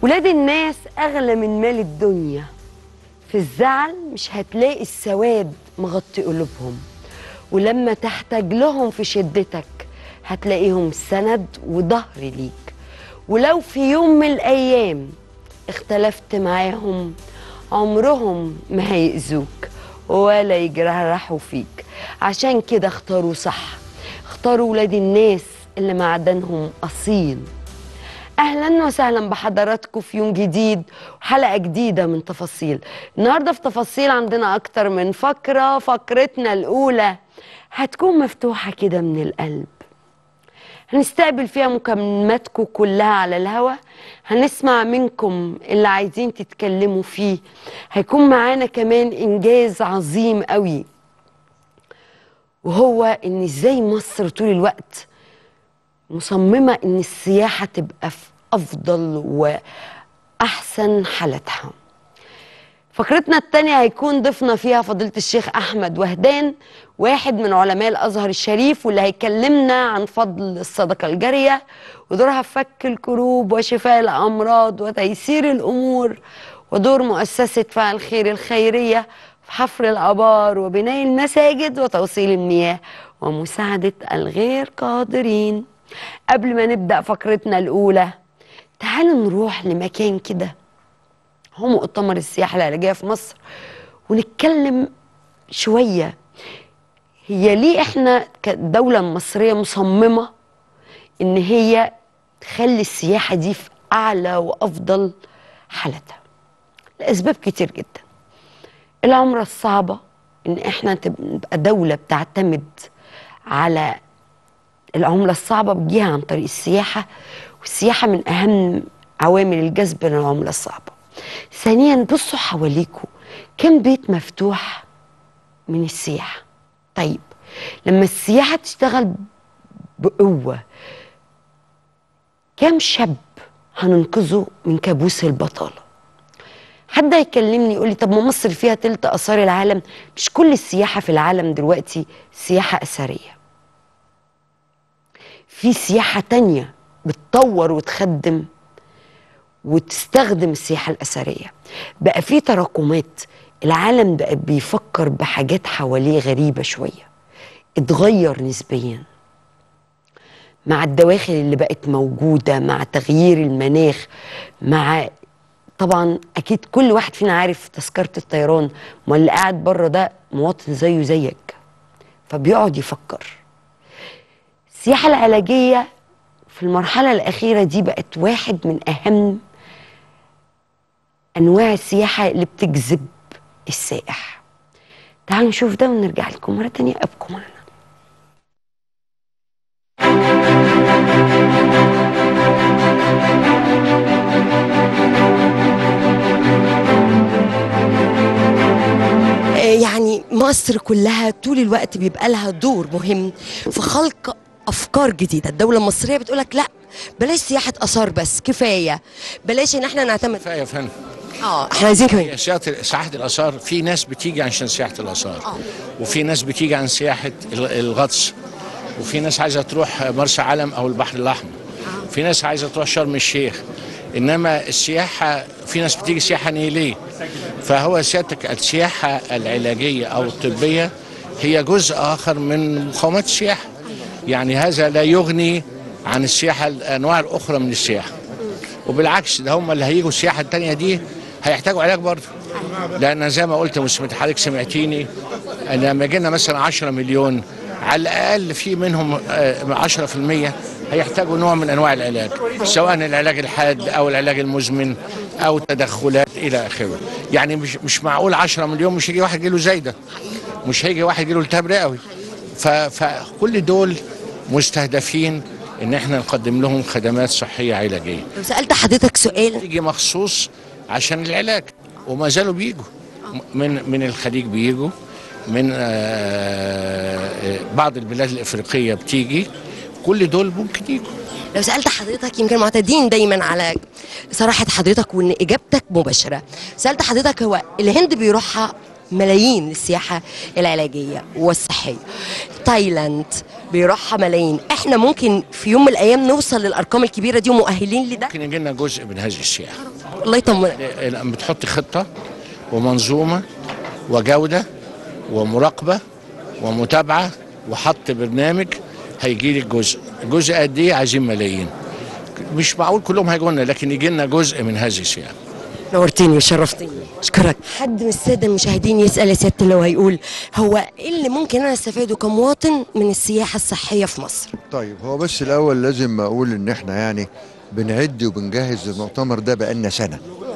ولاد الناس أغلى من مال الدنيا في الزعل مش هتلاقي السواد مغطي قلوبهم ولما تحتاج لهم في شدتك هتلاقيهم سند وظهر ليك ولو في يوم من الأيام اختلفت معاهم عمرهم ما هيأذوك ولا يجرحوا فيك عشان كده اختاروا صح اختاروا ولاد الناس اللي معدنهم أصيل اهلا وسهلا بحضراتكم في يوم جديد وحلقه جديده من تفاصيل النهارده في تفاصيل عندنا اكتر من فقره فقرتنا الاولى هتكون مفتوحه كده من القلب هنستقبل فيها مكالماتكم كلها على الهوا هنسمع منكم اللي عايزين تتكلموا فيه هيكون معانا كمان انجاز عظيم قوي وهو ان ازاي مصر طول الوقت مصممة إن السياحة تبقى في أفضل وأحسن حالتها فقرتنا التانية هيكون ضيفنا فيها فضيلة الشيخ أحمد وهدان واحد من علماء الأزهر الشريف واللي هيكلمنا عن فضل الصدقة الجارية ودورها في فك الكروب وشفاء الأمراض وتيسير الأمور ودور مؤسسة فعل خير الخيرية في حفر الآبار وبناء المساجد وتوصيل المياه ومساعدة الغير قادرين قبل ما نبدأ فقرتنا الأولى تعالوا نروح لمكان كده هو مؤتمر السياحة العلاجية في مصر ونتكلم شوية هي ليه احنا كدولة مصرية مصممة ان هي تخلي السياحة دي في أعلى وأفضل حالتها لأسباب كتير جدا العمرة الصعبة ان احنا تبقى دولة بتعتمد على العملة الصعبة بتجيها عن طريق السياحة والسياحة من أهم عوامل الجذب للعملة الصعبة ثانيا بصوا حواليكوا كم بيت مفتوح من السياحة طيب لما السياحة تشتغل بقوة كم شاب هننقذه من كابوس البطالة حد هيكلمني يقول لي طب ما مصر فيها تلت آثار العالم مش كل السياحة في العالم دلوقتي سياحة أثرية في سياحة تانية بتطور وتخدم وتستخدم السياحة الأثرية بقى في تراكمات العالم بقى بيفكر بحاجات حواليه غريبة شوية اتغير نسبيا مع الدواخل اللي بقت موجودة مع تغيير المناخ مع طبعا أكيد كل واحد فينا عارف تذكرة الطيران ما اللي قاعد بره ده مواطن زيه زيك فبيقعد يفكر السياحة العلاجية في المرحلة الأخيرة دي بقت واحد من أهم أنواع السياحة اللي بتجذب السائح تعالوا نشوف ده ونرجع لكم مرة تانية أبقوا معنا يعني مصر كلها طول الوقت بيبقى لها دور مهم في خلق افكار جديده الدوله المصريه بتقول لك لا بلاش سياحه اثار بس كفايه بلاش ان احنا نعتمد كفايه يا فندم اه احنا عايزين كمان هي سياحه سياحه الاثار في ناس بتيجي عشان سياحه الاثار وفي ناس بتيجي عن سياحه ال- الغطس وفي ناس عايزه تروح مرسى علم او البحر الاحمر في ناس عايزه تروح شرم الشيخ انما السياحه في ناس بتيجي سياحه نيليه فهو سيادتك السياحه العلاجيه او الطبيه هي جزء اخر من مقاومات السياحه يعني هذا لا يغني عن السياحه الانواع الاخرى من السياحه وبالعكس ده هم اللي هيجوا السياحه التانيه دي هيحتاجوا علاج برضه لان زي ما قلت وسمعت حضرتك سمعتيني ان لما جينا مثلا 10 مليون على الاقل في منهم آه، 10% هيحتاجوا نوع من انواع العلاج سواء العلاج الحاد او العلاج المزمن او تدخلات الى اخره يعني مش مش معقول 10 مليون مش هيجي واحد يجيله زايده مش هيجي واحد يجيله التهاب رئوي ف- فكل دول مستهدفين ان احنا نقدم لهم خدمات صحيه علاجيه لو سالت حضرتك سؤال تيجي مخصوص عشان العلاج وما زالوا بيجوا من من الخليج بيجوا من آه، آه، بعض البلاد الافريقيه بتيجي كل دول ممكن يجوا لو سالت حضرتك يمكن معتادين دايما على صراحه حضرتك وان اجابتك مباشره سالت حضرتك هو الهند بيروحها ملايين للسياحه العلاجيه والصحيه تايلاند بيروحها ملايين احنا ممكن في يوم من الايام نوصل للارقام الكبيره دي ومؤهلين لده ممكن يجي لنا جزء من هذه السياحه الله يطمنك لما بتحط خطه ومنظومه وجوده ومراقبه ومتابعه وحط برنامج هيجي لك جزء جزء قد ايه عايزين ملايين مش معقول كلهم هيجوا لنا لكن يجي لنا جزء من هذه السياحه نورتني وشرفتني اشكرك حد من الساده المشاهدين يسال يا سياده اللي هو هيقول هو ايه اللي ممكن انا استفاده كمواطن من السياحه الصحيه في مصر طيب هو بس الاول لازم اقول ان احنا يعني بنعد وبنجهز المؤتمر ده بقالنا سنه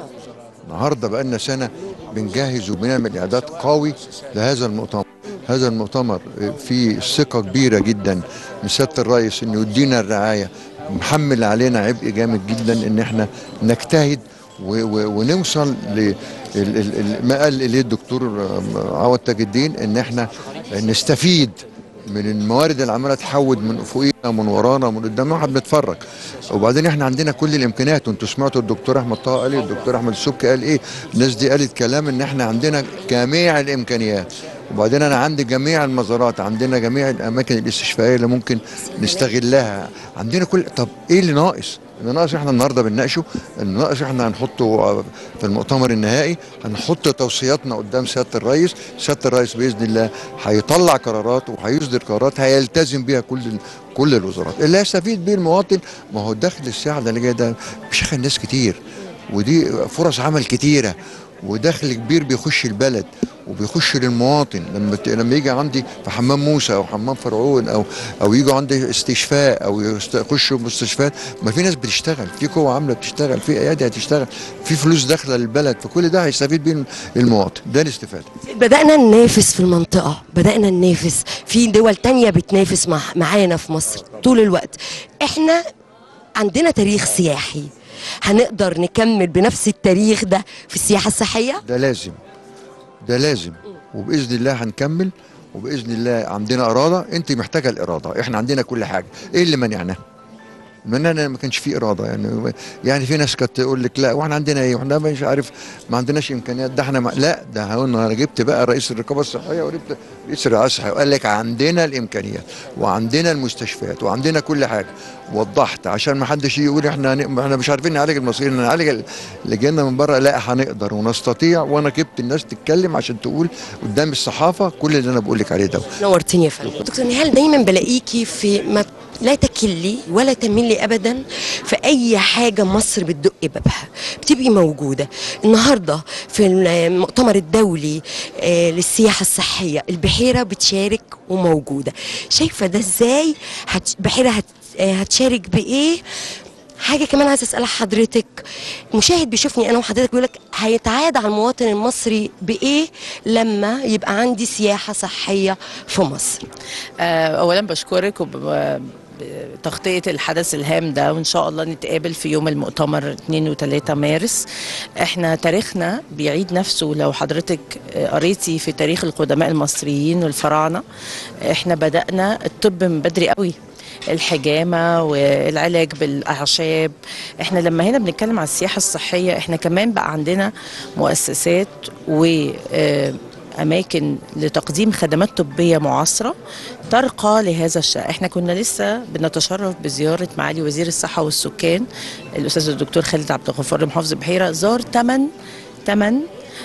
النهارده بقالنا سنه بنجهز وبنعمل اعداد قوي لهذا المؤتمر هذا المؤتمر فيه ثقه كبيره جدا من سياده الرئيس انه يدينا الرعايه محمل علينا عبء جامد جدا ان احنا نجتهد و- و- ونوصل ل ال- ال- ال- ما قال اليه الدكتور عوض تاج الدين ان احنا نستفيد من الموارد اللي عماله تحود من فوقينا من ورانا من قدامنا واحد بنتفرج وبعدين احنا عندنا كل الامكانيات وانتوا سمعتوا الدكتور احمد طه قال ايه الدكتور احمد السبكي قال ايه الناس دي قالت كلام ان احنا عندنا جميع الامكانيات وبعدين انا عندي جميع المزارات عندنا جميع الاماكن الاستشفائيه اللي ممكن نستغلها عندنا كل طب ايه اللي ناقص اللي ناقص احنا النهارده بنناقشه اللي ناقص احنا هنحطه في المؤتمر النهائي هنحط توصياتنا قدام سياده الرئيس سياده الرئيس باذن الله هيطلع قرارات وهيصدر قرارات هيلتزم بيها كل كل الوزارات اللي هيستفيد بيه المواطن ما هو دخل الساعه اللي جاي ده بيشغل ناس كتير ودي فرص عمل كتيره ودخل كبير بيخش البلد وبيخش للمواطن لما ت- لما يجي عندي في حمام موسى او حمام فرعون او او يجوا عندي استشفاء او يست- يخشوا مستشفيات ما في ناس بتشتغل في قوه عامله بتشتغل في ايادي هتشتغل في فلوس داخله للبلد فكل ده هيستفيد بيه المواطن ده الاستفاده بدأنا ننافس في المنطقة بدأنا ننافس في دول تانية بتنافس مع معانا في مصر طول الوقت احنا عندنا تاريخ سياحي هنقدر نكمل بنفس التاريخ ده في السياحة الصحية ده لازم ده لازم وباذن الله هنكمل وباذن الله عندنا اراده انت محتاجه الاراده احنا عندنا كل حاجه ايه اللي منعنا منعنا ما كانش في اراده يعني يعني في ناس كانت تقول لك لا واحنا عندنا ايه واحنا مش عارف ما عندناش امكانيات ده احنا ما لا ده هو انا جبت بقى رئيس الرقابه الصحيه وجبت رئيس الرعايه الصحيه وقال لك عندنا الامكانيات وعندنا المستشفيات وعندنا كل حاجه وضحت عشان ما حدش يجي يقول احنا هن- احنا مش عارفين نعالج المصريين نعالج ال- اللي جاينا من بره لا هنقدر ونستطيع وانا جبت الناس تتكلم عشان تقول قدام الصحافه كل اللي انا بقول لك عليه ده نورتني يا فندم دكتور نهال دايما بلاقيكي في ما لا تكلي ولا تملي ابدا في اي حاجه مصر بتدق بابها بتبقي موجوده النهارده في المؤتمر الدولي آه، للسياحه الصحيه البحيره بتشارك وموجوده شايفه ده ازاي هت... بحيره هت... آه، هتشارك بايه حاجة كمان عايزة أسألها حضرتك مشاهد بيشوفني أنا وحضرتك بيقول لك هيتعاد على المواطن المصري بإيه لما يبقى عندي سياحة صحية في مصر آه، اولا بشكرك وب- بتغطية الحدث الهام ده وإن شاء الله نتقابل في يوم المؤتمر 2 و3 مارس احنا تاريخنا بيعيد نفسه لو حضرتك آه، قريتي في تاريخ القدماء المصريين والفراعنة احنا بدأنا الطب من بدري قوي الحجامة والعلاج بالأعشاب احنا لما هنا بنتكلم على السياحة الصحية احنا كمان بقى عندنا مؤسسات و آه، أماكن لتقديم خدمات طبية معاصرة ترقى لهذا الشأن احنا كنا لسه بنتشرف بزيارة معالي وزير الصحة والسكان الأستاذ الدكتور خالد عبد الغفار محافظ البحيرة زار 8 8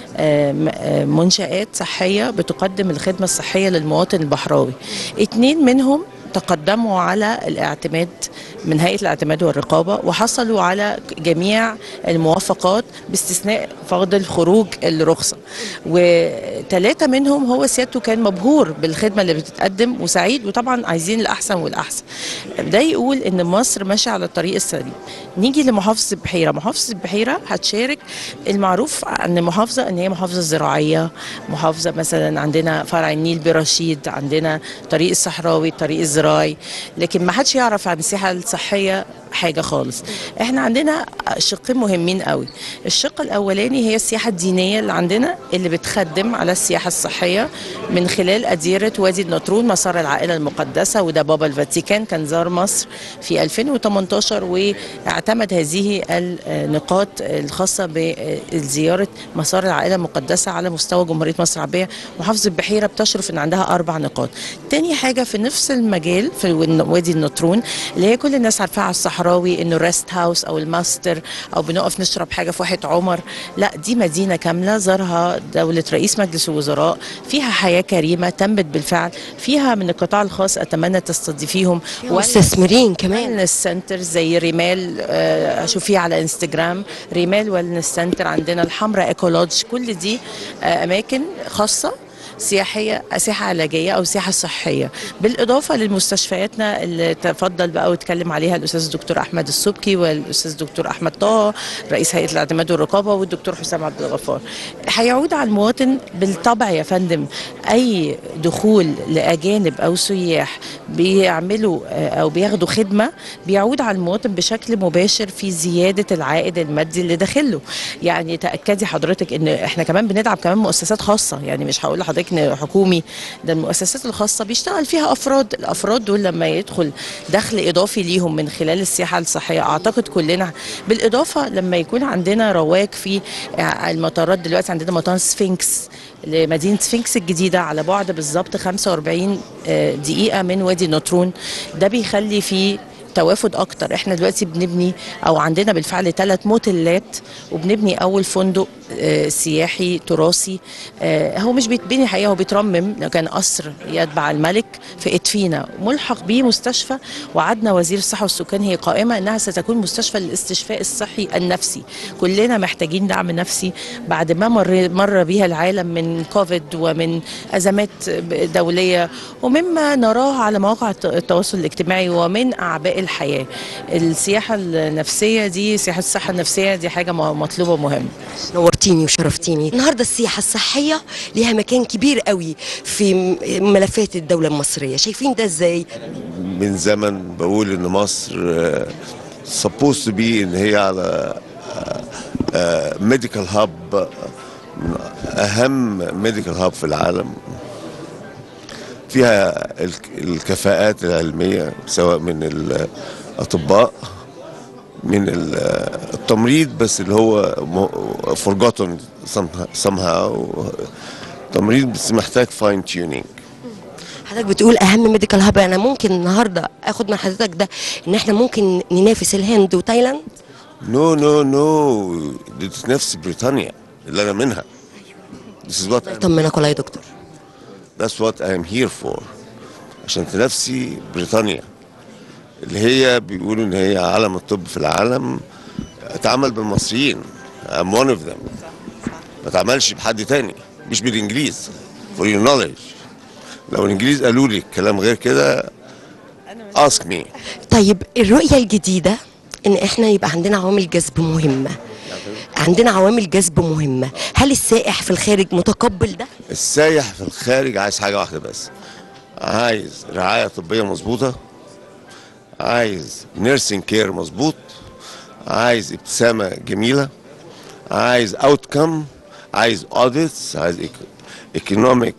منشآت صحية بتقدم الخدمة الصحية للمواطن البحراوي اتنين منهم تقدموا على الاعتماد من هيئة الاعتماد والرقابة وحصلوا على جميع الموافقات باستثناء فاضل خروج الرخصة وثلاثة منهم هو سيادته كان مبهور بالخدمة اللي بتتقدم وسعيد وطبعا عايزين الأحسن والأحسن ده يقول إن مصر ماشية على الطريق السليم نيجي لمحافظة البحيرة محافظة البحيرة هتشارك المعروف عن المحافظة إن هي محافظة زراعية محافظة مثلا عندنا فرع النيل برشيد عندنا طريق الصحراوي الطريق الزراعي لكن ما حدش يعرف عن السياحة الصحية حاجه خالص احنا عندنا شقين مهمين قوي الشق الاولاني هي السياحه الدينيه اللي عندنا اللي بتخدم على السياحه الصحيه من خلال اديره وادي النطرون مسار العائله المقدسه وده بابا الفاتيكان كان زار مصر في 2018 واعتمد هذه النقاط الخاصه بزياره مسار العائله المقدسه على مستوى جمهوريه مصر العربيه محافظه البحيره بتشرف ان عندها اربع نقاط تاني حاجه في نفس المجال في وادي النطرون اللي هي كل الناس عارفاها على الصحراوي انه ريست هاوس او الماستر او بنقف نشرب حاجه في واحه عمر لا دي مدينه كامله زارها دوله رئيس مجلس الوزراء فيها حياه كريمه تمت بالفعل فيها من القطاع الخاص اتمنى تستضيفيهم مستثمرين كمان ويلنس سنتر زي ريمال آه، شوفيه على انستجرام ريمال ويلنس سنتر عندنا الحمراء ايكولوج كل دي آه، اماكن خاصه سياحيه سياحه علاجيه او سياحه صحيه بالاضافه للمستشفياتنا اللي تفضل بقى واتكلم عليها الاستاذ الدكتور احمد السبكي والاستاذ الدكتور احمد طه رئيس هيئه الاعتماد والرقابه والدكتور حسام عبد الغفار هيعود على المواطن بالطبع يا فندم اي دخول لاجانب او سياح بيعملوا آه، او بياخدوا خدمه بيعود على المواطن بشكل مباشر في زياده العائد المادي اللي داخله يعني تاكدي حضرتك ان احنا كمان بندعم كمان مؤسسات خاصه يعني مش هقول لحضرتك ان حكومي ده المؤسسات الخاصه بيشتغل فيها افراد الافراد دول لما يدخل دخل اضافي ليهم من خلال السياحه الصحيه اعتقد كلنا بالاضافه لما يكون عندنا رواج في المطارات دلوقتي عندنا مطار سفنكس لمدينه سفنكس الجديده على بعد بالظبط 45 آه، دقيقه من وادي النطرون ده بيخلي فيه توافد اكتر احنا دلوقتي بنبني او عندنا بالفعل ثلاث موتيلات وبنبني اول فندق آه، سياحي تراثي آه، هو مش بيتبني حقيقه هو بيترمم لو كان قصر يتبع الملك في ادفينا ملحق به مستشفى وعدنا وزير الصحه والسكان هي قائمه انها ستكون مستشفى للاستشفاء الصحي النفسي كلنا محتاجين دعم نفسي بعد ما مر مر بها العالم من كوفيد ومن ازمات دوليه ومما نراه على مواقع الت- التواصل الاجتماعي ومن اعباء الحياه السياحه النفسيه دي سياحه الصحه النفسيه دي حاجه م- مطلوبه مهمه نورتيني وشرفتيني النهارده السياحه الصحيه ليها مكان كبير قوي في م- ملفات الدوله المصريه شايفين ده ازاي من زمن بقول ان مصر سبوست تو بي ان هي على ميديكال هاب اهم ميديكال هاب في العالم فيها الك- الكفاءات العلميه سواء من الاطباء من ال- التمريض بس اللي هو forgotten somehow- somehow تمريض بس محتاج فاين تيونينج حضرتك بتقول اهم ميديكال هاب انا ممكن النهارده اخد من حضرتك ده ان احنا ممكن ننافس الهند وتايلاند نو نو نو دي تنافس بريطانيا اللي انا منها This is what I'm, طمنك والله يا دكتور that's what I'm here for عشان تنافسي بريطانيا اللي هي بيقولوا ان هي عالم الطب في العالم اتعمل بالمصريين I'm one of them ما اتعملش بحد تاني مش بالانجليز for your knowledge لو الانجليز قالوا لي كلام غير كده ask me طيب الرؤيه الجديده ان احنا يبقى عندنا عوامل جذب مهمه عندنا عوامل جذب مهمه هل السائح في الخارج متقبل ده السايح في الخارج عايز حاجة واحدة بس عايز رعاية طبية مظبوطة عايز نيرسينج كير مظبوط عايز ابتسامة جميلة عايز اوتكم عايز اوديتس عايز ايكونوميك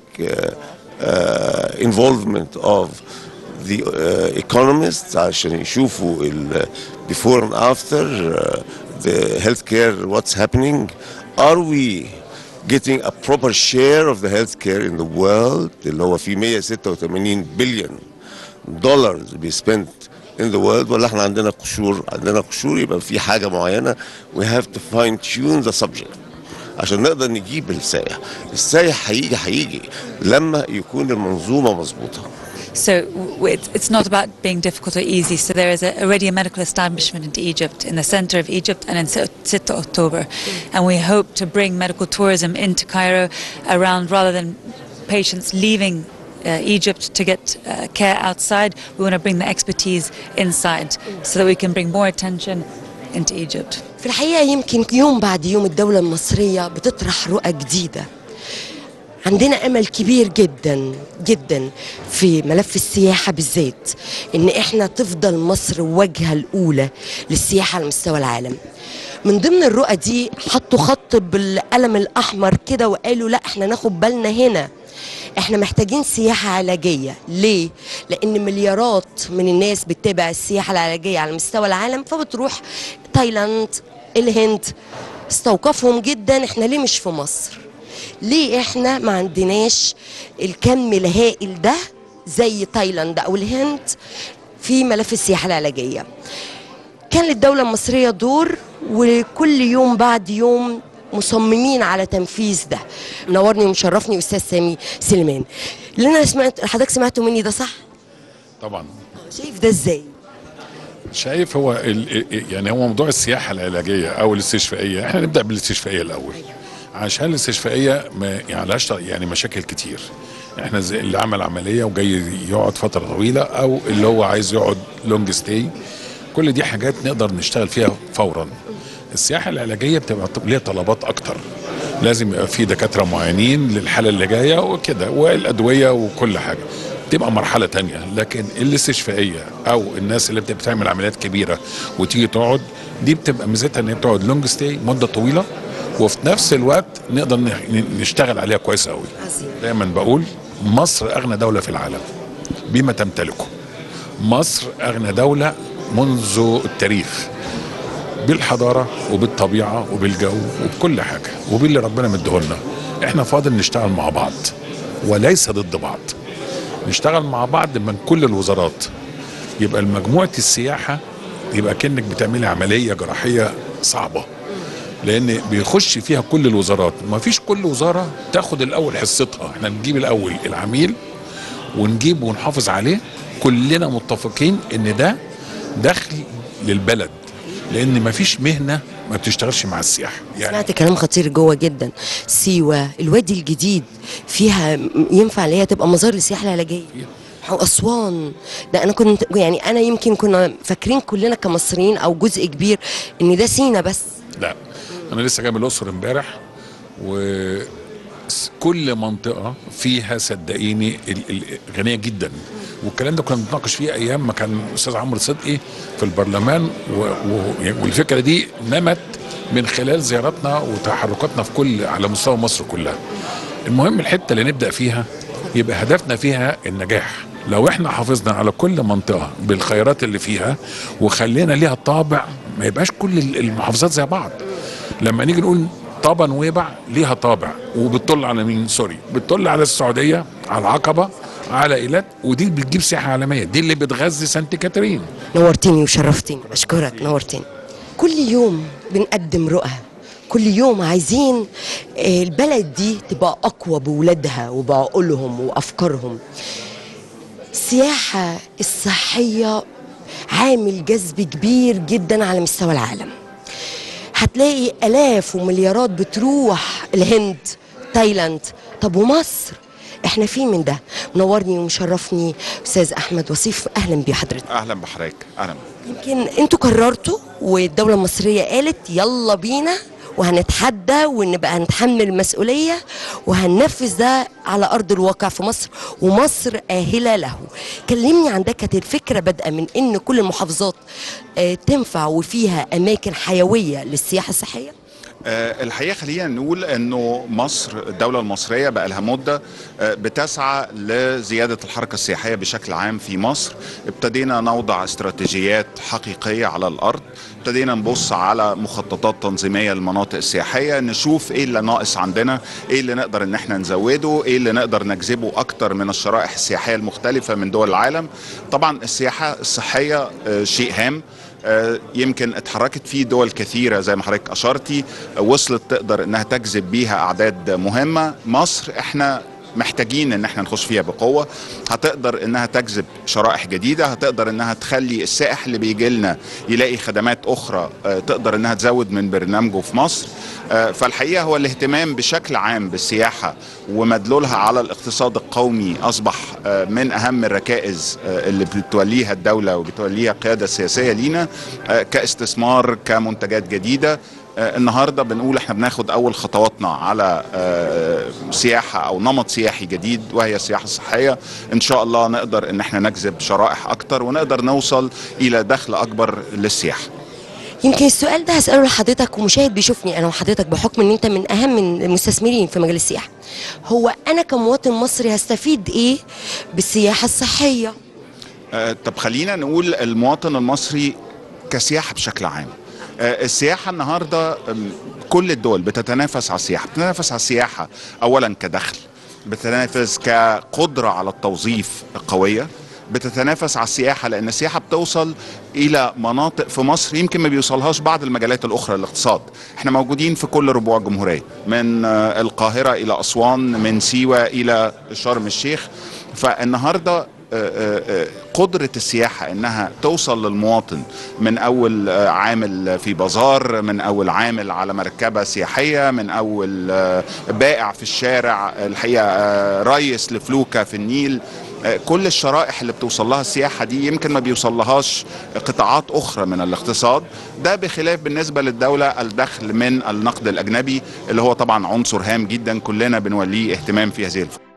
involvement of the uh, economists عشان يشوفوا ال before and after uh, the healthcare what's happening are we getting a proper share of the healthcare in the world اللي هو في 186 بليون دولار بيسبند in the world ولا احنا عندنا قشور عندنا قشور يبقى في حاجة معينة we have to fine tune the subject عشان نقدر نجيب السائح السائح هيجي هيجي لما يكون المنظومة مظبوطة So w- it's, it's not about being difficult or easy. So there is a, already a medical establishment in Egypt, in the center of Egypt, and in Sitta October, and we hope to bring medical tourism into Cairo around rather than patients leaving. Uh, Egypt to get uh, care outside, we want to bring the expertise inside so that we can bring more attention into Egypt. في الحقيقة يمكن يوم بعد يوم الدولة المصرية بتطرح رؤى جديدة عندنا امل كبير جدا جدا في ملف السياحه بالذات ان احنا تفضل مصر واجهه الاولى للسياحه على مستوى العالم من ضمن الرؤى دي حطوا خط بالقلم الاحمر كده وقالوا لا احنا ناخد بالنا هنا احنا محتاجين سياحة علاجية ليه؟ لان مليارات من الناس بتتابع السياحة العلاجية على مستوى العالم فبتروح تايلاند الهند استوقفهم جدا احنا ليه مش في مصر ليه احنا ما عندناش الكم الهائل ده زي تايلاند او الهند في ملف السياحة العلاجية كان للدولة المصرية دور وكل يوم بعد يوم مصممين على تنفيذ ده منورني ومشرفني استاذ سامي سليمان اللي انا سمعت حضرتك سمعته مني ده صح طبعا شايف ده ازاي شايف هو ال- يعني هو موضوع السياحه العلاجيه او الاستشفائيه احنا نبدا بالاستشفائيه الاول عشان الاستشفائيه ما يعني لهاش يعني مشاكل كتير احنا زي اللي عمل عمليه وجاي يقعد فتره طويله او اللي هو عايز يقعد لونج ستي كل دي حاجات نقدر نشتغل فيها فورا السياحه العلاجيه بتبقى ط- ليها طلبات اكتر لازم يبقى في دكاتره معينين للحاله اللي جايه وكده والادويه وكل حاجه تبقى مرحله تانية لكن الاستشفائيه او الناس اللي بتبقى بتعمل عمليات كبيره وتيجي تقعد دي بتبقى ميزتها ان هي بتقعد لونج ستي مده طويله وفي نفس الوقت نقدر ن- نشتغل عليها كويس قوي دايما بقول مصر اغنى دوله في العالم بما تمتلكه مصر اغنى دوله منذ التاريخ بالحضاره وبالطبيعه وبالجو وبكل حاجه وباللي ربنا مديهولنا احنا فاضل نشتغل مع بعض وليس ضد بعض نشتغل مع بعض من كل الوزارات يبقى مجموعه السياحه يبقى كانك بتعملي عمليه جراحيه صعبه لان بيخش فيها كل الوزارات ما فيش كل وزاره تاخد الاول حصتها احنا نجيب الاول العميل ونجيب ونحافظ عليه كلنا متفقين ان ده دخل للبلد لان ما فيش مهنه ما بتشتغلش مع السياحه يعني سمعت كلام خطير جوه جدا سيوه الوادي الجديد فيها م- ينفع ان هي تبقى مزار للسياحه العلاجيه واسوان ده انا كنت يعني انا يمكن كنا فاكرين كلنا كمصريين او جزء كبير ان ده سينا بس لا انا لسه جاي من الاقصر امبارح وكل منطقه فيها صدقيني ال- ال- غنيه جدا والكلام ده كنا بنتناقش فيه ايام ما كان الاستاذ عمرو صدقي في البرلمان و... و... والفكره دي نمت من خلال زياراتنا وتحركاتنا في كل على مستوى مصر كلها المهم الحته اللي نبدا فيها يبقى هدفنا فيها النجاح لو احنا حافظنا على كل منطقه بالخيرات اللي فيها وخلينا ليها طابع ما يبقاش كل المحافظات زي بعض لما نيجي نقول طابا نويبع ليها طابع وبتطل على مين سوري بتطل على السعوديه على العقبه على ايلات ودي بتجيب سياحه عالميه دي اللي بتغذي سانت كاترين نورتني وشرفتني اشكرك نورتني كل يوم بنقدم رؤى كل يوم عايزين آه، البلد دي تبقى اقوى بولادها وبعقولهم وافكارهم السياحه الصحيه عامل جذب كبير جدا على مستوى العالم هتلاقي الاف ومليارات بتروح الهند تايلاند طب ومصر احنا فين من ده منورني ومشرفني استاذ احمد وصيف اهلا بحضرتك اهلا بحضرتك اهلا يمكن انتوا قررتوا والدوله المصريه قالت يلا بينا وهنتحدى ونبقى هنتحمل المسؤوليه وهننفذ ده على ارض الواقع في مصر ومصر اهله له. كلمني عن ده كانت الفكره بادئه من ان كل المحافظات آه، تنفع وفيها اماكن حيويه للسياحه الصحيه؟ آه، الحقيقه خلينا نقول انه مصر الدوله المصريه بقى لها مده آه، بتسعى لزياده الحركه السياحيه بشكل عام في مصر ابتدينا نوضع استراتيجيات حقيقيه على الارض ابتدينا نبص على مخططات تنظيميه للمناطق السياحيه نشوف ايه اللي ناقص عندنا ايه اللي نقدر ان احنا نزوده ايه اللي نقدر نجذبه اكتر من الشرائح السياحيه المختلفه من دول العالم طبعا السياحه الصحيه آه، شيء هام آه، يمكن اتحركت فيه دول كثيره زي ما حضرتك اشرتي آه، وصلت تقدر انها تجذب بيها اعداد مهمه مصر احنا محتاجين ان احنا نخش فيها بقوه هتقدر انها تجذب شرائح جديده هتقدر انها تخلي السائح اللي بيجي لنا يلاقي خدمات اخرى آه، تقدر انها تزود من برنامجه في مصر آه، فالحقيقه هو الاهتمام بشكل عام بالسياحه ومدلولها على الاقتصاد القومي اصبح آه، من اهم الركائز آه، اللي بتوليها الدوله وبتوليها القياده السياسيه لينا آه، كاستثمار كمنتجات جديده آه، النهارده بنقول احنا بناخد اول خطواتنا على آه، سياحه او نمط سياحي جديد وهي السياحه الصحيه ان شاء الله نقدر ان احنا نجذب شرائح اكتر ونقدر نوصل الى دخل اكبر للسياحه يمكن السؤال ده هسأله لحضرتك ومشاهد بيشوفني أنا وحضرتك بحكم إن أنت من أهم المستثمرين في مجال السياحة. هو أنا كمواطن مصري هستفيد إيه بالسياحة الصحية؟ آه، طب خلينا نقول المواطن المصري كسياحة بشكل عام آه، السياحة النهاردة أم، كل الدول بتتنافس على السياحة بتتنافس على السياحة أولا كدخل بتتنافس كقدرة على التوظيف قوية بتتنافس على السياحة لأن السياحة بتوصل إلى مناطق في مصر يمكن ما بيوصلهاش بعض المجالات الأخرى للاقتصاد احنا موجودين في كل ربوع الجمهورية من آه، القاهرة إلى أسوان من سيوة إلى شرم الشيخ فالنهارده آه، آه، آه، قدرة السياحة انها توصل للمواطن من اول آه، عامل في بازار من اول عامل على مركبة سياحية من اول آه، بائع في الشارع الحقيقة آه، ريس لفلوكة في النيل آه، كل الشرائح اللي بتوصل لها السياحة دي يمكن ما بيوصل قطاعات أخرى من الاقتصاد ده بخلاف بالنسبة للدولة الدخل من النقد الأجنبي اللي هو طبعا عنصر هام جدا كلنا بنوليه اهتمام في هذه الفترة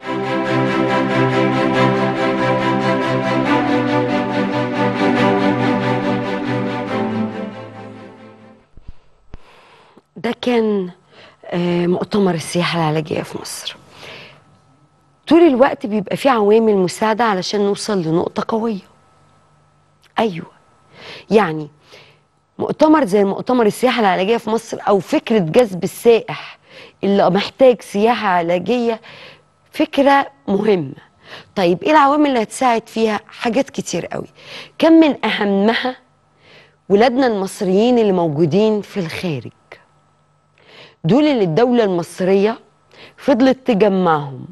ده كان آه، مؤتمر السياحة العلاجية في مصر طول الوقت بيبقى فيه عوامل مساعدة علشان نوصل لنقطة قوية أيوة يعني مؤتمر زي مؤتمر السياحة العلاجية في مصر أو فكرة جذب السائح اللي محتاج سياحة علاجية فكرة مهمة طيب ايه العوامل اللي هتساعد فيها حاجات كتير قوي كم من أهمها ولادنا المصريين اللي موجودين في الخارج دول اللي الدولة المصرية فضلت تجمعهم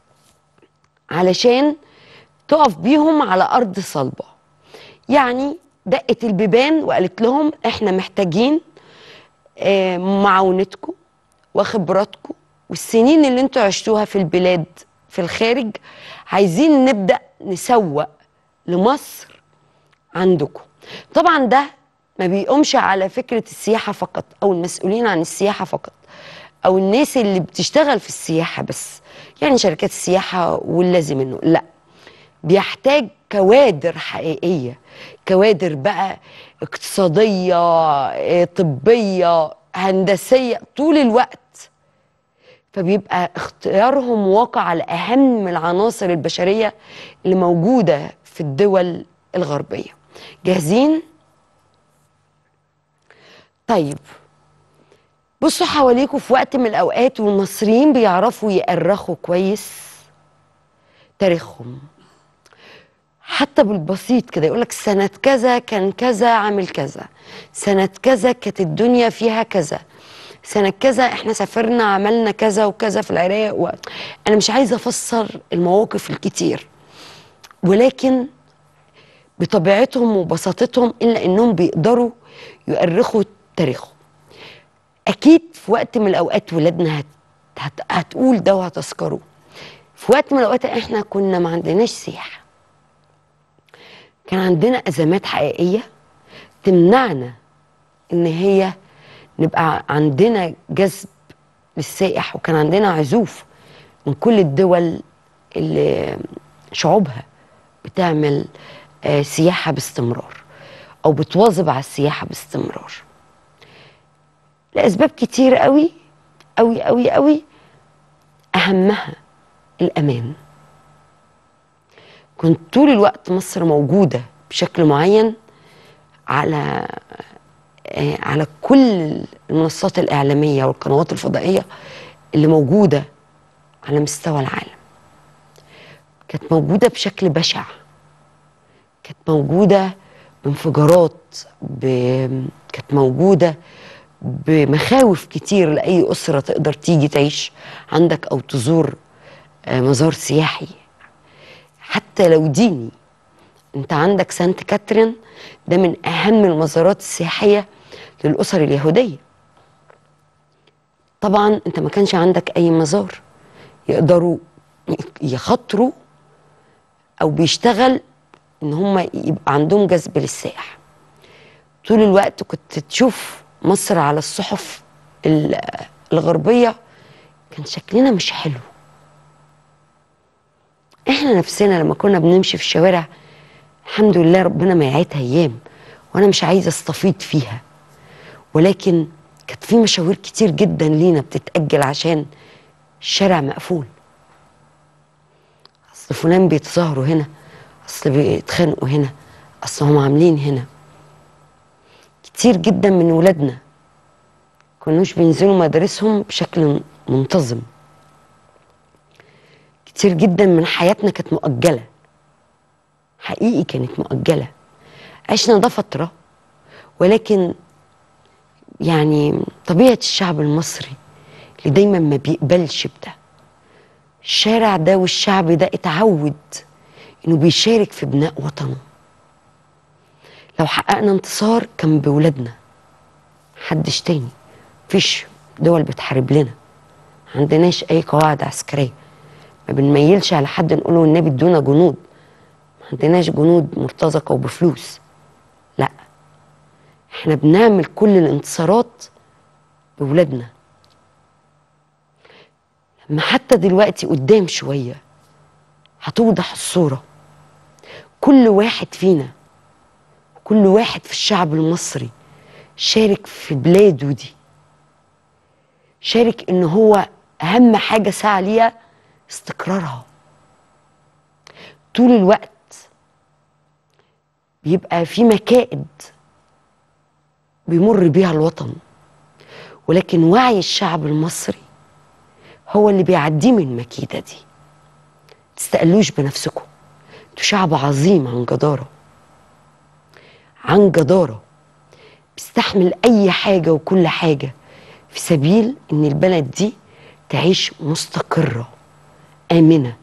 علشان تقف بيهم على أرض صلبة يعني دقت البيبان وقالت لهم احنا محتاجين آه، معاونتكم وخبراتكم والسنين اللي انتوا عشتوها في البلاد في الخارج عايزين نبدأ نسوق لمصر عندكم طبعا ده ما بيقومش على فكرة السياحة فقط أو المسؤولين عن السياحة فقط أو الناس اللي بتشتغل في السياحة بس يعني شركات السياحة واللازم منه لا بيحتاج كوادر حقيقية كوادر بقى اقتصادية آه، طبية هندسية طول الوقت فبيبقى اختيارهم واقع على أهم العناصر البشرية اللي موجودة في الدول الغربية جاهزين؟ طيب بصوا حواليكوا في وقت من الأوقات والمصريين بيعرفوا يأرخوا كويس تاريخهم حتى بالبسيط كده يقولك سنة كذا كان كذا عامل كذا سنة كذا كانت الدنيا فيها كذا سنة كذا احنا سافرنا عملنا كذا وكذا في العراق و... انا مش عايزة افسر المواقف الكتير ولكن بطبيعتهم وبساطتهم الا انهم بيقدروا يؤرخوا تاريخهم اكيد في وقت من الاوقات ولادنا هت... هت... هتقول ده وهتذكره في وقت من الاوقات احنا كنا ما عندناش سياحه كان عندنا ازمات حقيقيه تمنعنا ان هي نبقى عندنا جذب للسائح وكان عندنا عزوف من كل الدول اللي شعوبها بتعمل آه، سياحه باستمرار او بتواظب على السياحه باستمرار لاسباب كتير قوي قوي قوي قوي اهمها الامان كنت طول الوقت مصر موجوده بشكل معين على آه، على كل المنصات الاعلاميه والقنوات الفضائيه اللي موجوده على مستوى العالم كانت موجوده بشكل بشع كانت موجوده بانفجارات ب... كانت موجوده بمخاوف كتير لاي اسره تقدر تيجي تعيش عندك او تزور آه، مزار سياحي حتى لو ديني انت عندك سانت كاترين ده من اهم المزارات السياحيه للاسر اليهوديه طبعا انت ما كانش عندك اي مزار يقدروا يخاطروا او بيشتغل ان هم يبقى عندهم جذب للسائح طول الوقت كنت تشوف مصر على الصحف ال- الغربيه كان شكلنا مش حلو احنا نفسنا لما كنا بنمشي في الشوارع الحمد لله ربنا ما يعيدها ايام وانا مش عايزه استفيض فيها ولكن كانت في مشاوير كتير جدا لينا بتتاجل عشان الشارع مقفول اصل فلان بيتظاهروا هنا اصل بيتخانقوا هنا اصل هم عاملين هنا كتير جدا من ولادنا كانوش بينزلوا مدارسهم بشكل منتظم كتير جدا من حياتنا كانت مؤجله حقيقي كانت مؤجله عشنا ده فتره ولكن يعني طبيعه الشعب المصري اللي دايما ما بيقبلش بده الشارع ده والشعب ده اتعود انه بيشارك في بناء وطنه لو حققنا انتصار كان بولادنا محدش تاني مفيش دول بتحارب لنا ما عندناش اي قواعد عسكريه ما بنميلش على حد نقوله النبي ادونا جنود ما عندناش جنود مرتزقه وبفلوس لا احنا بنعمل كل الانتصارات بولادنا لما حتى دلوقتي قدام شويه هتوضح الصوره كل واحد فينا كل واحد في الشعب المصري شارك في بلاده دي شارك ان هو اهم حاجه سعى ليها استقرارها طول الوقت بيبقى في مكائد بيمر بيها الوطن ولكن وعي الشعب المصري هو اللي بيعديه من المكيدة دي تستقلوش بنفسكم انتوا شعب عظيم عن جدارة عن جدارة بيستحمل أي حاجة وكل حاجة في سبيل إن البلد دي تعيش مستقرة آمنة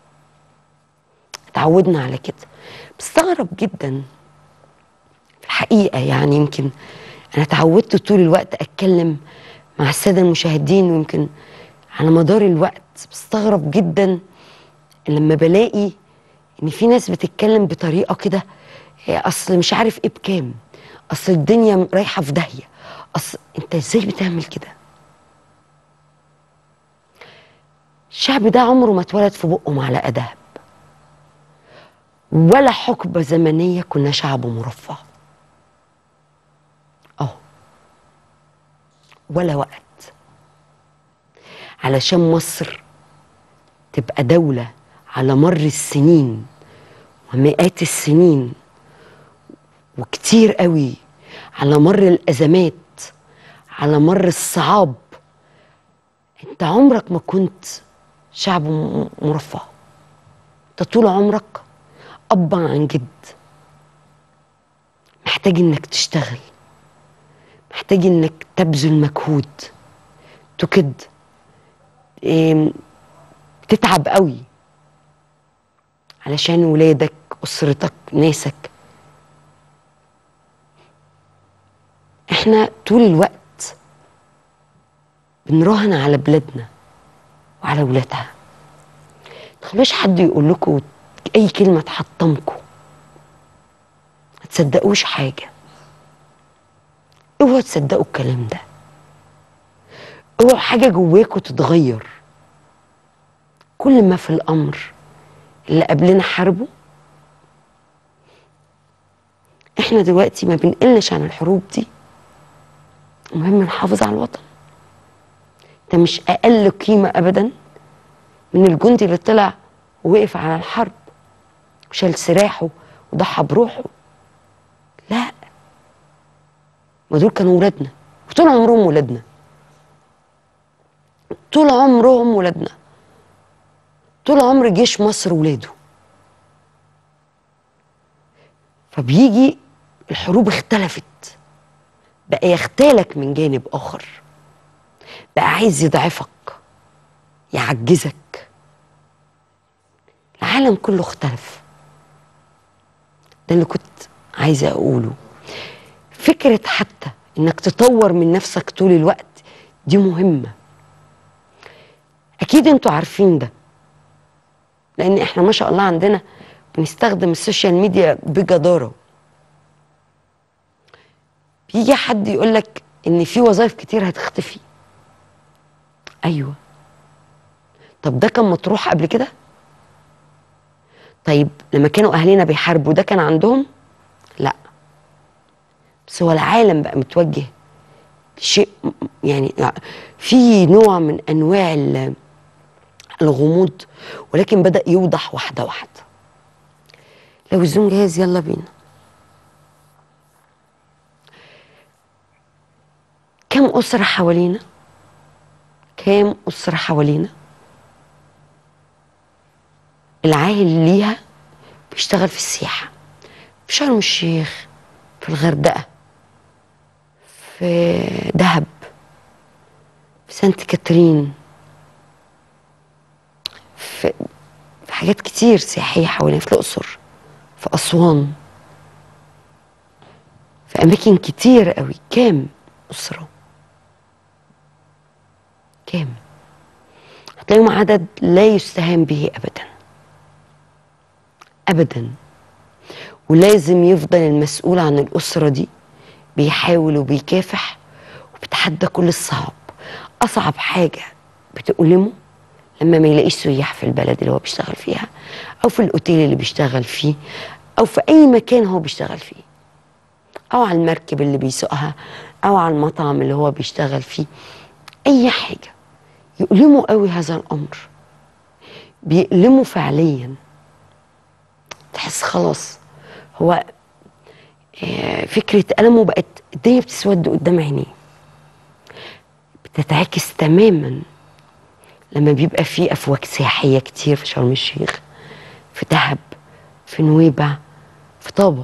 اتعودنا على كده بستغرب جدا في الحقيقة يعني يمكن أنا اتعودت طول الوقت أتكلم مع السادة المشاهدين ويمكن على مدار الوقت بستغرب جدا لما بلاقي إن في ناس بتتكلم بطريقة كده إيه، أصل مش عارف إيه بكام أصل الدنيا رايحة في داهية أصل أنت إزاي بتعمل كده الشعب ده عمره ما اتولد في بقه معلقة دهب ولا حقبة زمنية كنا شعب مرفه اه ولا وقت علشان مصر تبقى دولة على مر السنين ومئات السنين وكتير قوي على مر الأزمات على مر الصعاب انت عمرك ما كنت شعب م- مرفه انت طول عمرك أب عن جد محتاج انك تشتغل محتاج انك تبذل مجهود تكد إيه، تتعب قوي علشان ولادك أسرتك ناسك احنا طول الوقت بنراهن على بلادنا وعلى ولادها تخلوش حد يقول لكم اي كلمه تحطمكم ما تصدقوش حاجه اوعوا تصدقوا الكلام ده اوعوا حاجه جواكم تتغير كل ما في الامر اللي قبلنا حاربوا احنا دلوقتي ما بنقلش عن الحروب دي المهم نحافظ على الوطن انت مش اقل قيمه ابدا من الجندي اللي طلع ووقف على الحرب وشال سلاحه وضحى بروحه لا ما دول كانوا ولادنا وطول عمرهم ولادنا طول عمرهم ولادنا طول عمر جيش مصر ولاده فبيجي الحروب اختلفت بقى يختالك من جانب اخر بقى عايز يضعفك يعجزك العالم كله اختلف ده اللي كنت عايزه اقوله فكره حتى انك تطور من نفسك طول الوقت دي مهمه اكيد انتوا عارفين ده لان احنا ما شاء الله عندنا بنستخدم السوشيال ميديا بجداره بيجي حد يقول لك ان في وظائف كتير هتختفي ايوه طب ده كان مطروح قبل كده طيب لما كانوا اهالينا بيحاربوا ده كان عندهم لا بس هو العالم بقى متوجه شيء يعني في نوع من انواع ال- الغموض ولكن بدا يوضح واحده واحده لو الزوم جاهز يلا بينا كم أسرة حوالينا كام أسرة حوالينا العاهل ليها بيشتغل في السياحة في شرم الشيخ في الغردقة في دهب في سانت كاترين في, في حاجات كتير سياحية حوالينا في الأقصر في أسوان في أماكن كتير قوي كام أسرة كام هتلاقيهم عدد لا يستهان به أبدا أبدا ولازم يفضل المسؤول عن الأسرة دي بيحاول وبيكافح وبيتحدى كل الصعب أصعب حاجة بتؤلمه لما ما يلاقيش سياح في البلد اللي هو بيشتغل فيها أو في الأوتيل اللي بيشتغل فيه أو في أي مكان هو بيشتغل فيه أو على المركب اللي بيسوقها أو على المطعم اللي هو بيشتغل فيه أي حاجة يؤلمه قوي هذا الأمر بيألمه فعليا تحس خلاص هو آه، فكرة ألمه بقت الدنيا بتسود قدام عينيه بتتعكس تماما لما بيبقى في أفواج سياحية كتير في شرم الشيخ في دهب في نويبع في طابة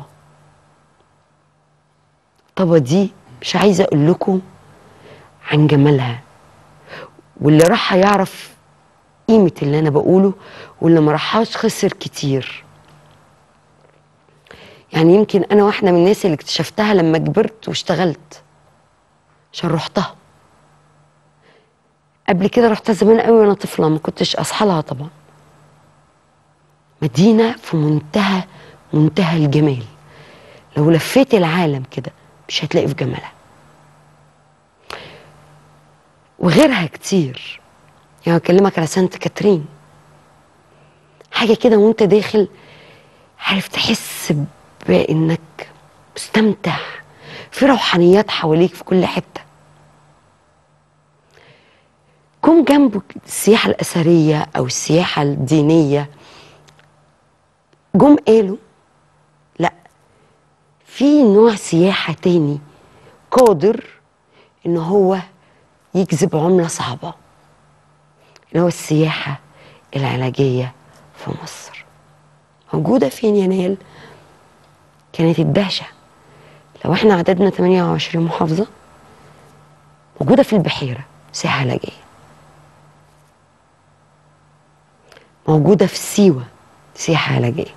طابة دي مش عايزة أقول لكم عن جمالها واللي راح هيعرف قيمة اللي أنا بقوله واللي ما راحهاش خسر كتير يعني يمكن أنا واحدة من الناس اللي اكتشفتها لما كبرت واشتغلت عشان رحتها قبل كده رحتها زمان قوي وانا طفله ما كنتش اصحى لها طبعا مدينه في منتهى منتهى الجمال لو لفيت العالم كده مش هتلاقي في جمالها وغيرها كتير يعني اكلمك على سانت كاترين حاجه كده وانت داخل عارف تحس بانك مستمتع في روحانيات حواليك في كل حته كون جنب السياحة الأثرية أو السياحة الدينية جم قالوا لا في نوع سياحة تاني قادر إن هو يجذب عملة صعبة اللي هو السياحة العلاجية في مصر موجودة فين يا نيل؟ كانت الدهشة لو احنا عددنا 28 محافظة موجودة في البحيرة سياحة علاجية موجودة في سيوة سياحة علاجية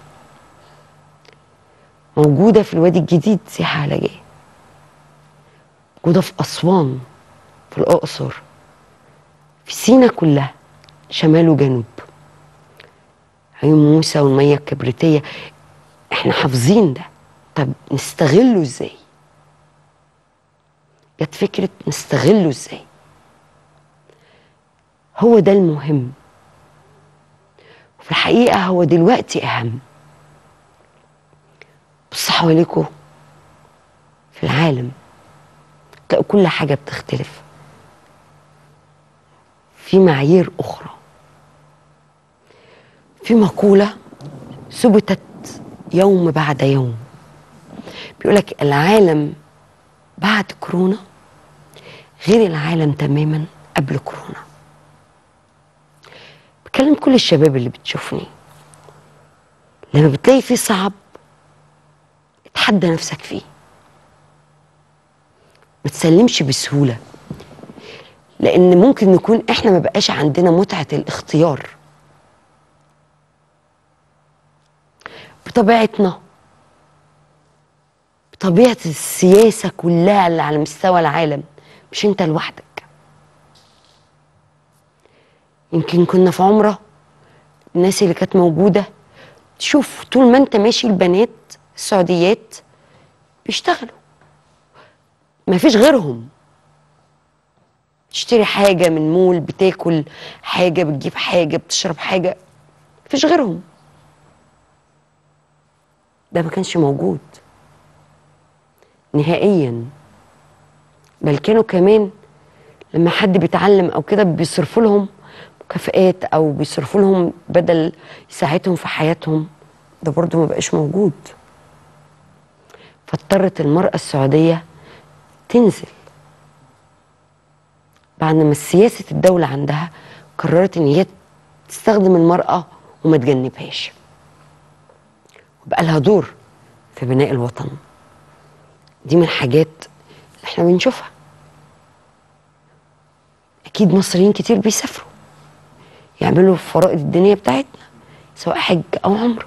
موجودة في الوادي الجديد سياحة علاجية موجودة في أسوان في الأقصر في سينا كلها شمال وجنوب عيون موسى والمية الكبريتية احنا حافظين ده طب نستغله ازاي جت فكرة نستغله ازاي هو ده المهم في الحقيقة هو دلوقتي أهم بص حواليكوا في العالم تلاقوا كل حاجة بتختلف في معايير أخرى في مقولة ثبتت يوم بعد يوم بيقولك العالم بعد كورونا غير العالم تماما قبل كورونا بكلم كل الشباب اللي بتشوفني لما بتلاقي فيه صعب اتحدى نفسك فيه ما تسلمش بسهولة لأن ممكن نكون احنا ما بقاش عندنا متعة الاختيار بطبيعتنا بطبيعة السياسة كلها اللي على مستوى العالم مش انت لوحدك يمكن كنا في عمرة الناس اللي كانت موجودة تشوف طول ما انت ماشي البنات السعوديات بيشتغلوا ما فيش غيرهم بتشتري حاجه من مول بتاكل حاجه بتجيب حاجه بتشرب حاجه مفيش غيرهم ده ما كانش موجود نهائيا بل كانوا كمان لما حد بيتعلم او كده بيصرفوا لهم مكافآت او بيصرفوا لهم بدل يساعدهم في حياتهم ده برضو ما بقاش موجود فاضطرت المرأة السعودية تنزل بعد ما سياسة الدولة عندها قررت ان هي تستخدم المرأة وما تجنبهاش وبقى لها دور في بناء الوطن دي من الحاجات اللي احنا بنشوفها اكيد مصريين كتير بيسافروا يعملوا الفرائض الدينيه بتاعتنا سواء حج او عمره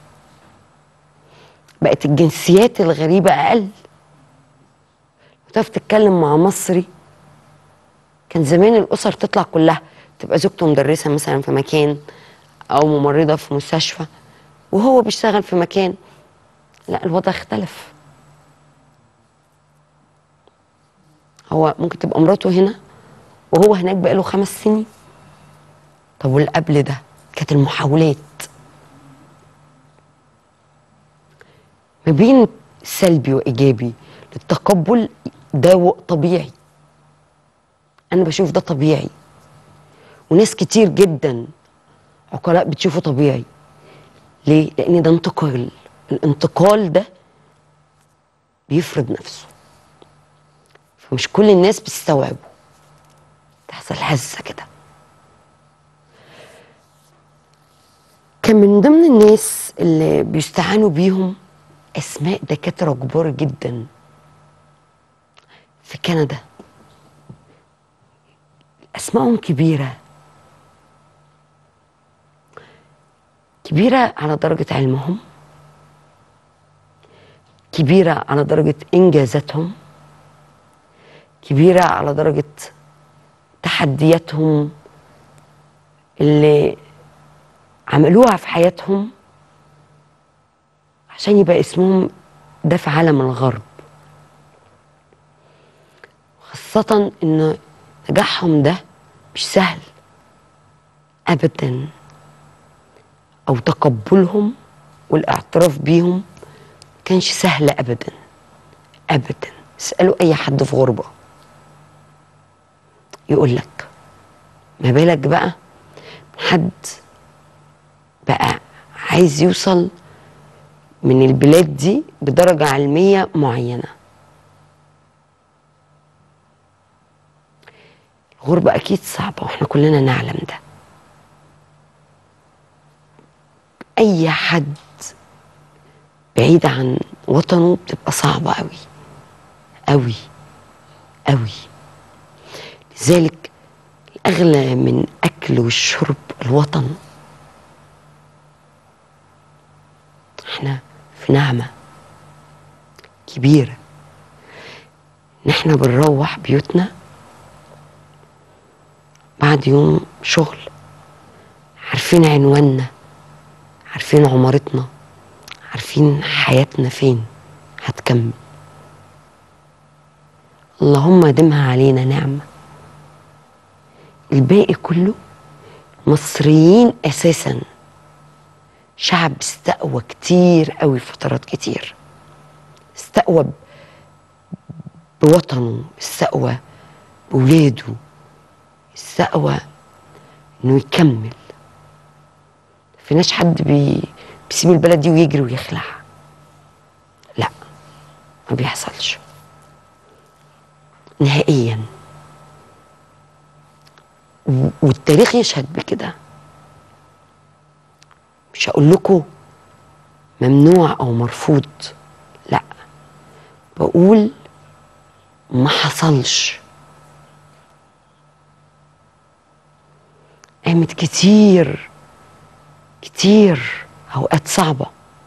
بقت الجنسيات الغريبه اقل وتقف تتكلم مع مصري كان زمان الاسر تطلع كلها تبقى زوجته مدرسه مثلا في مكان او ممرضه في مستشفى وهو بيشتغل في مكان لا الوضع اختلف هو ممكن تبقى مراته هنا وهو هناك بقاله خمس سنين طب واللي قبل ده كانت المحاولات ما بين سلبي وايجابي للتقبل ده و- طبيعي انا بشوف ده طبيعي وناس كتير جدا عقلاء بتشوفه طبيعي ليه لان ده انتقال الانتقال ده بيفرض نفسه فمش كل الناس بتستوعبه تحصل هزه كده كان من ضمن الناس اللي بيستعانوا بيهم اسماء دكاتره كبار جدا في كندا اسمائهم كبيره كبيره على درجه علمهم كبيره على درجه انجازاتهم كبيره على درجه تحدياتهم اللي عملوها في حياتهم عشان يبقى اسمهم ده في عالم الغرب خاصة ان نجاحهم ده مش سهل ابدا او تقبلهم والاعتراف بيهم كانش سهل ابدا ابدا اسألوا اي حد في غربة يقول لك ما بالك بقى حد بقى عايز يوصل من البلاد دي بدرجة علمية معينة الغربة أكيد صعبة وإحنا كلنا نعلم ده أي حد بعيد عن وطنه بتبقى صعبة أوي أوي أوي لذلك الأغلى من أكل والشرب الوطن احنا في نعمة كبيرة ان احنا بنروح بيوتنا بعد يوم شغل عارفين عنواننا عارفين عمارتنا عارفين حياتنا فين هتكمل اللهم دمها علينا نعمة الباقي كله مصريين أساساً شعب استقوى كتير قوي فترات كتير استقوى ب- بوطنه استقوى بولاده استقوى انه يكمل فيناش حد بي بيسيب البلد دي ويجري ويخلع لا ما بيحصلش نهائيا و- والتاريخ يشهد بكده مش هقول لكم ممنوع او مرفوض لا بقول ما حصلش قامت كتير كتير اوقات صعبه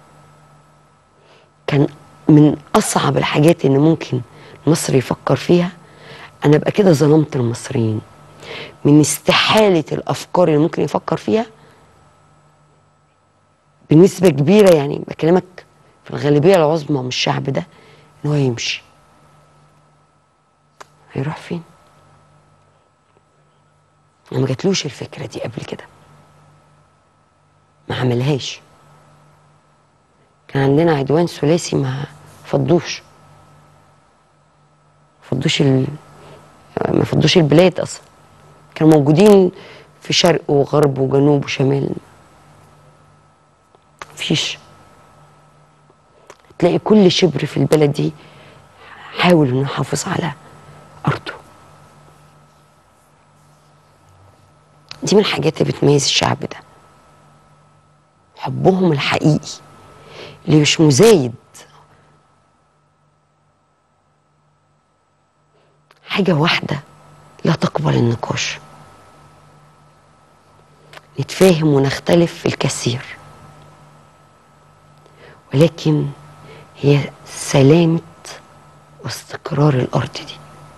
كان من اصعب الحاجات ان ممكن المصري يفكر فيها انا ابقى كده ظلمت المصريين من استحاله الافكار اللي ممكن يفكر فيها بنسبة كبيرة يعني بكلمك في الغالبية العظمى من الشعب ده إن هو يمشي هيروح فين؟ ما جاتلوش الفكره دي قبل كده ما عملهاش كان عندنا عدوان ثلاثي ما فضوش فضوش ال... ما فضوش البلاد اصلا كانوا موجودين في شرق وغرب وجنوب وشمال مفيش تلاقي كل شبر في البلد دي حاول انه يحافظ على ارضه دي من الحاجات اللي بتميز الشعب ده حبهم الحقيقي اللي مش مزايد حاجة واحدة لا تقبل النقاش نتفاهم ونختلف في الكثير ولكن هي سلامة واستقرار الأرض دي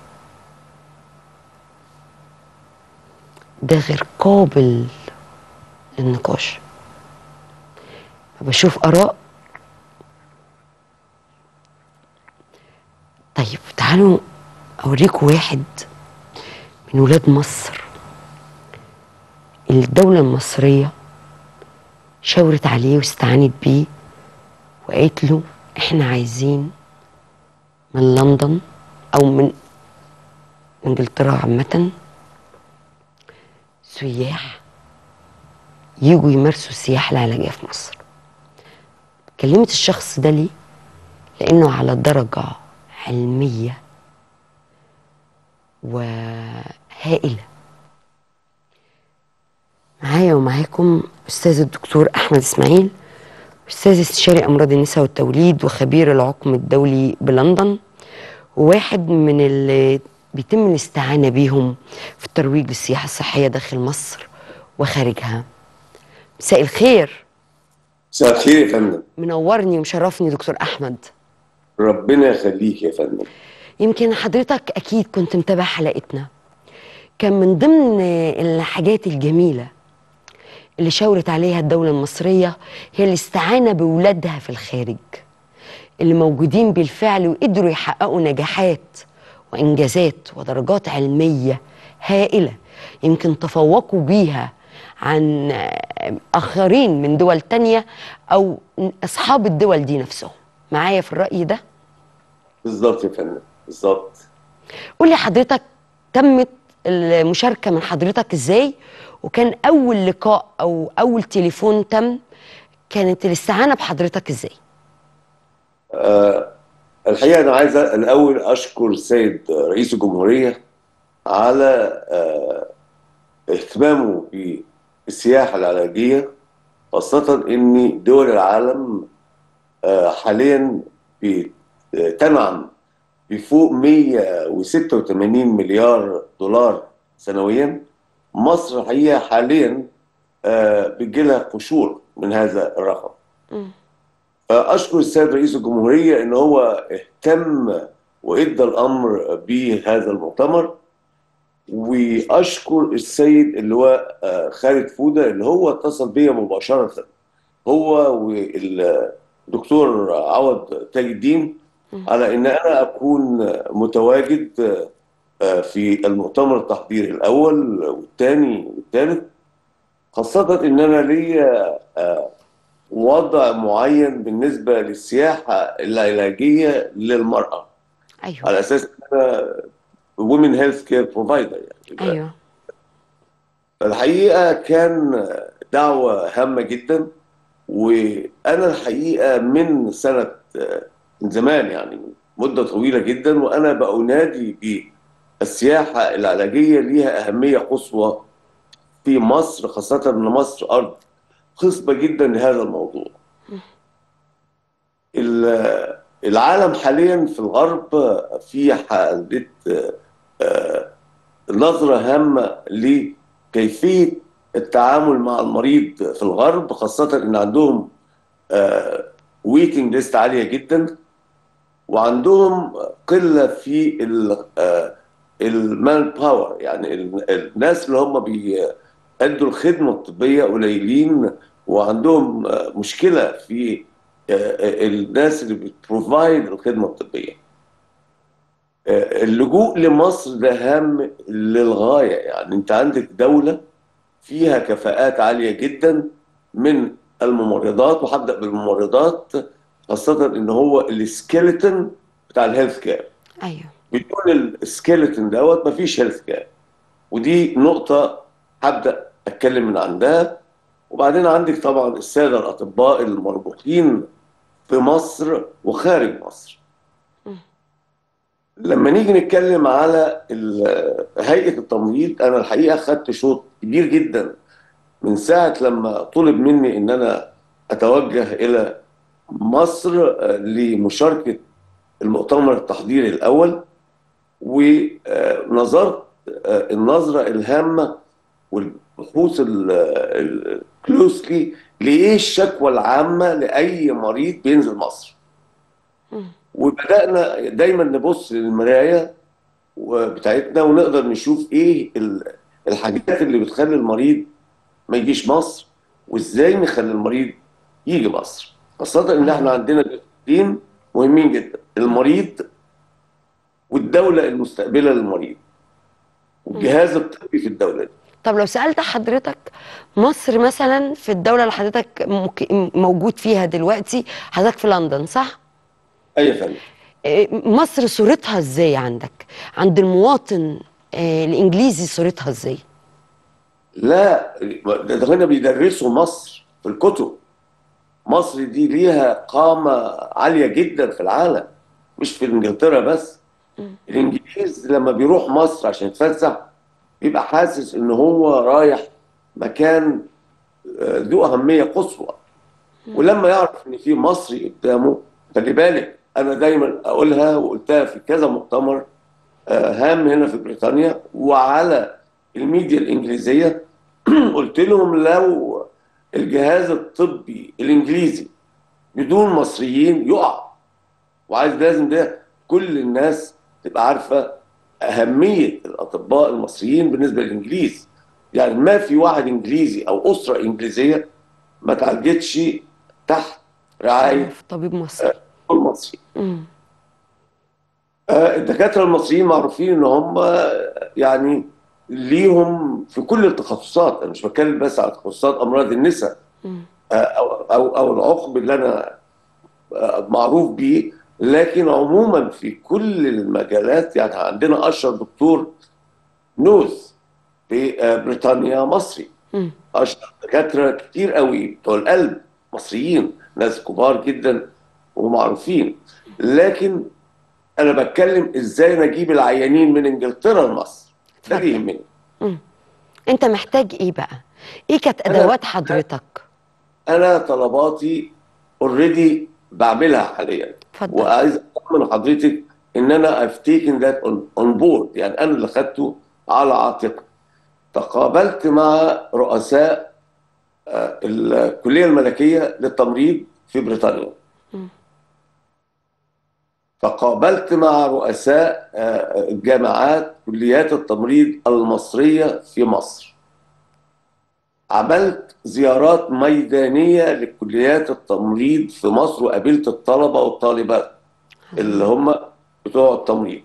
ده غير قابل للنقاش بشوف آراء طيب تعالوا أوريكم واحد من ولاد مصر الدولة المصرية شاورت عليه واستعانت بيه وقالت له احنا عايزين من لندن او من انجلترا عامة سياح يجوا يمارسوا السياحة العلاجية في مصر كلمت الشخص ده ليه؟ لأنه على درجة علمية وهائلة معايا ومعاكم أستاذ الدكتور أحمد إسماعيل أستاذ استشاري أمراض النساء والتوليد وخبير العقم الدولي بلندن وواحد من اللي بيتم الاستعانة بيهم في الترويج للسياحة الصحية داخل مصر وخارجها مساء الخير مساء الخير يا فندم منورني ومشرفني دكتور أحمد ربنا يخليك يا فندم يمكن حضرتك أكيد كنت متابع حلقتنا كان من ضمن الحاجات الجميلة اللي شاورت عليها الدولة المصرية هي الاستعانة بولادها في الخارج اللي موجودين بالفعل وقدروا يحققوا نجاحات وإنجازات ودرجات علمية هائلة يمكن تفوقوا بيها عن آخرين من دول تانية أو أصحاب الدول دي نفسهم معايا في الرأي ده؟ بالظبط يا فندم بالظبط قول لي حضرتك تمت المشاركة من حضرتك ازاي وكان أول لقاء أو أول تليفون تم كانت الاستعانة بحضرتك ازاي؟ آه الحقيقة أنا عايز الأول أشكر السيد رئيس الجمهورية على آه اهتمامه بالسياحة العلاجية خاصة إن دول العالم آه حاليا تنعم بفوق 186 مليار دولار سنويا مصر الحقيقة حاليا آه بتجيلها قشور من هذا الرقم أشكر السيد رئيس الجمهورية إن هو اهتم وإدى الأمر بهذا المؤتمر وأشكر السيد اللواء خالد فودة اللي هو اتصل بيا مباشرة هو والدكتور عوض تاج الدين على إن أنا أكون متواجد في المؤتمر التحضيري الأول والثاني والثالث خاصة إن أنا ليا وضع معين بالنسبة للسياحة العلاجية للمرأة أيوه على أساس أنا وومن هيلث كير بروفايدر يعني أيوه الحقيقة كان دعوة هامة جدا وأنا الحقيقة من سنة من زمان يعني مدة طويلة جدا وأنا بأنادي بالسياحة العلاجية ليها أهمية قصوى في مصر خاصة أن مصر أرض خصبة جدا لهذا الموضوع العالم حاليا في الغرب في حالة نظرة هامة لكيفية التعامل مع المريض في الغرب خاصة ان عندهم ويتنج ليست عالية جدا وعندهم قلة في المان باور يعني الناس اللي هم بيأدوا الخدمة الطبية قليلين وعندهم مشكلة في الناس اللي بتبروفايد الخدمة الطبية آه، اللجوء لمصر ده هام للغايه يعني انت عندك دوله فيها كفاءات عاليه جدا من الممرضات وهبدا بالممرضات خاصه ان هو السكيلتون بتاع الهيلث كير ايوه بدون السكيلتون دوت مفيش هيلث كير ودي نقطة هبدأ أتكلم من عندها وبعدين عندك طبعا السادة الأطباء المربوطين في مصر وخارج مصر لما نيجي نتكلم على ال- هيئة التمريض أنا الحقيقة خدت شوط كبير جدا من ساعة لما طلب مني إن أنا أتوجه إلى مصر آه، لمشاركة المؤتمر التحضيري الأول ونظرت النظرة الهامة والبحوث الكلوسلي لإيه الشكوى العامة لأي مريض بينزل مصر وبدأنا دايما نبص للمراية بتاعتنا ونقدر نشوف إيه ال- الحاجات اللي بتخلي المريض ما يجيش مصر وإزاي نخلي المريض يجي مصر خاصة إن إحنا عندنا جزئين مهمين جدا المريض والدولة المستقبلة للمريض والجهاز الطبي في الدولة دي طب لو سألت حضرتك مصر مثلا في الدولة اللي حضرتك مك- موجود فيها دلوقتي حضرتك في لندن صح؟ أي يا فندم إيه، مصر صورتها ازاي عندك؟ عند المواطن آه، الانجليزي صورتها ازاي؟ لا ده ده هنا بيدرسوا مصر في الكتب مصر دي ليها قامة عالية جدا في العالم مش في انجلترا بس الانجليز لما بيروح مصر عشان يتفسح بيبقى حاسس ان هو رايح مكان آه، ذو أهمية قصوى ولما يعرف ان في مصري قدامه خلي بالك انا دايما اقولها وقلتها في كذا مؤتمر آه، هام هنا في بريطانيا وعلى الميديا الانجليزيه قلت لهم لو الجهاز الطبي الانجليزي بدون مصريين يقع وعايز لازم ده كل الناس تبقى عارفه اهميه الاطباء المصريين بالنسبه للانجليز يعني ما في واحد انجليزي او اسره انجليزيه ما تعالجتش تحت رعايه في طبيب مصري المصري مم. آه، الدكاتره المصريين معروفين ان هم يعني ليهم في كل التخصصات انا مش بتكلم بس على تخصصات امراض النساء مم. آه، او او او العقم اللي انا آه، معروف بيه لكن عموما في كل المجالات يعني عندنا اشهر دكتور نوز في آه، بريطانيا مصري مم. اشهر دكاتره كتير قوي بتوع القلب مصريين ناس كبار جدا ومعروفين لكن انا بتكلم ازاي نجيب العيانين من انجلترا لمصر ده اللي يهمني انت محتاج ايه بقى؟ ايه كانت أنا- ادوات حضرتك؟ انا طلباتي اوريدي بعملها حاليا اتفضل وعايز اطمن حضرتك ان انا I've taken that on, on board يعني انا اللي خدته على عاتقي تقابلت مع رؤساء آه، الكليه الملكيه للتمريض في بريطانيا مم. تقابلت مع رؤساء آه، الجامعات كليات التمريض المصريه في مصر عملت زيارات ميدانيه لكليات التمريض في مصر وقابلت الطلبه والطالبات اللي هم بتوع التمريض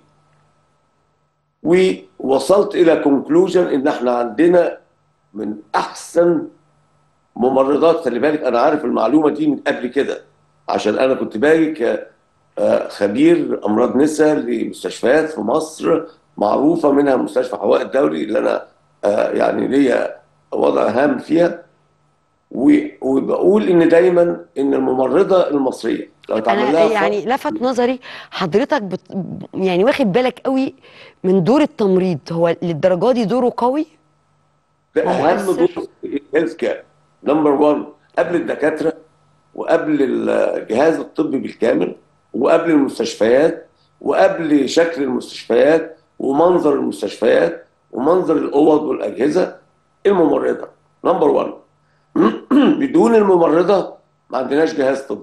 ووصلت الى كونكلوجن ان احنا عندنا من احسن ممرضات خلي بالك انا عارف المعلومه دي من قبل كده عشان انا كنت باجي كخبير امراض نساء لمستشفيات في مصر معروفه منها مستشفى حواء الدولي اللي انا آه، يعني ليا وضع هام فيها و- وبقول ان دايما ان الممرضه المصريه لو اتعمل انا لها يعني لفت نظري حضرتك بت... يعني واخد بالك قوي من دور التمريض هو للدرجه دي دوره قوي ده اهم مؤثر. دور في الهيلث كير نمبر 1 قبل الدكاتره وقبل الجهاز الطبي بالكامل وقبل المستشفيات وقبل شكل المستشفيات ومنظر المستشفيات ومنظر الاوض والاجهزه الممرضه نمبر 1 بدون الممرضه ما عندناش جهاز طبي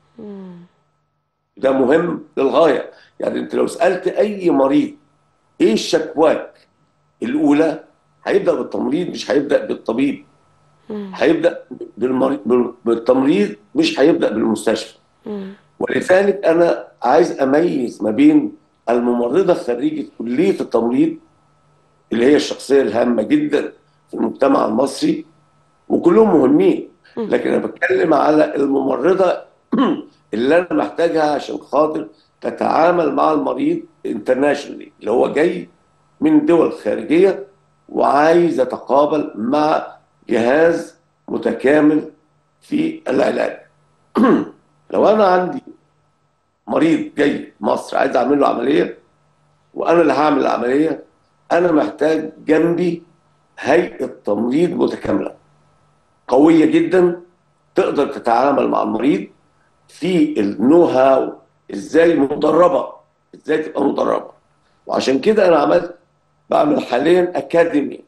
ده مهم للغايه يعني انت لو سالت اي مريض ايه شكواك الاولى هيبدا بالتمريض مش هيبدا بالطبيب هيبدا بالمريض بالتمريض مش هيبدا بالمستشفى ولذلك انا عايز اميز ما بين الممرضه خريجه كليه التمريض اللي هي الشخصيه الهامه جدا في المجتمع المصري وكلهم مهمين لكن انا بتكلم على الممرضه اللي انا محتاجها عشان خاطر تتعامل مع المريض انترناشونالي اللي هو جاي من دول خارجيه وعايز يتقابل مع جهاز متكامل في العلاج لو انا عندي مريض جاي مصر عايز اعمل له عمليه وانا اللي هعمل العمليه انا محتاج جنبي هيئه تمريض متكامله قويه جدا تقدر تتعامل مع المريض في النو هاو ازاي مدربه ازاي تبقى مدربه وعشان كده انا عملت بعمل حاليا اكاديمي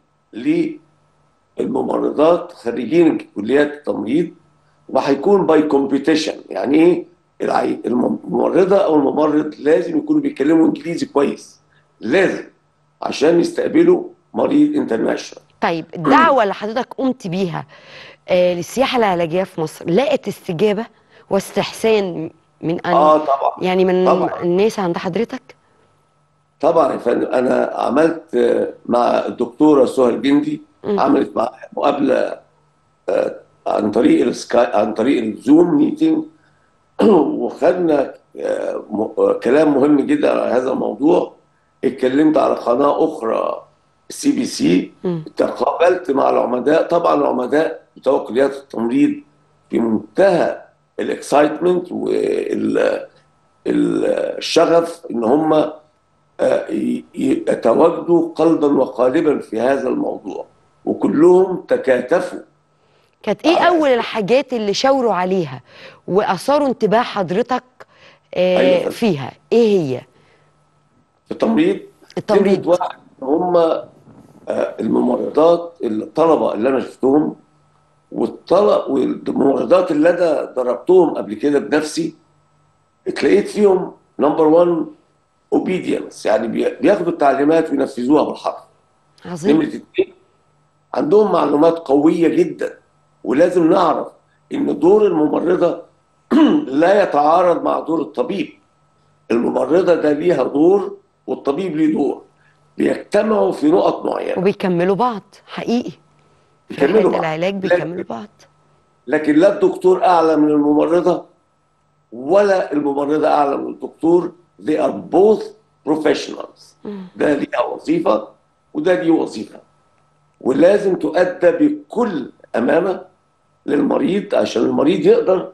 للممرضات خريجين كليات التمريض وهيكون باي كومبيتيشن يعني ايه العي- الممرضه او الممرض لازم يكونوا بيتكلموا انجليزي كويس لازم عشان يستقبلوا مريض انترناشونال طيب الدعوه اللي حضرتك قمت بيها آه للسياحه العلاجيه في مصر لقت استجابه واستحسان من أن اه طبعا يعني من طبعا. الناس عند حضرتك طبعا يا فندم انا عملت آه، مع الدكتوره سهى الجندي مم. عملت مع مقابله آه، عن طريق السكاي عن طريق الزوم ميتنج وخدنا آه، م- آه، كلام مهم جدا على هذا الموضوع اتكلمت على قناه اخرى سي بي سي مم. تقابلت مع العمداء طبعا العمداء بتوع كليات التمريض في منتهى الاكسايتمنت والشغف ان هم آه، ي- يتواجدوا قلبا وقالبا في هذا الموضوع وكلهم تكاتفوا كانت ايه اول الحاجات اللي شاوروا عليها واثاروا انتباه حضرتك آه أيوة. فيها ايه هي في التمريض التمريض. كلمة واحد هم آه، الممرضات الطلبه اللي انا شفتهم والطلب والممرضات اللي انا ضربتهم قبل كده بنفسي اتلاقيت فيهم نمبر 1 اوبيدينس يعني بي- بياخدوا التعليمات وينفذوها بالحرف نمرة عظيم اتنين عندهم معلومات قوية جدا ولازم نعرف إن دور الممرضة لا يتعارض مع دور الطبيب الممرضة ده ليها دور والطبيب ليه دور بيجتمعوا في نقط معينة وبيكملوا بعض حقيقي في بيكملوا حياة بعض. العلاج بيكملوا بعض لكن لا الدكتور أعلى من الممرضة ولا الممرضة أعلى من الدكتور they are both professionals ده ليها وظيفة وده ليه وظيفة ولازم تؤدى بكل أمانة للمريض عشان المريض يقدر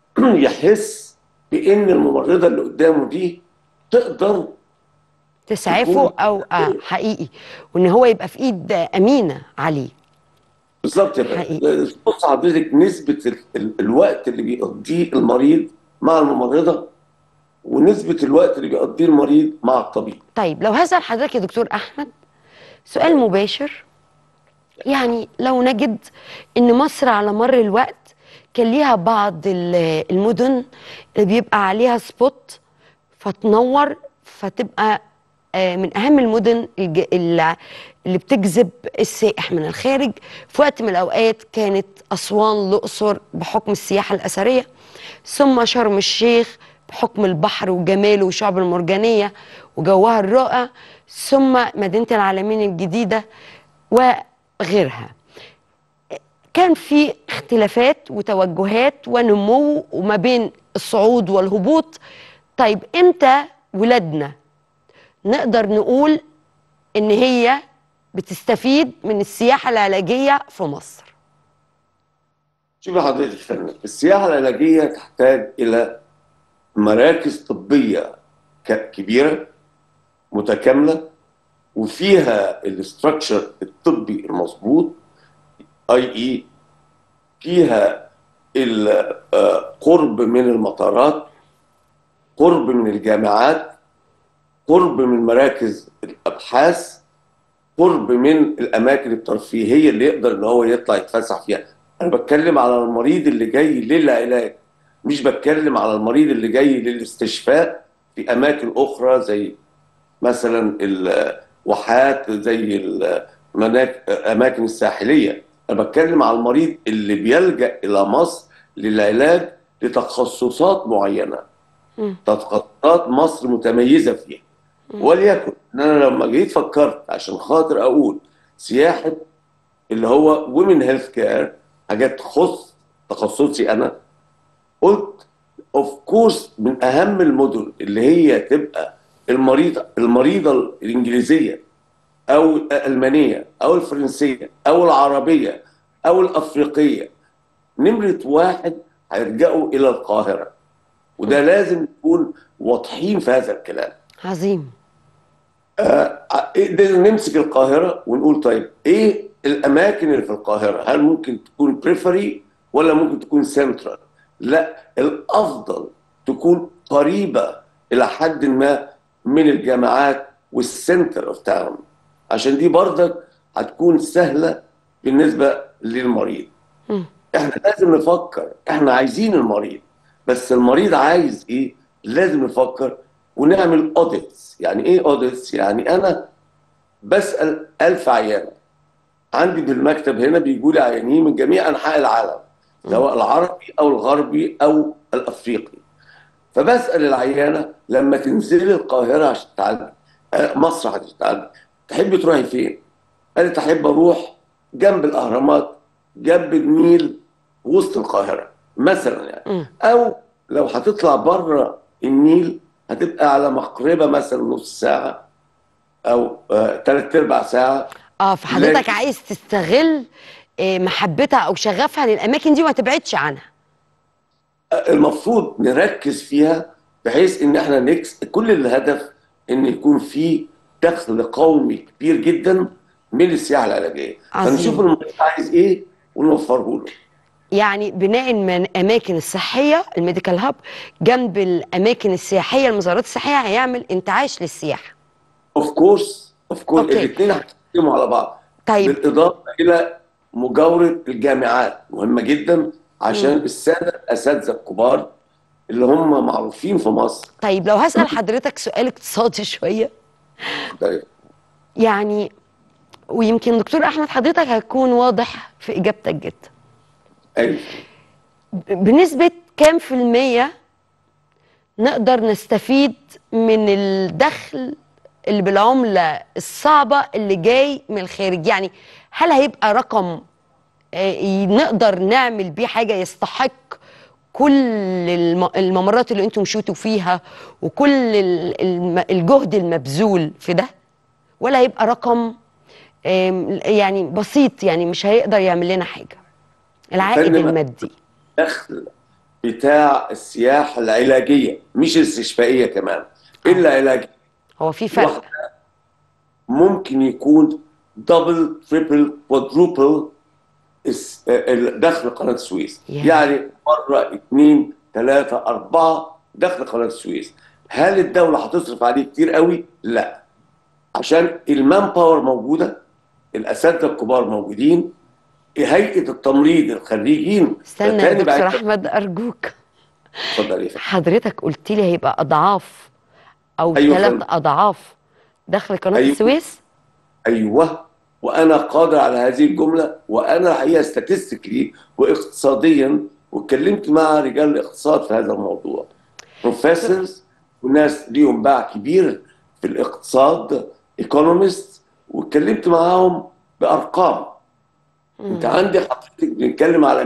يحس بإن الممرضة اللي قدامه دي تقدر تسعفه او آه حقيقي وان هو يبقى في ايد امينه عليه بالظبط يا حقيقي. فندم بص حضرتك نسبة ال- ال- الوقت اللي بيقضيه المريض مع الممرضة ونسبة الوقت اللي بيقضيه المريض مع الطبيب طيب لو هسأل حضرتك يا دكتور أحمد سؤال مباشر يعني لو نجد إن مصر على مر الوقت كان ليها بعض ال- المدن اللي بيبقى عليها سبوت فتنور فتبقى آه، من أهم المدن الج- اللي اللي بتجذب السائح من الخارج في وقت من الأوقات كانت أسوان الأقصر بحكم السياحة الأثرية ثم شرم الشيخ بحكم البحر وجماله والشعب المرجانية وجوها الرائع ثم مدينة العالمين الجديدة وغيرها كان في اختلافات وتوجهات ونمو وما بين الصعود والهبوط طيب امتى ولادنا نقدر نقول ان هي بتستفيد من السياحة العلاجية في مصر شوفي حضرتك يا فندم السياحة العلاجية تحتاج إلى مراكز طبية ك- كبيرة متكاملة وفيها الاستراكشر الطبي المظبوط اي اي فيها القرب من المطارات قرب من الجامعات قرب من مراكز الابحاث قرب من الاماكن الترفيهيه اللي يقدر ان هو يطلع يتفسح فيها انا بتكلم على المريض اللي جاي للعلاج مش بتكلم على المريض اللي جاي للاستشفاء في اماكن اخرى زي مثلا الواحات زي الاماكن الساحليه انا بتكلم على المريض اللي بيلجا الى مصر للعلاج لتخصصات معينه مم. تخصصات مصر متميزه فيها وليكن ان انا لما جيت فكرت عشان خاطر اقول سياحه اللي هو ومن هيلث كير حاجات تخص تخصصي انا قلت اوف كورس من اهم المدن اللي هي تبقى المريضه المريضه الانجليزيه او الالمانيه او الفرنسيه او العربيه او الافريقيه نمره واحد هيرجعوا الى القاهره وده لازم نكون واضحين في هذا الكلام عظيم قدرنا نمسك القاهره ونقول طيب ايه الاماكن اللي في القاهره هل ممكن تكون بريفري ولا ممكن تكون سنترال لا الافضل تكون قريبه الى حد ما من الجامعات والسنتر اوف تاون عشان دي برضك هتكون سهله بالنسبه للمريض احنا لازم نفكر احنا عايزين المريض بس المريض عايز ايه لازم نفكر ونعمل اوديتس يعني ايه اوديتس يعني انا بسال ألف عيانه عندي بالمكتب هنا بيجوا لي عيانين من جميع انحاء العالم سواء العربي او الغربي او الافريقي فبسال العيانه لما تنزلي القاهره عشان تتعالجي مصر عشان تتعالجي تحبي تروحي فين؟ قالت احب اروح جنب الاهرامات جنب النيل وسط القاهره مثلا يعني او لو هتطلع بره النيل هتبقى على مقربه مثلا نص ساعه او ثلاث ارباع ساعه اه فحضرتك عايز تستغل آه، محبتها او شغفها للاماكن دي وما تبعدش عنها المفروض نركز فيها بحيث ان احنا نكس كل الهدف ان يكون في دخل قومي كبير جدا من السياحه العلاجيه عظيم. فنشوف المريض عايز ايه ونوفره له يعني بناء الاماكن الصحيه الميديكال هاب جنب الاماكن السياحيه المزارات السياحيه هيعمل انتعاش للسياحه اوف كورس اوف كورس أوكي. الاثنين هيتقدموا على بعض طيب. بالاضافه الى مجاوره الجامعات مهمه جدا عشان الساده الاساتذه الكبار اللي هم معروفين في مصر طيب لو هسال حضرتك سؤال اقتصادي شويه طيب. يعني ويمكن دكتور احمد حضرتك هيكون واضح في اجابتك جدا ايوه بنسبة كام في المية نقدر نستفيد من الدخل اللي بالعملة الصعبة اللي جاي من الخارج يعني هل هيبقى رقم آه، نقدر نعمل بيه حاجة يستحق كل الم- الممرات اللي انتم مشيتوا فيها وكل ال- الم- الجهد المبذول في ده ولا هيبقى رقم آم، يعني بسيط يعني مش هيقدر يعمل لنا حاجة العائد فندم، المادي الدخل بتاع السياحه العلاجيه مش الاستشفائيه كمان العلاجيه هو في فرق واحدة ممكن يكون دبل تريبل كوادروبل دخل قناه السويس Yeah. يعني مره اثنين ثلاثه اربعه دخل قناه السويس هل الدوله هتصرف عليه كتير قوي؟ لا عشان المان باور موجوده الاساتذه الكبار موجودين هيئه التمريض الخريجين استنى يا تاني دكتور بعد- احمد ارجوك اتفضل يا فندم. حضرتك قلت لي هيبقى اضعاف او أيوة ثلاث فندم. اضعاف دخل قناه أيوة. السويس ايوه وانا قادر على هذه الجمله وانا الحقيقه ستاتستيكلي واقتصاديا واتكلمت مع رجال الاقتصاد في هذا الموضوع بروفيسورز وناس ليهم باع كبير في الاقتصاد ايكونومست واتكلمت معاهم بارقام انت عندي حضرتك بنتكلم على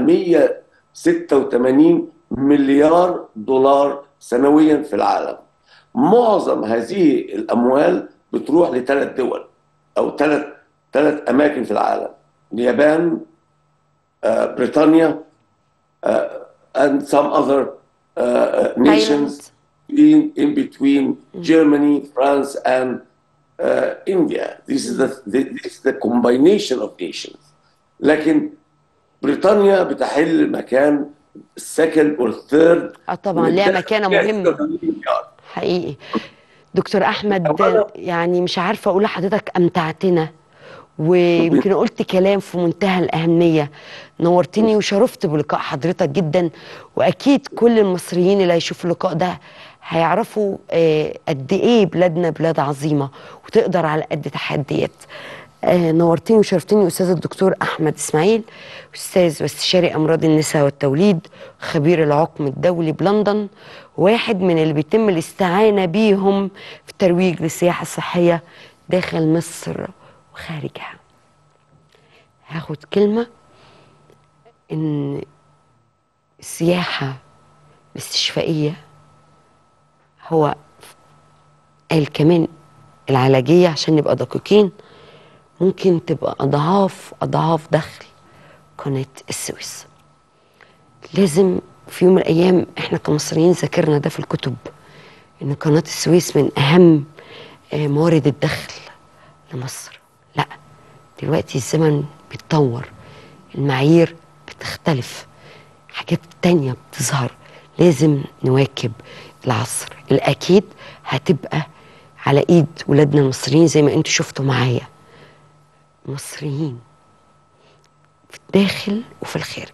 186 مليار دولار سنويا في العالم معظم هذه الاموال بتروح لثلاث دول او ثلاث ثلاث اماكن في العالم اليابان آه، بريطانيا آه، and some other uh, uh, nations in, in between Germany, France, and uh, India. This is the this is the combination of nations. لكن بريطانيا بتحل مكان السكند والثيرد اه طبعا ليها مكانه مهمه حقيقي دكتور احمد يعني مش عارفه اقول لحضرتك امتعتنا ويمكن قلت كلام في منتهى الاهميه نورتني وشرفت بلقاء حضرتك جدا واكيد كل المصريين اللي هيشوفوا اللقاء ده هيعرفوا آه، قد ايه بلادنا بلاد عظيمه وتقدر على قد تحديات آه، نورتني وشرفتني استاذ الدكتور احمد اسماعيل استاذ واستشاري امراض النساء والتوليد خبير العقم الدولي بلندن واحد من اللي بيتم الاستعانة بيهم في الترويج للسياحة الصحية داخل مصر وخارجها هاخد كلمة إن السياحة الاستشفائية هو قال كمان العلاجية عشان نبقى دقيقين ممكن تبقى أضعاف أضعاف دخل قناة السويس لازم في يوم من الأيام إحنا كمصريين ذاكرنا ده في الكتب إن قناة السويس من أهم آه، موارد الدخل لمصر لا دلوقتي الزمن بيتطور المعايير بتختلف حاجات تانية بتظهر لازم نواكب العصر الأكيد هتبقى على إيد ولادنا المصريين زي ما انتوا شفتوا معايا مصريين في الداخل وفي الخارج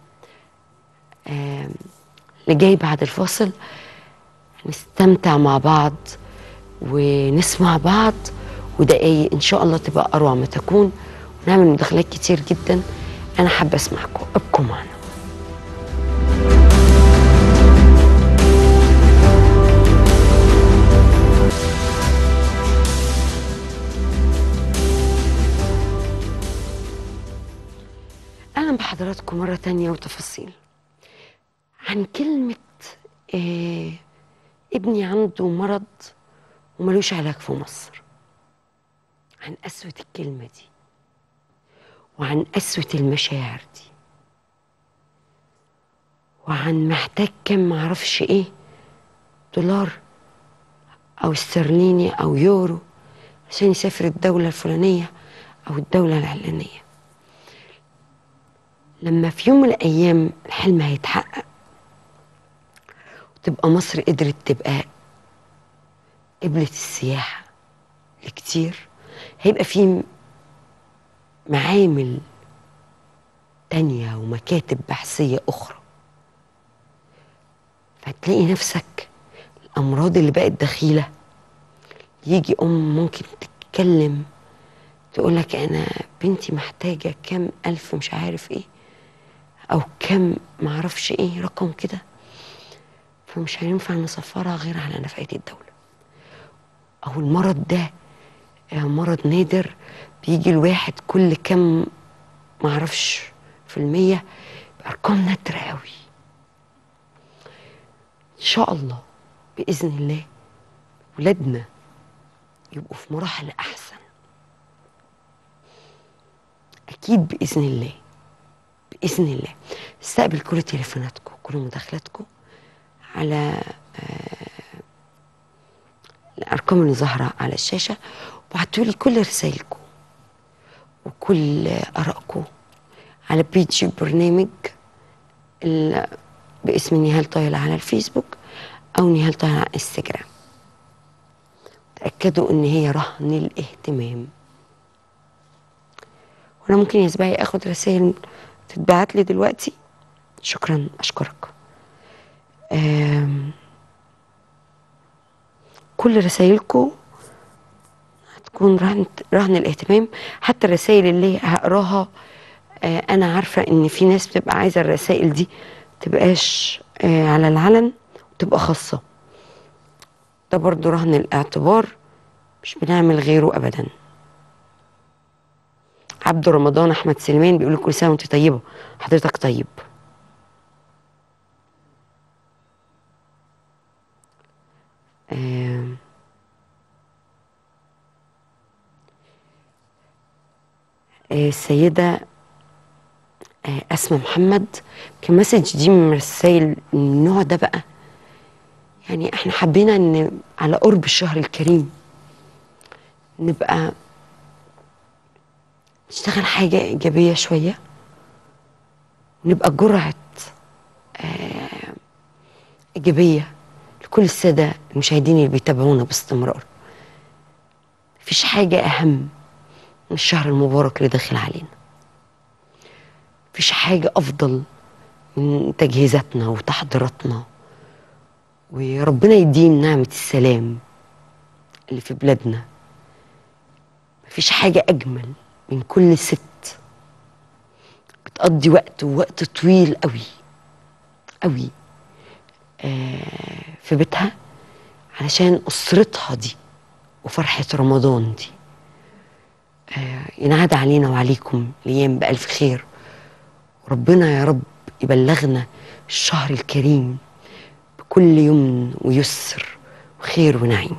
آم، اللي جاي بعد الفاصل هنستمتع مع بعض ونسمع بعض ودقايق ان شاء الله تبقى اروع ما تكون ونعمل مداخلات كتير جدا انا حابه اسمعكم ابقوا معنا اهلا بحضراتكم مره تانية وتفاصيل عن كلمه آه ابني عنده مرض وملوش علاج في مصر عن قسوة الكلمة دي وعن قسوة المشاعر دي وعن محتاج كم معرفش ايه دولار او استرليني او يورو عشان يسافر الدولة الفلانية او الدولة العلانية لما في يوم من الايام الحلم هيتحقق وتبقى مصر قدرت تبقى قبلة السياحة لكتير هيبقى في معامل تانية ومكاتب بحثية أخرى فتلاقي نفسك الأمراض اللي بقت دخيلة يجي أم ممكن تتكلم تقولك أنا بنتي محتاجة كام ألف مش عارف إيه أو كام معرفش إيه رقم كده فمش هينفع نسفرها غير على نفقة الدولة أو المرض ده آه، مرض نادر بيجي الواحد كل كام معرفش في المية بأرقام نادرة قوي إن شاء الله بإذن الله ولادنا يبقوا في مراحل أحسن أكيد بإذن الله بإذن الله استقبل كل تليفوناتكم كل مداخلاتكم على آه، الأرقام اللي ظاهرة على الشاشة وبعتوا لي كل رسائلكم وكل آرائكم على بيج البرنامج ال- باسم نهال طايلة على الفيسبوك أو نهال طايلة على انستجرام تأكدوا إن هي رهن الاهتمام وأنا ممكن يا سباعي آخد رسائل تتبعت لي دلوقتي شكرا أشكرك آم، كل رسائلكم هتكون رهن رهن الاهتمام حتى الرسائل اللي هقراها آه، انا عارفه ان في ناس بتبقى عايزه الرسائل دي تبقاش آه، على العلن وتبقى خاصه ده برضو رهن الاعتبار مش بنعمل غيره ابدا عبد رمضان احمد سليمان بيقول كل سنه وانت طيبه حضرتك طيب آم، آه، السيدة آه، أسماء محمد كان مسج دي من الرسائل من النوع ده بقى يعني احنا حبينا ان على قرب الشهر الكريم نبقى نشتغل حاجة إيجابية شوية ونبقى جرعة آه، إيجابية لكل السادة المشاهدين اللي بيتابعونا باستمرار مفيش حاجة أهم من الشهر المبارك اللي داخل علينا مفيش حاجة أفضل من تجهيزاتنا وتحضيراتنا وربنا يديم نعمة السلام اللي في بلادنا مفيش حاجة أجمل من كل ست بتقضي وقت ووقت طويل قوي قوي آه، في بيتها علشان أسرتها دي وفرحة رمضان دي آه، ينعاد علينا وعليكم الأيام بألف خير وربنا يا رب يبلغنا الشهر الكريم بكل يمن ويسر وخير ونعيم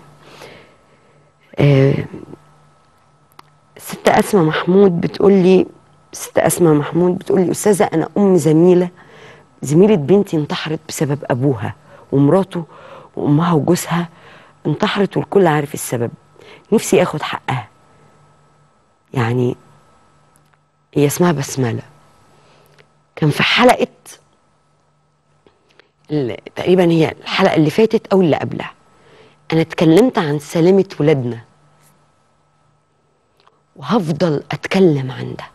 آه، ست أسماء محمود بتقول لي ست أسماء محمود بتقول لي أستاذة أنا أم زميلة زميلة بنتي انتحرت بسبب أبوها ومراته وأمها وجوزها انتحرت والكل عارف السبب نفسي آخد حقها يعني هي اسمها بسملة كان في حلقة ال- تقريبا هي الحلقة اللي فاتت أو اللي قبلها أنا اتكلمت عن سلامة ولادنا وهفضل أتكلم عن ده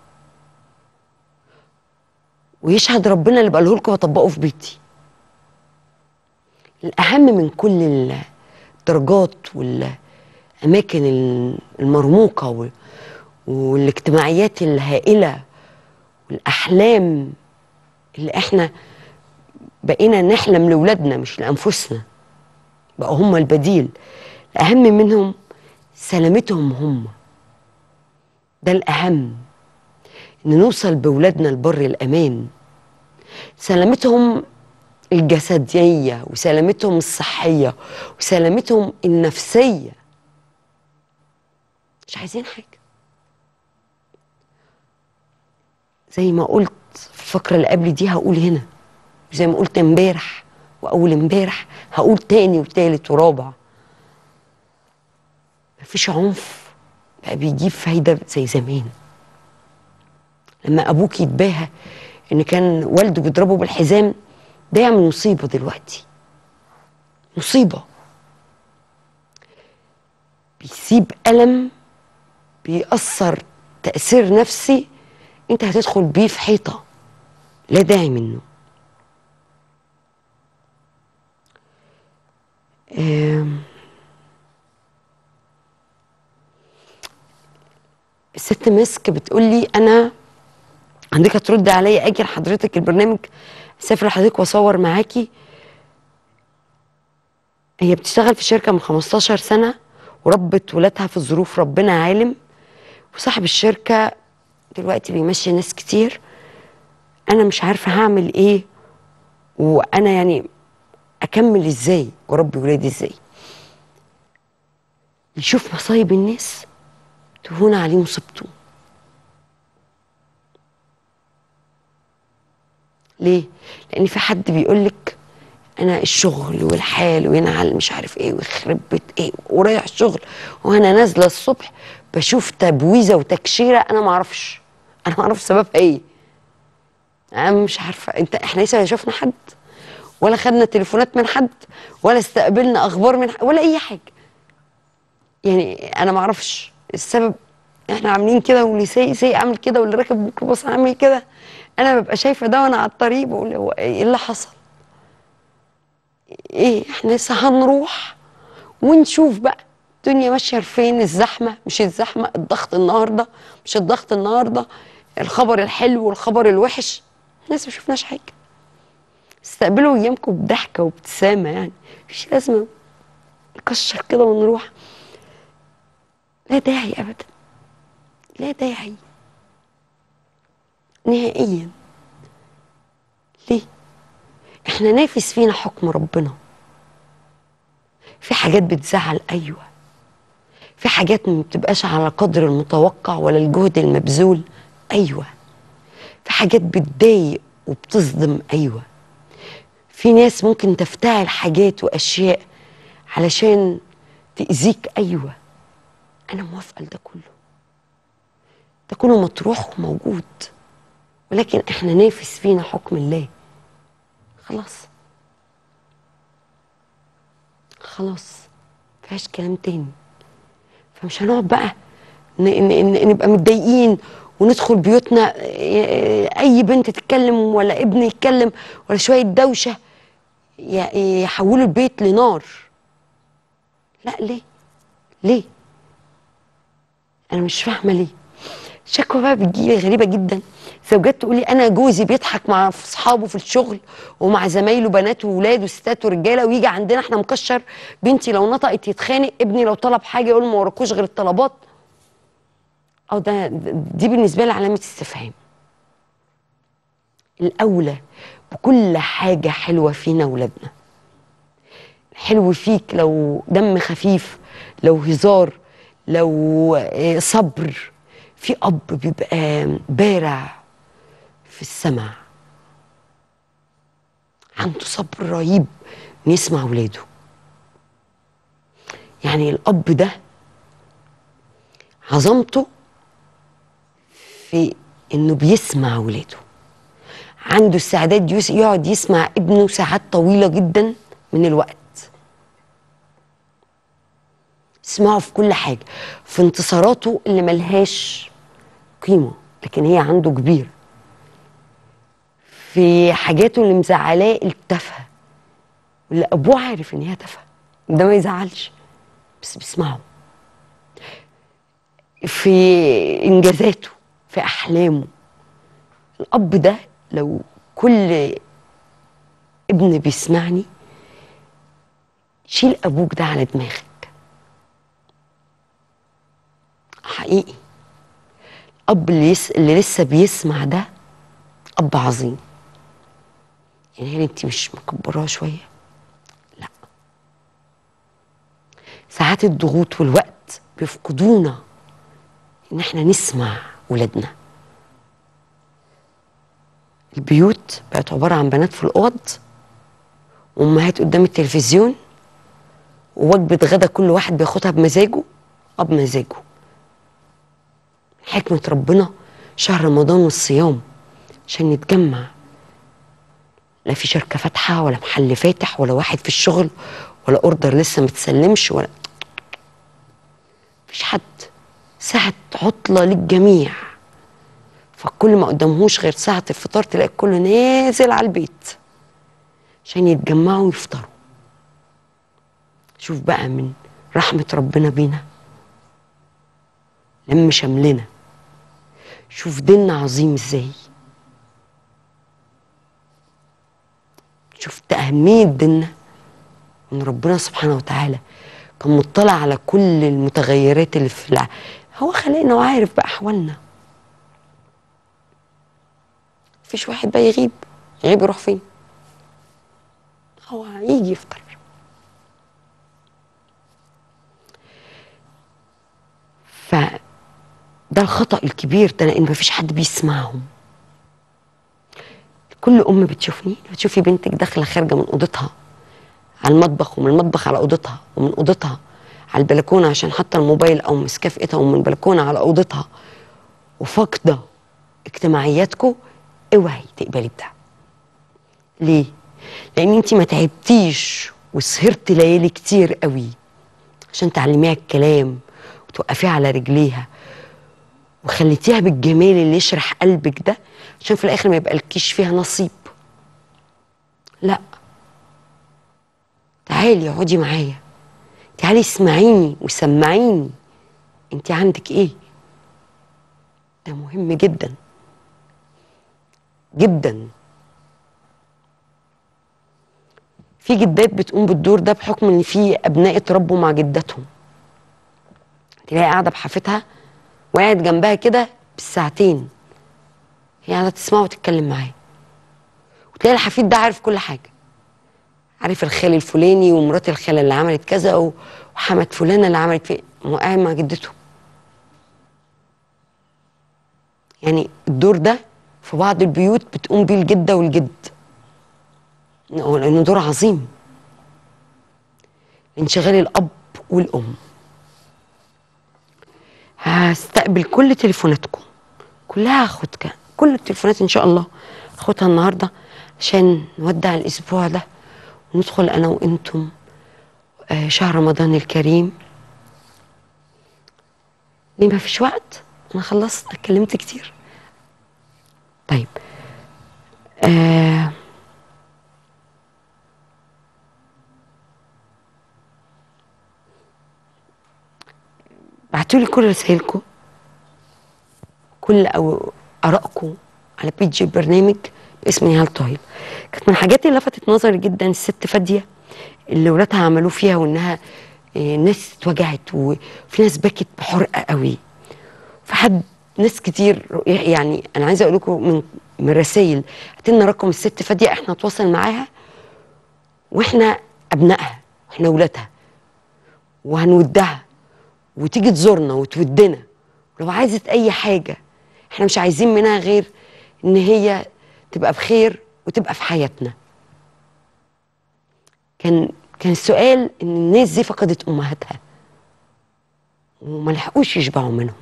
ويشهد ربنا اللي بقوله لكم واطبقه في بيتي الأهم من كل الدرجات والأماكن المرموقة وال- والاجتماعيات الهائلة والأحلام اللي احنا بقينا نحلم لولادنا مش لأنفسنا بقوا هم البديل الأهم منهم سلامتهم هم ده الأهم إن نوصل بولادنا لبر الأمان سلامتهم الجسدية وسلامتهم الصحية وسلامتهم النفسية مش عايزين حاجة زي ما قلت في الفقرة اللي قبل دي هقول هنا زي ما قلت امبارح وأول امبارح هقول تاني وتالت ورابع مفيش عنف بقى بيجيب فايدة زي زمان لما أبوك يتباهى إن كان والده بيضربه بالحزام ده يعمل مصيبة دلوقتي مصيبة بيسيب ألم بيأثر تأثير نفسي أنت هتدخل بيه في حيطة لا داعي منه آم. الست مسك بتقول لي انا عندك هترد عليا اجي لحضرتك البرنامج اسافر لحضرتك واصور معاكي هي بتشتغل في شركه من 15 سنه وربت ولادها في ظروف ربنا عالم وصاحب الشركه دلوقتي بيمشي ناس كتير انا مش عارفه هعمل ايه وانا يعني اكمل ازاي واربي ولادي ازاي يشوف مصايب الناس تهون عليه مصيبته ليه لان في حد بيقول لك انا الشغل والحال وينعل مش عارف ايه ويخرب بيت ايه ورايح الشغل وانا نازله الصبح بشوف تبويزه وتكشيره انا ما اعرفش انا ما اعرفش سببها ايه انا مش عارفه انت احنا لسه لا شفنا حد ولا خدنا تليفونات من حد ولا استقبلنا اخبار من حد ولا اي حاجه يعني انا ما اعرفش السبب احنا عاملين كده واللي سايق سايق عامل كده واللي راكب ميكروباص عامل كده انا ببقى شايفه ده وانا على الطريق بقول هو ايه اللي حصل ايه احنا لسه هنروح ونشوف بقى الدنيا ماشيه فين الزحمه مش الزحمه الضغط النهارده مش الضغط النهارده الخبر الحلو والخبر الوحش احنا لسه ما شفناش حاجه استقبلوا ايامكم بضحكه وابتسامه يعني مفيش لازمه نكشر كده ونروح لا داعي ابدا لا داعي نهائيا ليه احنا نافس فينا حكم ربنا في حاجات بتزعل ايوه في حاجات ما بتبقاش على قدر المتوقع ولا الجهد المبذول ايوه في حاجات بتضايق وبتصدم ايوه في ناس ممكن تفتعل حاجات واشياء علشان تاذيك ايوه انا موافقه لده كله ده كله مطروح وموجود ولكن احنا نافس فينا حكم الله خلاص خلاص مفيهاش كلام تاني فمش هنقعد بقى ن- ن- ن- نبقى متضايقين وندخل بيوتنا ي- اي بنت تتكلم ولا ابن يتكلم ولا شويه دوشه ي- يحولوا البيت لنار لا ليه ليه انا مش فاهمه ليه شكوى بقى بتجيلي غريبه جدا زوجات تقولي انا جوزي بيضحك مع اصحابه في الشغل ومع زمايله بنات وولاد وستات ورجاله ويجي عندنا احنا مكشر بنتي لو نطقت يتخانق ابني لو طلب حاجه يقول ما وراكوش غير الطلبات اه ده دي بالنسبه لي علامه استفهام الاولى بكل حاجه حلوه فينا ولادنا حلو فيك لو دم خفيف لو هزار لو آه، صبر في اب بيبقى بارع في السمع عنده صبر رهيب إنه يسمع ولاده يعني الاب ده عظمته في انه بيسمع ولاده عنده استعداد يس- يقعد يسمع ابنه ساعات طويله جدا من الوقت اسمعه في كل حاجه في انتصاراته اللي ملهاش قيمه لكن هي عنده كبيره في حاجاته اللي مزعلاه التافهه واللي ابوه عارف ان هي تافهه ده ما يزعلش بس بيسمعه في انجازاته في احلامه الاب ده لو كل ابن بيسمعني شيل ابوك ده على دماغك حقيقي الاب اللي, يس... اللي لسه بيسمع ده اب عظيم يعني هل انت مش مكبراه شويه لا ساعات الضغوط والوقت بيفقدونا ان احنا نسمع ولادنا البيوت بقت عباره عن بنات في الاوض وامهات قدام التلفزيون ووجبه غدا كل واحد بياخدها بمزاجه اه بمزاجه حكمه ربنا شهر رمضان والصيام عشان نتجمع لا في شركه فاتحه ولا محل فاتح ولا واحد في الشغل ولا اوردر لسه متسلمش ولا مفيش حد ساعة عطلة للجميع فالكل ما قدامهوش غير ساعة الفطار تلاقي الكل نازل على البيت عشان يتجمعوا ويفطروا شوف بقى من رحمة ربنا بينا لم شملنا شوف ديننا عظيم ازاي شفت أهمية ديننا من ربنا سبحانه وتعالى كان مطلع على كل المتغيرات اللي في الع... هو خلقنا وعارف بقى أحوالنا مفيش واحد بقى يغيب يغيب يروح فين هو هيجي يفطر ف ده الخطأ الكبير ده لأن مفيش حد بيسمعهم كل ام بتشوفني بتشوفي بنتك داخله خارجه من اوضتها على المطبخ ومن المطبخ على اوضتها ومن اوضتها على البلكونه عشان حاطه الموبايل او ماسكاه في ايدها ومن البلكونه على اوضتها وفاقده اجتماعياتكم اوعي تقبلي بده ليه لان انت ما تعبتيش وسهرتي ليالي كتير قوي عشان تعلميها الكلام وتوقفيها على رجليها وخليتيها بالجمال اللي يشرح قلبك ده عشان في الاخر ما يبقالكيش فيها نصيب لا تعالي اقعدي معايا تعالي اسمعيني وسمعيني انت عندك ايه ده مهم جدا جدا في جدات بتقوم بالدور ده بحكم ان في ابناء اتربوا مع جداتهم تلاقي قاعده بحافتها وقاعد جنبها كده بالساعتين هي قاعده تسمعه وتتكلم معاه وتلاقي الحفيد ده عارف كل حاجه عارف الخال الفلاني ومرات الخاله اللي عملت كذا و- وحمات فلانه اللي عملت في هو قاعد مع جدته يعني الدور ده في بعض البيوت بتقوم بيه الجده والجد لانه دور عظيم انشغال الاب والام هستقبل كل تليفوناتكم كلها هاخد ك- كل التليفونات ان شاء الله هاخدها النهارده عشان نودع الاسبوع ده وندخل انا وانتم آه، شهر رمضان الكريم ليه ما فيش وقت انا خلصت اتكلمت كتير طيب آه بعتولي كل رسائلكم كل أو آرائكم على بيجي برنامج باسم نهال طيب كانت من الحاجات اللي لفتت نظري جدا الست فاديه اللي ولادها عملوه فيها وانها آه، ناس اتوجعت وفي ناس بكت بحرقه قوي في حد ناس كتير يعني انا عايزه اقول لكم من من رسائل هاتلنا رقم الست فاديه احنا نتواصل معاها واحنا ابنائها واحنا ولادها وهنودها وتيجي تزورنا وتودنا ولو عايزه اي حاجه احنا مش عايزين منها غير ان هي تبقى بخير وتبقى في حياتنا كان كان السؤال ان الناس دي فقدت امهاتها وما لحقوش يشبعوا منهم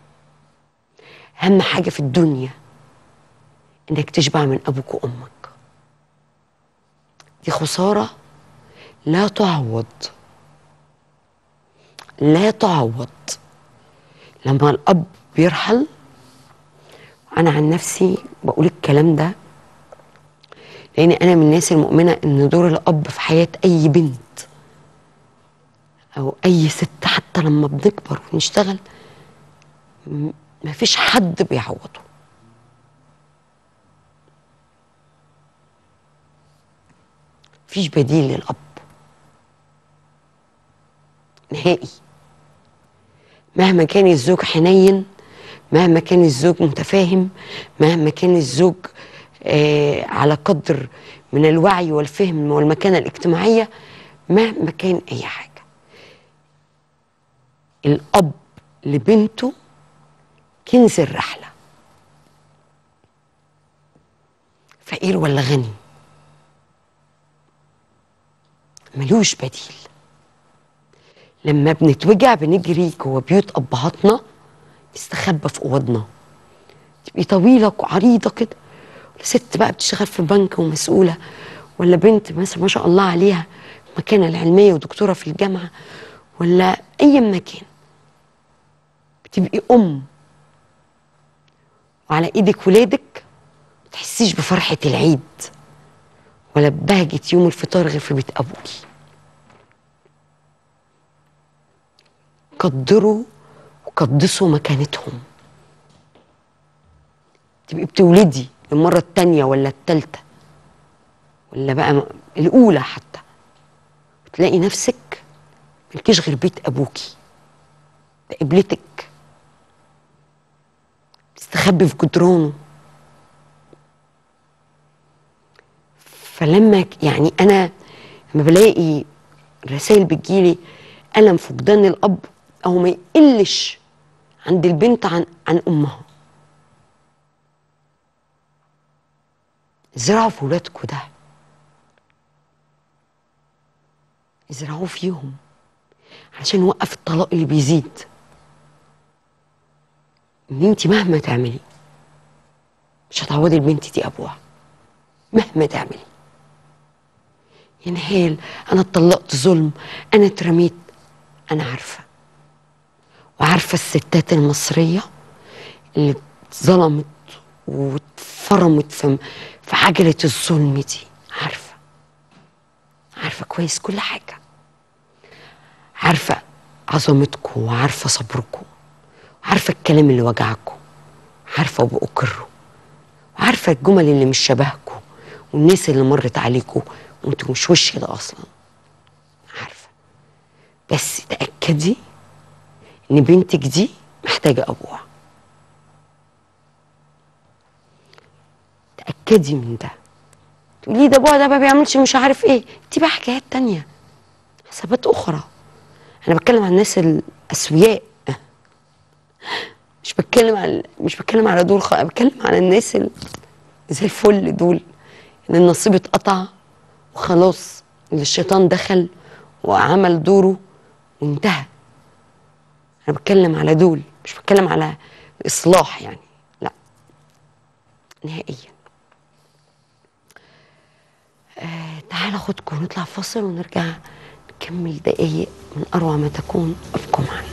اهم حاجه في الدنيا انك تشبع من ابوك وامك دي خساره لا تعوض لا تعوض لما الاب بيرحل انا عن نفسي بقول الكلام ده لان انا من الناس المؤمنه ان دور الاب في حياه اي بنت او اي ست حتى لما بنكبر ونشتغل م- مفيش حد بيعوضه مفيش بديل للاب نهائي مهما كان الزوج حنين مهما كان الزوج متفاهم مهما كان الزوج آه على قدر من الوعي والفهم والمكانة الاجتماعية مهما كان أي حاجة الأب لبنته كنز الرحلة فقير ولا غني ملوش بديل لما بنتوجع بنجري جوه بيوت ابهاتنا نستخبى في اوضنا تبقي طويله وعريضه كده ولا ست بقى بتشتغل في بنك ومسؤوله ولا بنت مثلا ما شاء الله عليها مكانه العلميه ودكتوره في الجامعه ولا اي مكان بتبقي ام وعلى ايدك ولادك ما تحسيش بفرحه العيد ولا ببهجه يوم الفطار غير في بيت ابوكي قدروا وقدسوا مكانتهم تبقي بتولدي للمرة التانية ولا التالتة ولا بقى م- الأولى حتى تلاقي نفسك ملكيش غير بيت أبوكي ده قبلتك تستخبي في جدرانه فلما ك- يعني أنا لما بلاقي رسائل بتجيلي ألم فقدان الأب أو ما يقلش عند البنت عن عن أمها زرعوا في ولادكوا ده ازرعوه فيهم علشان نوقف الطلاق اللي بيزيد ان انت مهما تعملي مش هتعوضي البنت دي ابوها مهما تعملي يا نهال انا اتطلقت ظلم انا اترميت انا عارفه وعارفه الستات المصريه اللي اتظلمت واتفرمت في في عجله الظلم دي عارفه عارفه كويس كل حاجه عارفه عظمتكم وعارفه صبركم عارفه الكلام اللي وجعكم عارفه وبأقره وعارفه الجمل اللي مش شبهكم والناس اللي مرت عليكم وانتوا مش وش كده اصلا عارفه بس تاكدي ان بنتك دي محتاجه ابوها تاكدي من ده تقولي ده ابوها ده ما بيعملش مش عارف ايه دي بقى حكايات تانية حسابات اخرى انا بتكلم عن الناس الاسوياء مش بتكلم على مش بتكلم على دول خ... أنا بتكلم على الناس ال... زي الفل دول ان النصيب اتقطع وخلاص اللي الشيطان دخل وعمل دوره وانتهى انا بتكلم على دول مش بتكلم على اصلاح يعني لا نهائيا آه تعالى خدكم ونطلع فاصل ونرجع نكمل دقايق من اروع ما تكون ابقوا معنا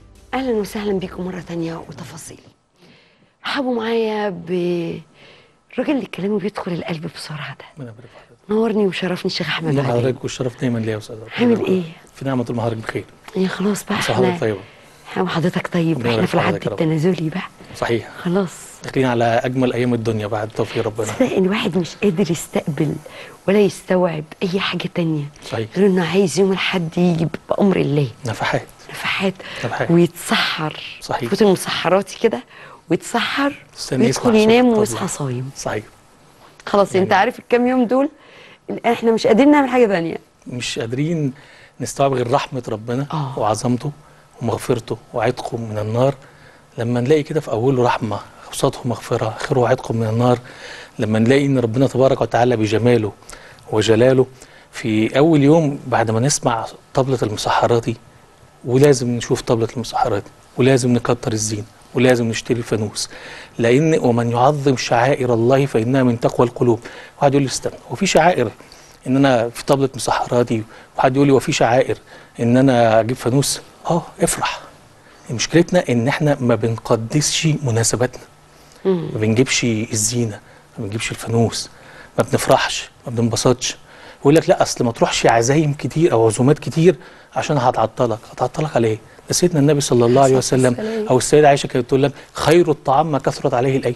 اهلا وسهلا بكم مره تانية وتفاصيل رحبوا معايا الراجل اللي كلامه بيدخل القلب بسرعه ده ربنا يبارك في حضرتك. نورني وشرفني الشيخ احمد الله وهدي حضرتك والشرف دايما ليا يا استاذ ربنا عامل يبارك. ايه؟ في نعمه طول ما حضرتك بخير يا خلاص بقى مساء احنا حضرتك طيبه احنا وحضرتك طيب ربنا احنا يبارك في في العد حضرتك يا رب. التنازلي بقى صحيح خلاص داخلين على اجمل ايام الدنيا بعد توفيق ربنا تصدق ان الواحد مش قادر يستقبل ولا يستوعب اي حاجه تانية صحيح غير انه عايز يوم الحد يجي بامر الله نفحات نفحات نفحات. ويتسحر صحيح. فوت المسحراتي كده ويتسحر استنى يسمع ويدخل ينام صوت ويصحى الله. صايم صحيح خلاص انت عارف الكام يوم دول احنا مش قادرين نعمل حاجه تانية مش قادرين نستوعب غير رحمه ربنا آه. وعظمته ومغفرته وعتقه من النار لما نلاقي كده في اوله رحمه اوسطه مغفره اخره عتقه من النار لما نلاقي ان ربنا تبارك وتعالى بجماله وجلاله في اول يوم بعد ما نسمع طبله المسحرات دي ولازم نشوف طبلة المسحرات ولازم نكتر الزين ولازم نشتري الفانوس لان ومن يعظم شعائر الله فانها من تقوى القلوب واحد يقول لي استنى وفي شعائر ان انا في طبلة مسحراتي وحد يقول لي وفي شعائر ان انا اجيب فانوس اه افرح مشكلتنا ان احنا ما بنقدسش مناسباتنا ما بنجيبش الزينه ما بنجيبش الفانوس ما بنفرحش ما بننبسطش يقول لك لا اصل ما تروحش عزايم كتير او عزومات كتير عشان هتعطلك هتعطلك على ايه ده سيدنا النبي صلى الله عليه وسلم او السيده عائشه كانت تقول لك خير الطعام ما كثرت عليه الايدي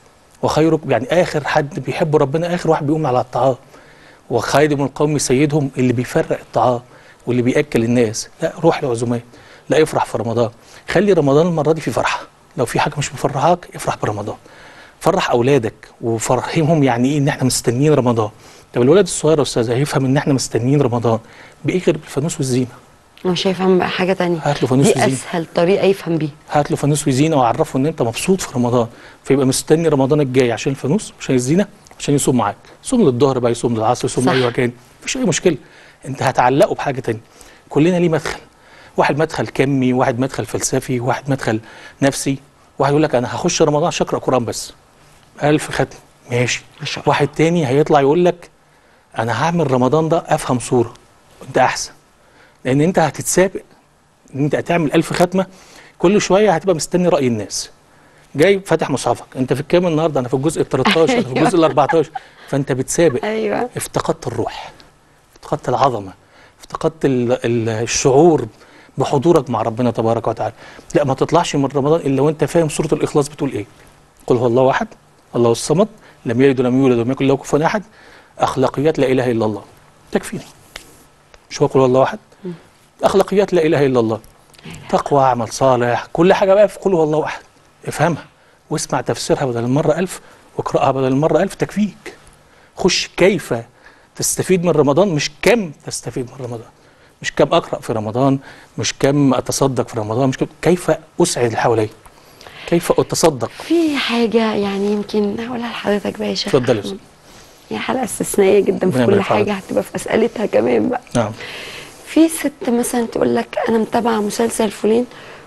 وخير يعني اخر حد بيحب ربنا اخر واحد بيقوم على الطعام وخادم القوم سيدهم اللي بيفرق الطعام واللي بياكل الناس لا روح لعزومات لا افرح في رمضان خلي رمضان المره دي في فرحه لو في حاجه مش مفرحاك افرح برمضان فرح اولادك وفرحهم يعني ايه ان احنا مستنيين رمضان طب الولد الصغير يا استاذ هيفهم ان احنا مستنيين رمضان بايه غير بالفانوس والزينه انا مش هيفهم بقى حاجه تانية هات له فانوس دي وزينة. اسهل طريقه يفهم بيها هات له فانوس وزينه وعرفه ان انت مبسوط في رمضان فيبقى مستني رمضان الجاي عشان الفانوس عشان الزينه عشان يصوم معاك يصوم للظهر بقى يصوم للعصر يصوم صح. اي مكان مفيش اي مشكله انت هتعلقه بحاجه تانية كلنا ليه مدخل واحد مدخل كمي واحد مدخل فلسفي واحد مدخل نفسي واحد يقول لك انا هخش رمضان عشان اقرا قران بس ألف ختم ماشي ما شاء الله. واحد تاني هيطلع يقول لك انا هعمل رمضان ده افهم صوره وانت احسن لان انت هتتسابق ان انت هتعمل ألف ختمه كل شويه هتبقى مستني راي الناس جاي فاتح مصحفك انت في الكام النهارده انا في الجزء ال 13 انا في الجزء ال 14 فانت بتسابق ايوه افتقدت الروح افتقدت العظمه افتقدت ال- ال- الشعور بحضورك مع ربنا تبارك وتعالى لا ما تطلعش من رمضان الا وانت فاهم سوره الاخلاص بتقول ايه قل هو الله احد الله الصمد لم يلد ولم يولد ولم يكن له كفوا احد اخلاقيات لا اله الا الله تكفيني مش هو قل هو الله احد اخلاقيات لا اله الا الله تقوى عمل صالح كل حاجه بقى في قل هو الله احد افهمها واسمع تفسيرها بدل المره ألف واقراها بدل المره ألف تكفيك خش كيف تستفيد من رمضان مش كم تستفيد من رمضان مش كم اقرا في رمضان مش كم اتصدق في رمضان مش كم كيف اسعد اللي حواليا كيف اتصدق في حاجه يعني يمكن هقولها لحضرتك بقى يا شيخ اتفضل يا أحمد. أستاذ. هي حلقه استثنائيه جدا في ربنا كل يبارك في حاجه حضرتك. هتبقى في اسئلتها كمان بقى نعم في ست مثلا تقول لك انا متابعه مسلسل فلان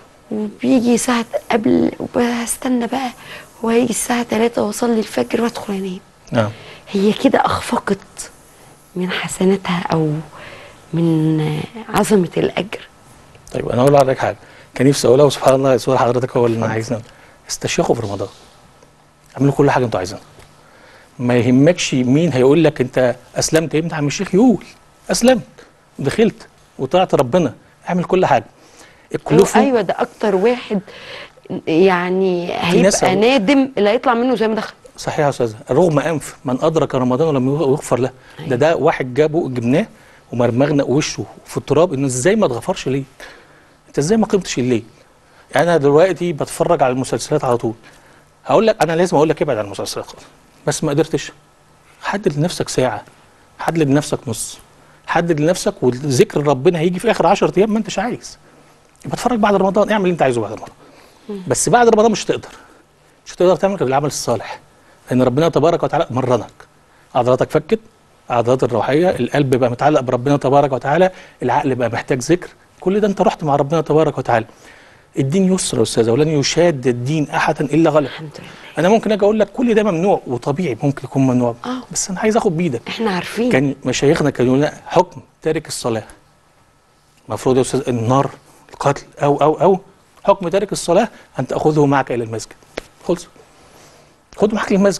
وبيجي ساعة قبل بستنى بقى هو هيجي الساعة 3 واصلي الفجر وادخل انام نعم هي كده اخفقت من حسناتها او من عظمة الاجر طيب انا اقول لحضرتك حاجه كان نفسي اقولها وسبحان الله سؤال حضرتك هو اللي انا عايز نعمل. استشيخوا في رمضان اعملوا كل حاجه انتوا عايزينها ما يهمكش مين هيقول لك انت اسلمت امتى عم الشيخ يقول اسلمت دخلت وطلعت ربنا اعمل كل حاجه الكلوف ايوه ده اكتر واحد يعني ناس هيبقى أهو. نادم اللي هيطلع منه زي ما دخل صحيح يا استاذ رغم انف من ادرك رمضان ولم يغفر له ده ده واحد جابه جبناه ومرمغنا وشه في التراب انه ازاي ما اتغفرش ليه انت ازاي ما قمتش الليل انا دلوقتي بتفرج على المسلسلات على طول هقول لك انا لازم اقول لك ابعد عن المسلسلات خالص بس ما قدرتش حدد لنفسك ساعه حدد لنفسك نص حدد لنفسك وذكر ربنا هيجي في اخر 10 ايام ما انتش عايز يبقى اتفرج بعد رمضان اعمل اللي انت عايزه بعد رمضان بس بعد رمضان مش هتقدر مش هتقدر تعمل غير العمل الصالح لان ربنا تبارك وتعالى مرنك عضلاتك فكت عضلات الروحيه القلب بقى متعلق بربنا تبارك وتعالى العقل بقى محتاج ذكر كل ده انت رحت مع ربنا تبارك وتعالى الدين يسر يا استاذه ولن يشاد الدين احدا الا غلب الحمد لله انا ممكن اجي اقول لك كل ده ممنوع وطبيعي ممكن يكون ممنوع آه. بس انا عايز اخد بايدك احنا عارفين كان مشايخنا كانوا يقولوا لنا حكم تارك الصلاه المفروض يا استاذ النار القتل او او او حكم تارك الصلاه ان تاخذه معك الى المسجد خلص خده معك للمسجد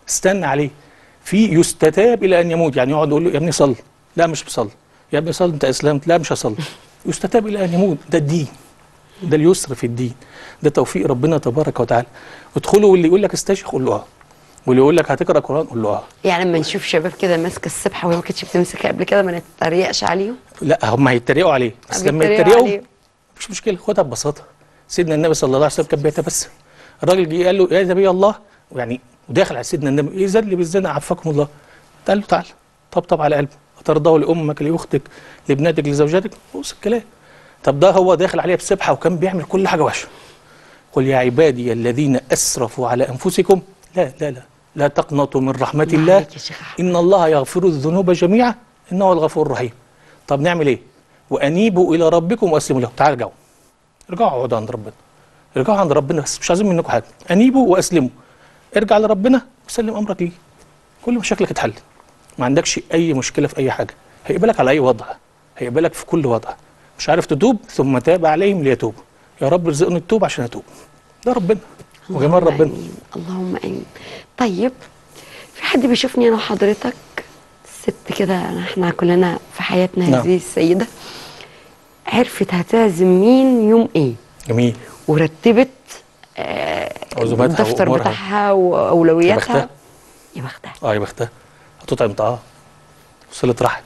استنى عليه في يستتاب الى ان يموت يعني يقعد يقول له يا ابني صلي لا مش بصلي يا ابني صلي انت اسلمت لا مش هصلي يستتاب الى ان يموت ده الدين ده اليسر في الدين ده توفيق ربنا تبارك وتعالى ادخلوا واللي يقول لك استشيخ قول له اه واللي يقول لك هتقرا قران قول له اه يعني لما نشوف شباب كده ماسكه السبحه وهي ما كانتش بتمسكها قبل كده ما نتريقش عليهم لا هم هيتريقوا عليه بس لما بيتريقوا يتريقوا عليه. مش مشكله خدها ببساطه سيدنا النبي صلى الله عليه وسلم كان بيتبسم الراجل جه قال له يا نبي الله يعني وداخل على سيدنا النبي ايه زل بالزنا عفاكم الله قال له تعال طبطب على قلبه أترضاه لأمك لأختك لابنتك لزوجتك نص الكلام طب ده هو داخل عليها بسبحة وكان بيعمل كل حاجة وحشة قل يا عبادي الذين أسرفوا على أنفسكم لا لا لا لا تقنطوا من رحمة الله عليك يا شيخ أحمد. إن الله يغفر الذنوب جميعا إنه هو الغفور الرحيم طب نعمل إيه وأنيبوا إلى ربكم وأسلموا له تعالوا ارجعوا ارجعوا اقعدوا عند ربنا ارجعوا عند ربنا بس مش عايزين منكم حاجة أنيبوا وأسلموا ارجع لربنا وسلم أمرك ليه كل مشاكلك اتحلت ما عندكش أي مشكلة في أي حاجة هيقبلك على أي وضع هيقبلك في كل وضع مش عارف تتوب ثم تاب عليهم ليتوبوا يا رب ارزقني التوب عشان أتوب ده ربنا وجمال اللهم ربنا آمين. اللهم امين طيب في حد بيشوفني انا وحضرتك ست كده احنا كلنا في حياتنا نعم. هذه السيده عرفت هتعزم مين يوم ايه جميل ورتبت آه عزوماتها الدفتر وأمورها. بتاعها يا واولوياتها بختها يا بختها اه يا بختها هتطعم طعام صلة رحم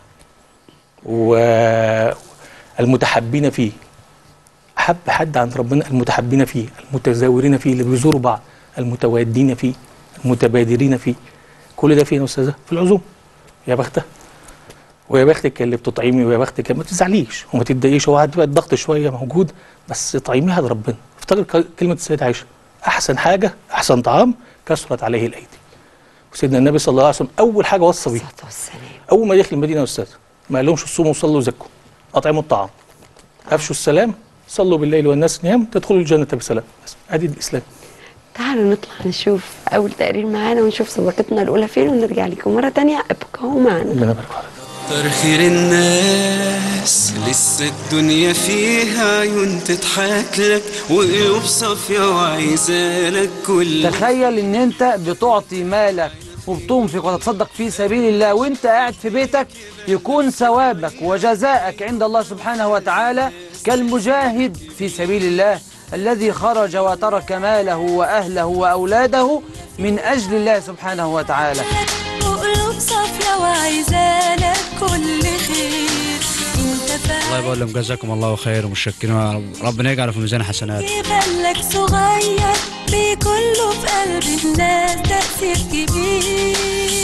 والمتحبين فيه أحب حد عند ربنا المتحبين فيه المتزاورين فيه اللي بيزوروا بعض المتوادين فيه المتبادرين فيه كل ده فين يا أستاذة؟ في العزوم يا بختها ويا بختك اللي بتطعمي ويا بختك ما تزعليش وما تتضايقيش هو هتبقى الضغط شويه موجود بس طعميها لربنا افتكر ك- كلمه السيده عائشه احسن حاجه احسن طعام كثرت عليه الايدي وسيدنا النبي صلى الله عليه وسلم اول حاجه وصى بيها الصلاه والسلام اول ما دخل المدينه يا استاذ ما قالهمش صوموا وصلوا وزكوا اطعموا الطعام افشوا السلام صلوا بالليل والناس نيام تدخلوا الجنه بسلام بس ادي الاسلام تعالوا نطلع نشوف اول تقرير معانا ونشوف صداقتنا الاولى فين ونرجع لكم مره تانية ابقوا معنا ربنا يبارك فيك كتر خير الناس لسه الدنيا فيها عيون تضحك لك وقلوب صافية وعايزالك كل تخيل ان انت بتعطي مالك وبتنفق وتتصدق في سبيل الله وانت قاعد في بيتك يكون ثوابك وجزاءك عند الله سبحانه وتعالى كالمجاهد في سبيل الله الذي خرج وترك ماله واهله واولاده من اجل الله سبحانه وتعالى وقلوب صافية وعايزالك كل خير انت الله يبارك لهم جزاكم الله خير ومشكرين ربنا يجعله في ميزان حسنات في بالك صغير بكله في قلب الناس تأثير كبير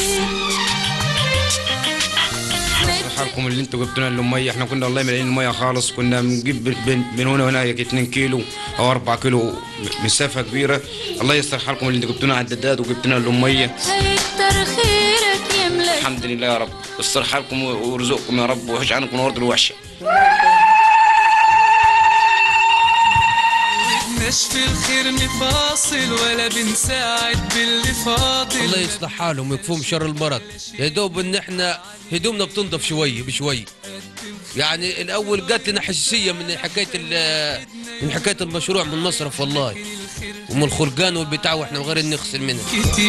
حالكم اللي انتوا جبتونا المية احنا كنا والله ملاقيين المية خالص كنا بنجيب بين بين هنا وهنا 2 كيلو او 4 كيلو مسافة كبيرة الله يستر حالكم اللي انتوا جبتونا عدادات وجبتونا المية هيكتر خيرك يملك الحمد لله يا رب يستر حالكم ويرزقكم يا رب ويحش عنكم الارض الوحشة مش في الخير مفاصل ولا بنساعد باللي فاضل الله يصلح حالهم ويكفوهم شر المرض يا دوب ان احنا هدومنا بتنضف شويه بشويه يعني الاول جات لنا حساسيه من حكايه ال- من حكايه المشروع من المصرف والله ومن الخرجان والبتاع واحنا غير نغسل منها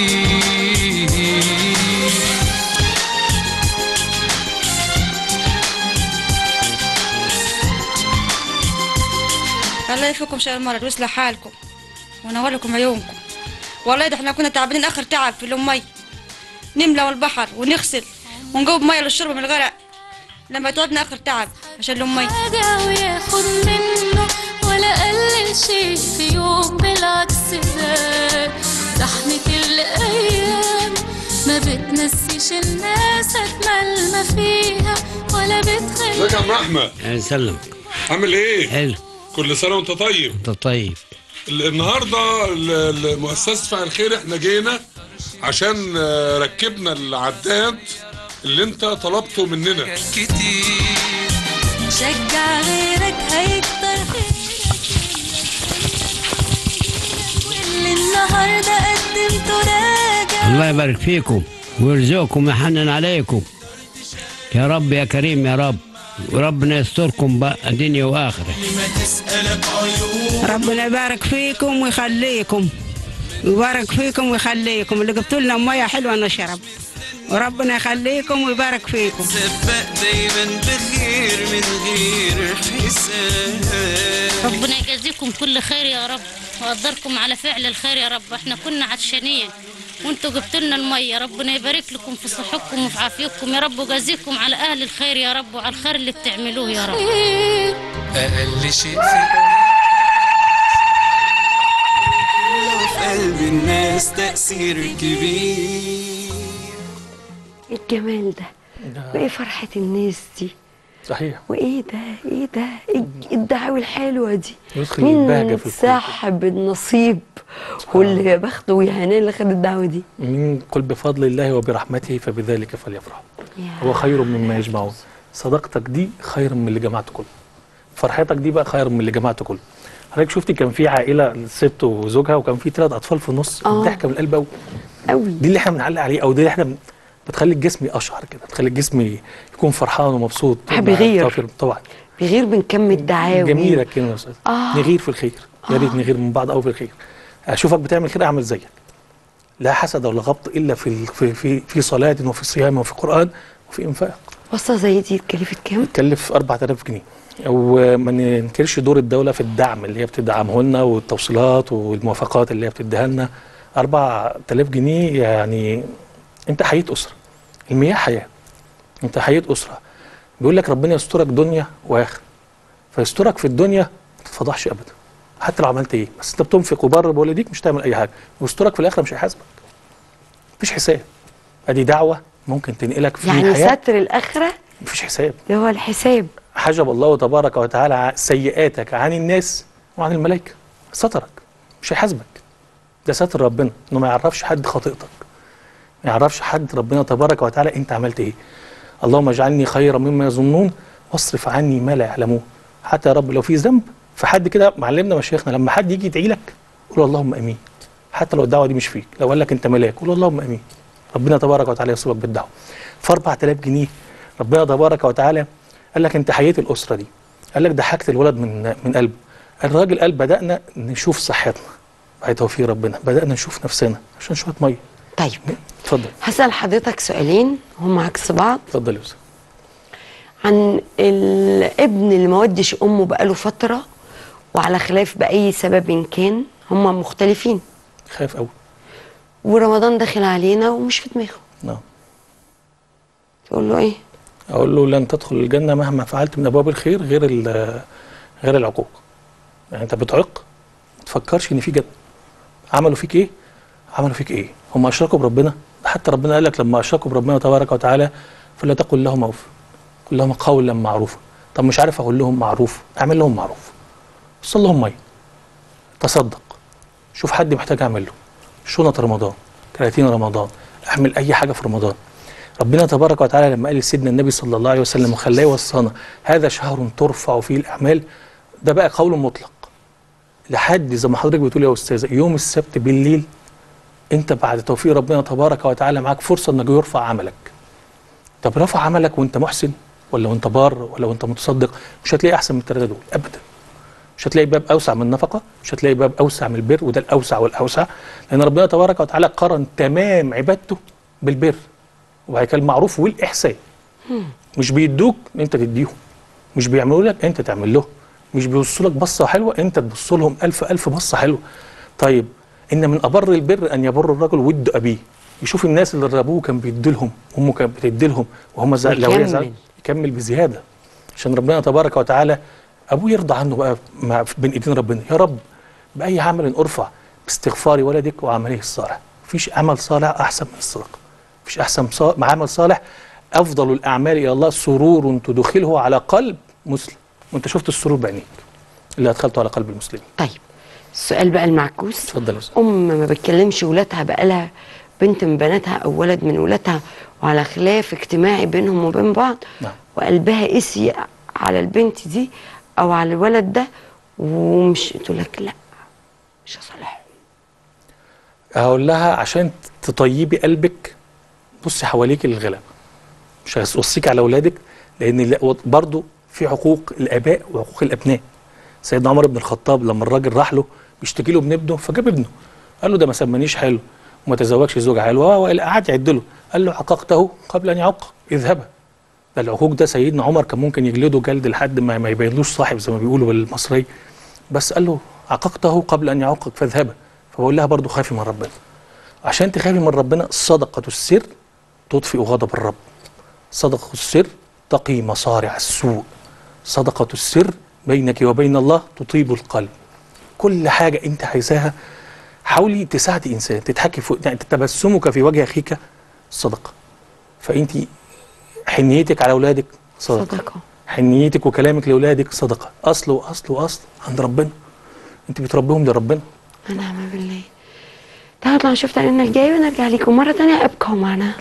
الله يفكم شر المرض ويصلح حالكم ونور لكم عيونكم والله ده احنا كنا تعبانين اخر تعب في المي نملى البحر ونغسل ونجوب ميه للشرب من الغرق لما تعبنا اخر تعب عشان المي حاجة وياخد منه ولا قلل شيء في يوم بالعكس زاد زحمة الأيام ما بتنسيش الناس أجمل ما فيها ولا بتخلي ازيك يا عم احمد يعني سلم عامل ايه حلو كل سنه وانت طيب انت طيب ال- النهارده ال- ال- مؤسسه فعل الخير احنا جينا عشان آه، ركبنا العداد اللي انت طلبته مننا شجع غيرك هيكتر واللي النهارده قدمته راجع الله يبارك فيكم ويرزقكم ويحنن عليكم يا رب يا كريم يا رب وربنا يستركم بقى دنيا واخره ما تسألك عيون ربنا يبارك فيكم ويخليكم ويبارك فيكم ويخليكم اللي جبتوا لنا ميه حلوه نشرب وربنا يخليكم ويبارك فيكم سبق دايما بخير من غير حساب ربنا يجازيكم كل خير يا رب وقدركم على فعل الخير يا رب احنا كنا عطشانين وانتوا جبتوا لنا الميه ربنا يبارك لكم في صحتكم وفي عافيتكم يا رب ويجازيكم على اهل الخير يا رب وعلى الخير اللي بتعملوه يا رب أقل شيء في في قلب الناس تأثير كبير ايه الجمال ده وايه فرحه الناس دي صحيح وايه ده ايه ده ايه الدعاوي الحلوه دي يدخل مين البهجة في القلوب. صاحب النصيب واللي يا بخته ويا هناه اللي خد الدعوه دي من قل بفضل الله وبرحمته فبذلك فليفرحوا هو خير مما يجمعون صداقتك دي خير من اللي جمعته كله فرحتك دي بقى خير من اللي جمعته كله حضرتك شفتي كان في عائله ست وزوجها وكان في ثلاث اطفال في النص آه. الضحكه من القلب قوي قوي دي اللي احنا بنعلق عليه او دي اللي احنا بن- بتخلي الجسم يقشعر كده بتخلي الجسم يكون فرحان ومبسوط واحد مع بيغير. التوفيق. طبعا بيغير من كم الدعاوي جميله الكلمه يا استاذ آه. نغير في الخير يا ريت نغير من بعض قوي في الخير اشوفك بتعمل كده اعمل زيك لا حسد ولا غبط الا في ال- في في, في صلاه وفي صيام وفي قران وفي انفاق وصله زي دي اتكلفت كام؟ تكلف 4000 جنيه وما ننكرش دور الدوله في الدعم اللي هي بتدعمه لنا والتوصيلات والموافقات اللي هي بتديها لنا 4000 جنيه يعني انت حياه اسره المياه حياه انت حياه اسره بيقول لك ربنا يسترك دنيا واخره فيسترك في الدنيا ما تتفضحش ابدا حتى لو عملت ايه بس انت بتنفق وبر بوالديك مش تعمل اي حاجه ويسترك في الاخره مش هيحاسبك مفيش حساب ادي دعوه ممكن تنقلك في يعني حياه ستر الاخره مفيش حساب اللي هو الحساب حجب الله تبارك وتعالى ع- سيئاتك عن الناس وعن الملائكه سترك مش هيحاسبك ده ستر ربنا انه ما يعرفش حد خطيئتك ما يعرفش حد ربنا تبارك وتعالى انت عملت ايه اللهم اجعلني خيرا مما يظنون واصرف عني ما لا يعلمون حتى يا رب لو في ذنب فحد كده معلمنا مشايخنا لما حد يجي يدعي لك قول اللهم امين حتى لو الدعوه دي مش فيك لو قال لك انت ملاك قول اللهم امين ربنا تبارك وتعالى يصيبك بالدعوه ف 4000 جنيه ربنا تبارك وتعالى قال لك انت حياه الاسره دي قال لك ضحكت الولد من من قلبه الراجل قال بدانا نشوف صحتنا بعد توفيق ربنا بدانا نشوف نفسنا عشان شويه ميه طيب اتفضل هسال حضرتك سؤالين هم عكس بعض اتفضل يا استاذ عن الابن اللي ما ودش امه بقاله فتره وعلى خلاف باي سبب كان هم مختلفين خايف قوي ورمضان داخل علينا ومش في دماغه نعم تقول له ايه اقول له لن تدخل الجنه مهما فعلت من ابواب الخير غير ال- غير العقوق يعني انت بتعق ما تفكرش ان في جنه عملوا فيك ايه عملوا فيك ايه هم اشركوا بربنا حتى ربنا قال لك لما اشركوا بربنا تبارك وتعالى فلا تقل لهم اوف قل لهم قولا معروفا طب مش عارف اقول لهم معروف اعمل لهم معروف وصل لهم ميه تصدق شوف حد محتاج اعمل له شنط رمضان كراتين رمضان اعمل اي حاجه في رمضان ربنا تبارك وتعالى لما قال لسيدنا النبي صلى الله عليه وسلم وخلاه يوصانا هذا شهر ترفع فيه الاعمال ده بقى قول مطلق لحد زي ما حضرتك بتقول يا استاذه يوم السبت بالليل انت بعد توفيق ربنا تبارك وتعالى معاك فرصه انك يرفع عملك طب رفع عملك وانت محسن ولا وانت بار ولا وانت متصدق مش هتلاقي احسن من الثلاثه دول ابدا مش هتلاقي باب اوسع من النفقه مش هتلاقي باب اوسع من البر وده الاوسع والاوسع لان ربنا تبارك وتعالى قرن تمام عبادته بالبر وبعد كده المعروف والاحسان مش بيدوك انت تديهم مش بيعملوا لك انت تعمل لهم مش بيبصوا لك بصه حلوه انت تبص لهم الف الف بصه حلوه طيب ان من ابر البر ان يبر الرجل ود ابيه يشوف الناس اللي ابوه كان بيدي لهم امه كانت بتدي لهم وهم زع- لو هي ويكمل. زعل- يكمل بزياده عشان ربنا تبارك وتعالى ابوه يرضى عنه بقى مع بين ايدين ربنا يا رب باي عمل ارفع باستغفار ولدك وعمله الصالح مفيش عمل صالح احسن من الصدقه مفيش احسن صا- مع عمل صالح افضل الاعمال الى الله سرور تدخله على قلب مسلم وانت شفت السرور بعينيك اللي ادخلته على قلب المسلم طيب السؤال بقى المعكوس اتفضل يا استاذ ام ما بتكلمش ولادها بقالها بنت من بناتها او ولد من ولادها وعلى خلاف اجتماعي بينهم وبين بعض نعم. وقلبها قسي على البنت دي او على الولد ده ومش تقول لك لا مش هصالحهم هقول لها عشان تطيبي قلبك بصي حواليك للغلب مش هوصيك على اولادك لان لا- برضو في حقوق الاباء وحقوق الابناء سيدنا عمر بن الخطاب لما الراجل راح له بيشتكي له من ابنه فجاب ابنه قال له ده ما سمانيش حلو وما تزوجش زوج حلو هو قعد يعد له قال له عققته قبل ان يعق اذهب ده العقوق ده سيدنا عمر كان ممكن يجلده جلد لحد ما ما يبينلوش صاحب زي ما بيقولوا بالمصري بس قال له عققته قبل ان يعقق فاذهب فبقول لها برضو خافي من ربنا عشان تخافي من ربنا صدقة السر تطفئ غضب الرب صدقة السر تقي مصارع السوء صدقة السر بينك وبين الله تطيب القلب كل حاجة انت عايزاها حاولي تساعدي انسان تضحكي فوق يعني تبسمك في وجه اخيك صدقة فانت حنيتك على اولادك صدقة, صدقة. حنيتك وكلامك لاولادك صدقة اصل واصل واصل عند ربنا انت بتربيهم لربنا ونعم بالله تعالوا نطلع نشوف تعليمنا الجاي ونرجع لكم مرة تانية ابقوا معنا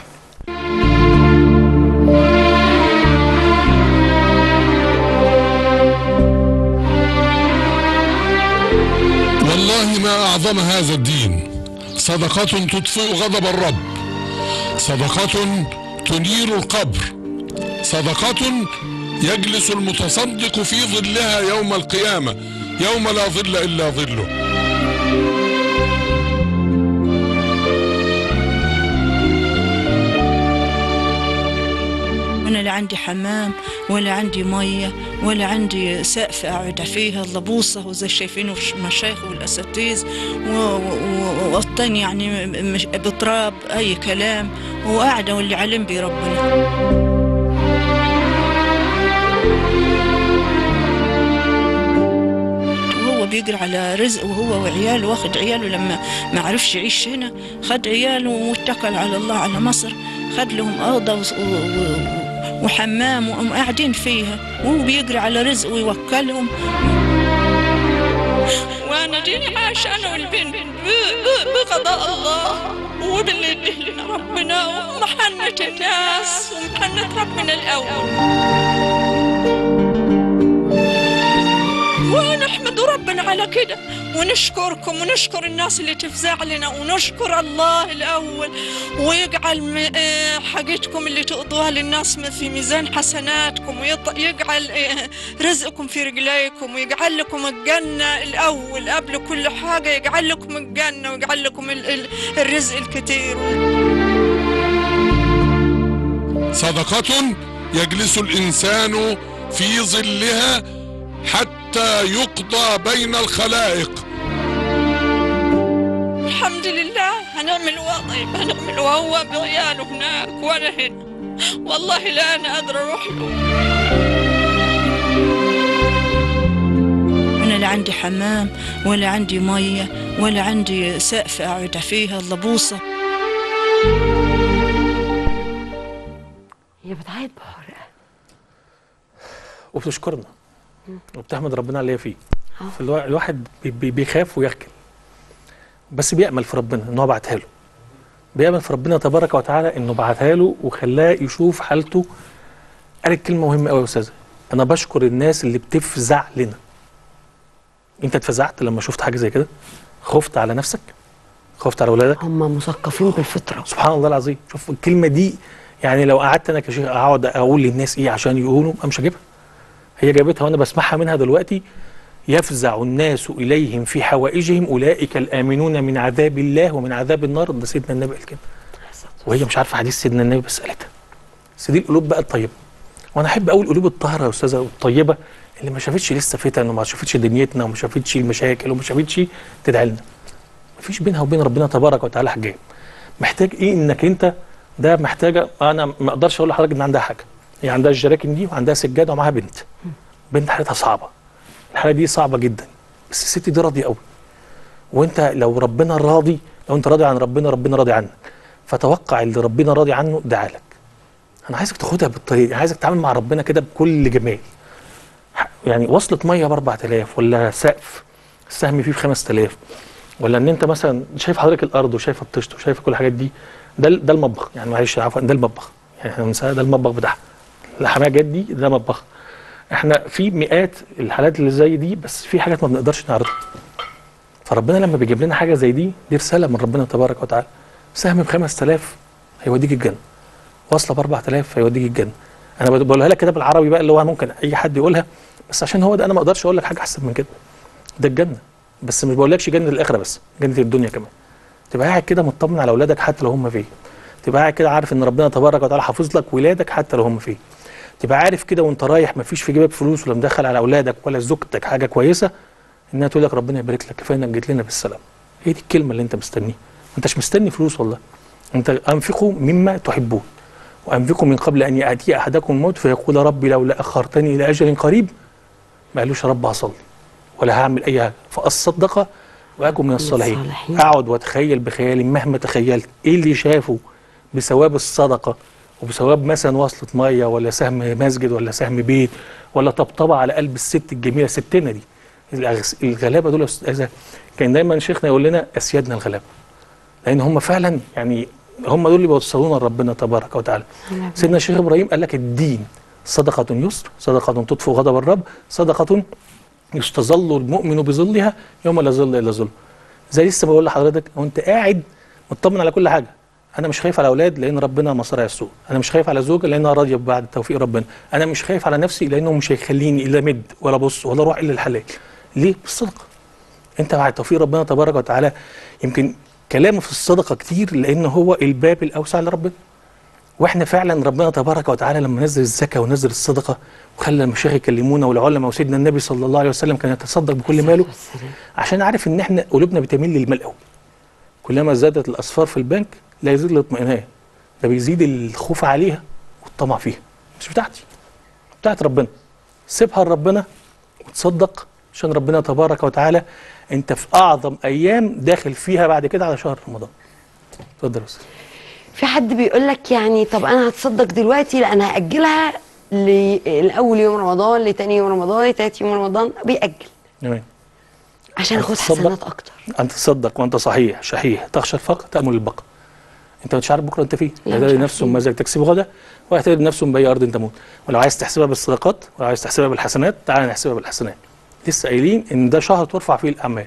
والله ما أعظم هذا الدين صدقة تطفئ غضب الرب صدقة تنير القبر صدقة يجلس المتصدق في ظلها يوم القيامة يوم لا ظل إلا ظله أنا لا عندي حمام ولا عندي مية ولا عندي سقف أقعد فيها إلا بوصة وزي شايفينه المشايخ والأساتذة و- و- و- والطين يعني مش- بتراب أي كلام وقاعدة واللي علم بي ربنا وهو بيجري على رزق وهو وعياله واخد عياله لما ما عرفش يعيش هنا خد عياله واتكل على الله على مصر خد لهم أوضة وس- و- و- وحمام وهم قاعدين فيها وهو بيجري على رزق ويوكلهم وانا ديني عايش انا والبنت ب- ب- بقضاء الله وباللي يديه لنا ربنا ومحنة الناس ومحنة ربنا الاول ونحمد ربنا على كده ونشكركم ونشكر الناس اللي تفزع لنا ونشكر الله الأول ويجعل م- آه، حاجتكم اللي تقضوها للناس م- في ميزان حسناتكم ويجعل رزقكم في رجليكم ويجعل لكم الجنة الأول قبل كل حاجة يجعل لكم الجنة ويجعل لكم ال- ال- الرزق الكتير صدقة يجلس الإنسان في ظلها حتى يقضى بين الخلائق الحمد لله هنعمل وطيب هنعمل وهو بعياله هناك وانا هنا والله لا انا قادره اروح له انا لا عندي حمام ولا عندي ميه ولا عندي سقف اقعد فيها الا بوصه هي بتعيط بحرقة وبتشكرنا وبتحمد ربنا على اللي هي فيه فالواحد بي- بي- بيخاف ويخجل بس بيأمل في ربنا ان هو بعتها له بيأمل في ربنا تبارك وتعالى انه بعتها له وخلاه يشوف حالته قالت كلمه مهمه قوي يا استاذه انا بشكر الناس اللي بتفزع لنا انت اتفزعت لما شفت حاجه زي كده خفت على نفسك خفت على اولادك هم مثقفين بالفطره سبحان الله العظيم شوف الكلمه دي يعني لو قعدت انا كشيخ اقعد اقول للناس ايه عشان يقولوا أنا مش هجيبها هي جابتها وانا بسمعها منها دلوقتي يفزع الناس اليهم في حوائجهم اولئك الامنون من عذاب الله ومن عذاب النار ده سيدنا النبي قال كده وهي مش عارفه حديث سيدنا النبي بس قالتها بس دي القلوب بقى الطيبه وانا احب قوي القلوب الطاهره يا استاذه الطيبه اللي ما شافتش لسه فتن وما شافتش دنيتنا وما شافتش المشاكل وما شافتش تدعي لنا مفيش بينها وبين ربنا تبارك وتعالى حجاب محتاج ايه انك انت ده محتاجه انا ما اقدرش اقول لحضرتك ان عندها حاجه هي عندها الجراكن دي وعندها سجاده ومعاها بنت بنت حالتها صعبه الحاله دي صعبه جدا بس الست دي راضيه قوي وانت لو ربنا راضي لو انت راضي عن ربنا ربنا راضي عنك فتوقع اللي ربنا راضي عنه دعا لك انا عايزك تاخدها بالطريقه دي عايزك تتعامل مع ربنا كده بكل جمال يعني وصلة ميه ب 4000 ولا سقف السهم فيه ب 5000 ولا ان انت مثلا شايف حضرتك الارض وشايف الطشت وشايف كل الحاجات دي ده ده المطبخ يعني معلش عفوا ده المطبخ يعني احنا بنسميها ده المطبخ بتاعها الحمايه جت دي ده مطبخ احنا في مئات الحالات اللي زي دي بس في حاجات ما بنقدرش نعرضها فربنا لما بيجيب لنا حاجه زي دي دي رساله من ربنا تبارك وتعالى سهم ب 5000 هيوديك الجنه واصله ب 4000 هيوديك الجنه انا بقولها لك كده بالعربي بقى اللي هو ممكن اي حد يقولها بس عشان هو ده انا ما اقدرش اقول لك حاجه احسن من كده ده الجنه بس مش بقولكش جنه الاخره بس جنه الدنيا كمان تبقى قاعد كده مطمن على اولادك حتى لو هم فين تبقى قاعد كده عارف ان ربنا تبارك وتعالى حافظ لك ولادك حتى لو هم فين تبقى عارف كده وانت رايح مفيش في جيبك فلوس ولا مدخل على اولادك ولا زوجتك حاجه كويسه انها تقول لك ربنا يبارك لك كفايه انك جيت لنا بالسلام هي دي الكلمه اللي انت مستنيها ما انتش مستني فلوس والله انت انفقوا مما تحبون وانفقوا من قبل ان ياتي احدكم الموت فيقول ربي لولا اخرتني الى اجل قريب ما قالوش يا رب هصلي ولا هعمل اي حاجه فاصدق واكن من الصالحين الصالحين. اقعد واتخيل بخيالي مهما تخيلت ايه اللي شافه بثواب الصدقه وبثواب مثلا وصلة ميه ولا سهم مسجد ولا سهم بيت ولا طبطبه على قلب الست الجميله ستنا دي الأغس- الغلابه دول يا أستاذة، كان دايما شيخنا يقول لنا اسيادنا الغلابه لان هم فعلا يعني هم دول اللي بيوصلونا لربنا تبارك وتعالى سيدنا الشيخ ابراهيم قال لك الدين صدقه يسر صدقه تطفئ غضب الرب صدقه يستظل المؤمن بظلها يوم لا ظل الا ظل زي لسه بقول لحضرتك وانت قاعد مطمن على كل حاجه انا مش خايف على اولاد لان ربنا مصارع السوء انا مش خايف على زوجه لانها راضيه بعد توفيق ربنا انا مش خايف على نفسي لانه مش هيخليني الا مد ولا بص ولا اروح الا الحلال ليه بالصدقه انت بعد توفيق ربنا تبارك وتعالى يمكن كلامه في الصدقه كتير لان هو الباب الاوسع لربنا واحنا فعلا ربنا تبارك وتعالى لما نزل الزكاه ونزل الصدقه وخلى المشايخ يكلمونا والعلماء وسيدنا النبي صلى الله عليه وسلم كان يتصدق بكل ماله عشان عارف ان احنا قلوبنا بتميل للمال قوي كلما زادت الاصفار في البنك لا يزيد الاطمئنان ده بيزيد الخوف عليها والطمع فيها مش بتاعتي بتاعت ربنا سيبها لربنا وتصدق عشان ربنا تبارك وتعالى انت في اعظم ايام داخل فيها بعد كده على شهر رمضان اتفضل يا استاذ في حد بيقول لك يعني طب انا هتصدق دلوقتي لا انا هاجلها ل- لاول يوم رمضان لتاني يوم رمضان لتالت يوم رمضان بيأجل تمام عشان أن اخد تتصدق- حسنات اكتر ان تصدق وانت صحيح شحيح تخشى الفقر تامل البقاء انت مش عارف بكره انت فين لا، لا مش تدري نفس ماذا تكسب غدا ويعتبر نفس باي ارض تموت ولو عايز تحسبها بالصدقات ولو عايز تحسبها بالحسنات تعالى نحسبها بالحسنات لسه قايلين ان ده شهر ترفع فيه الاعمال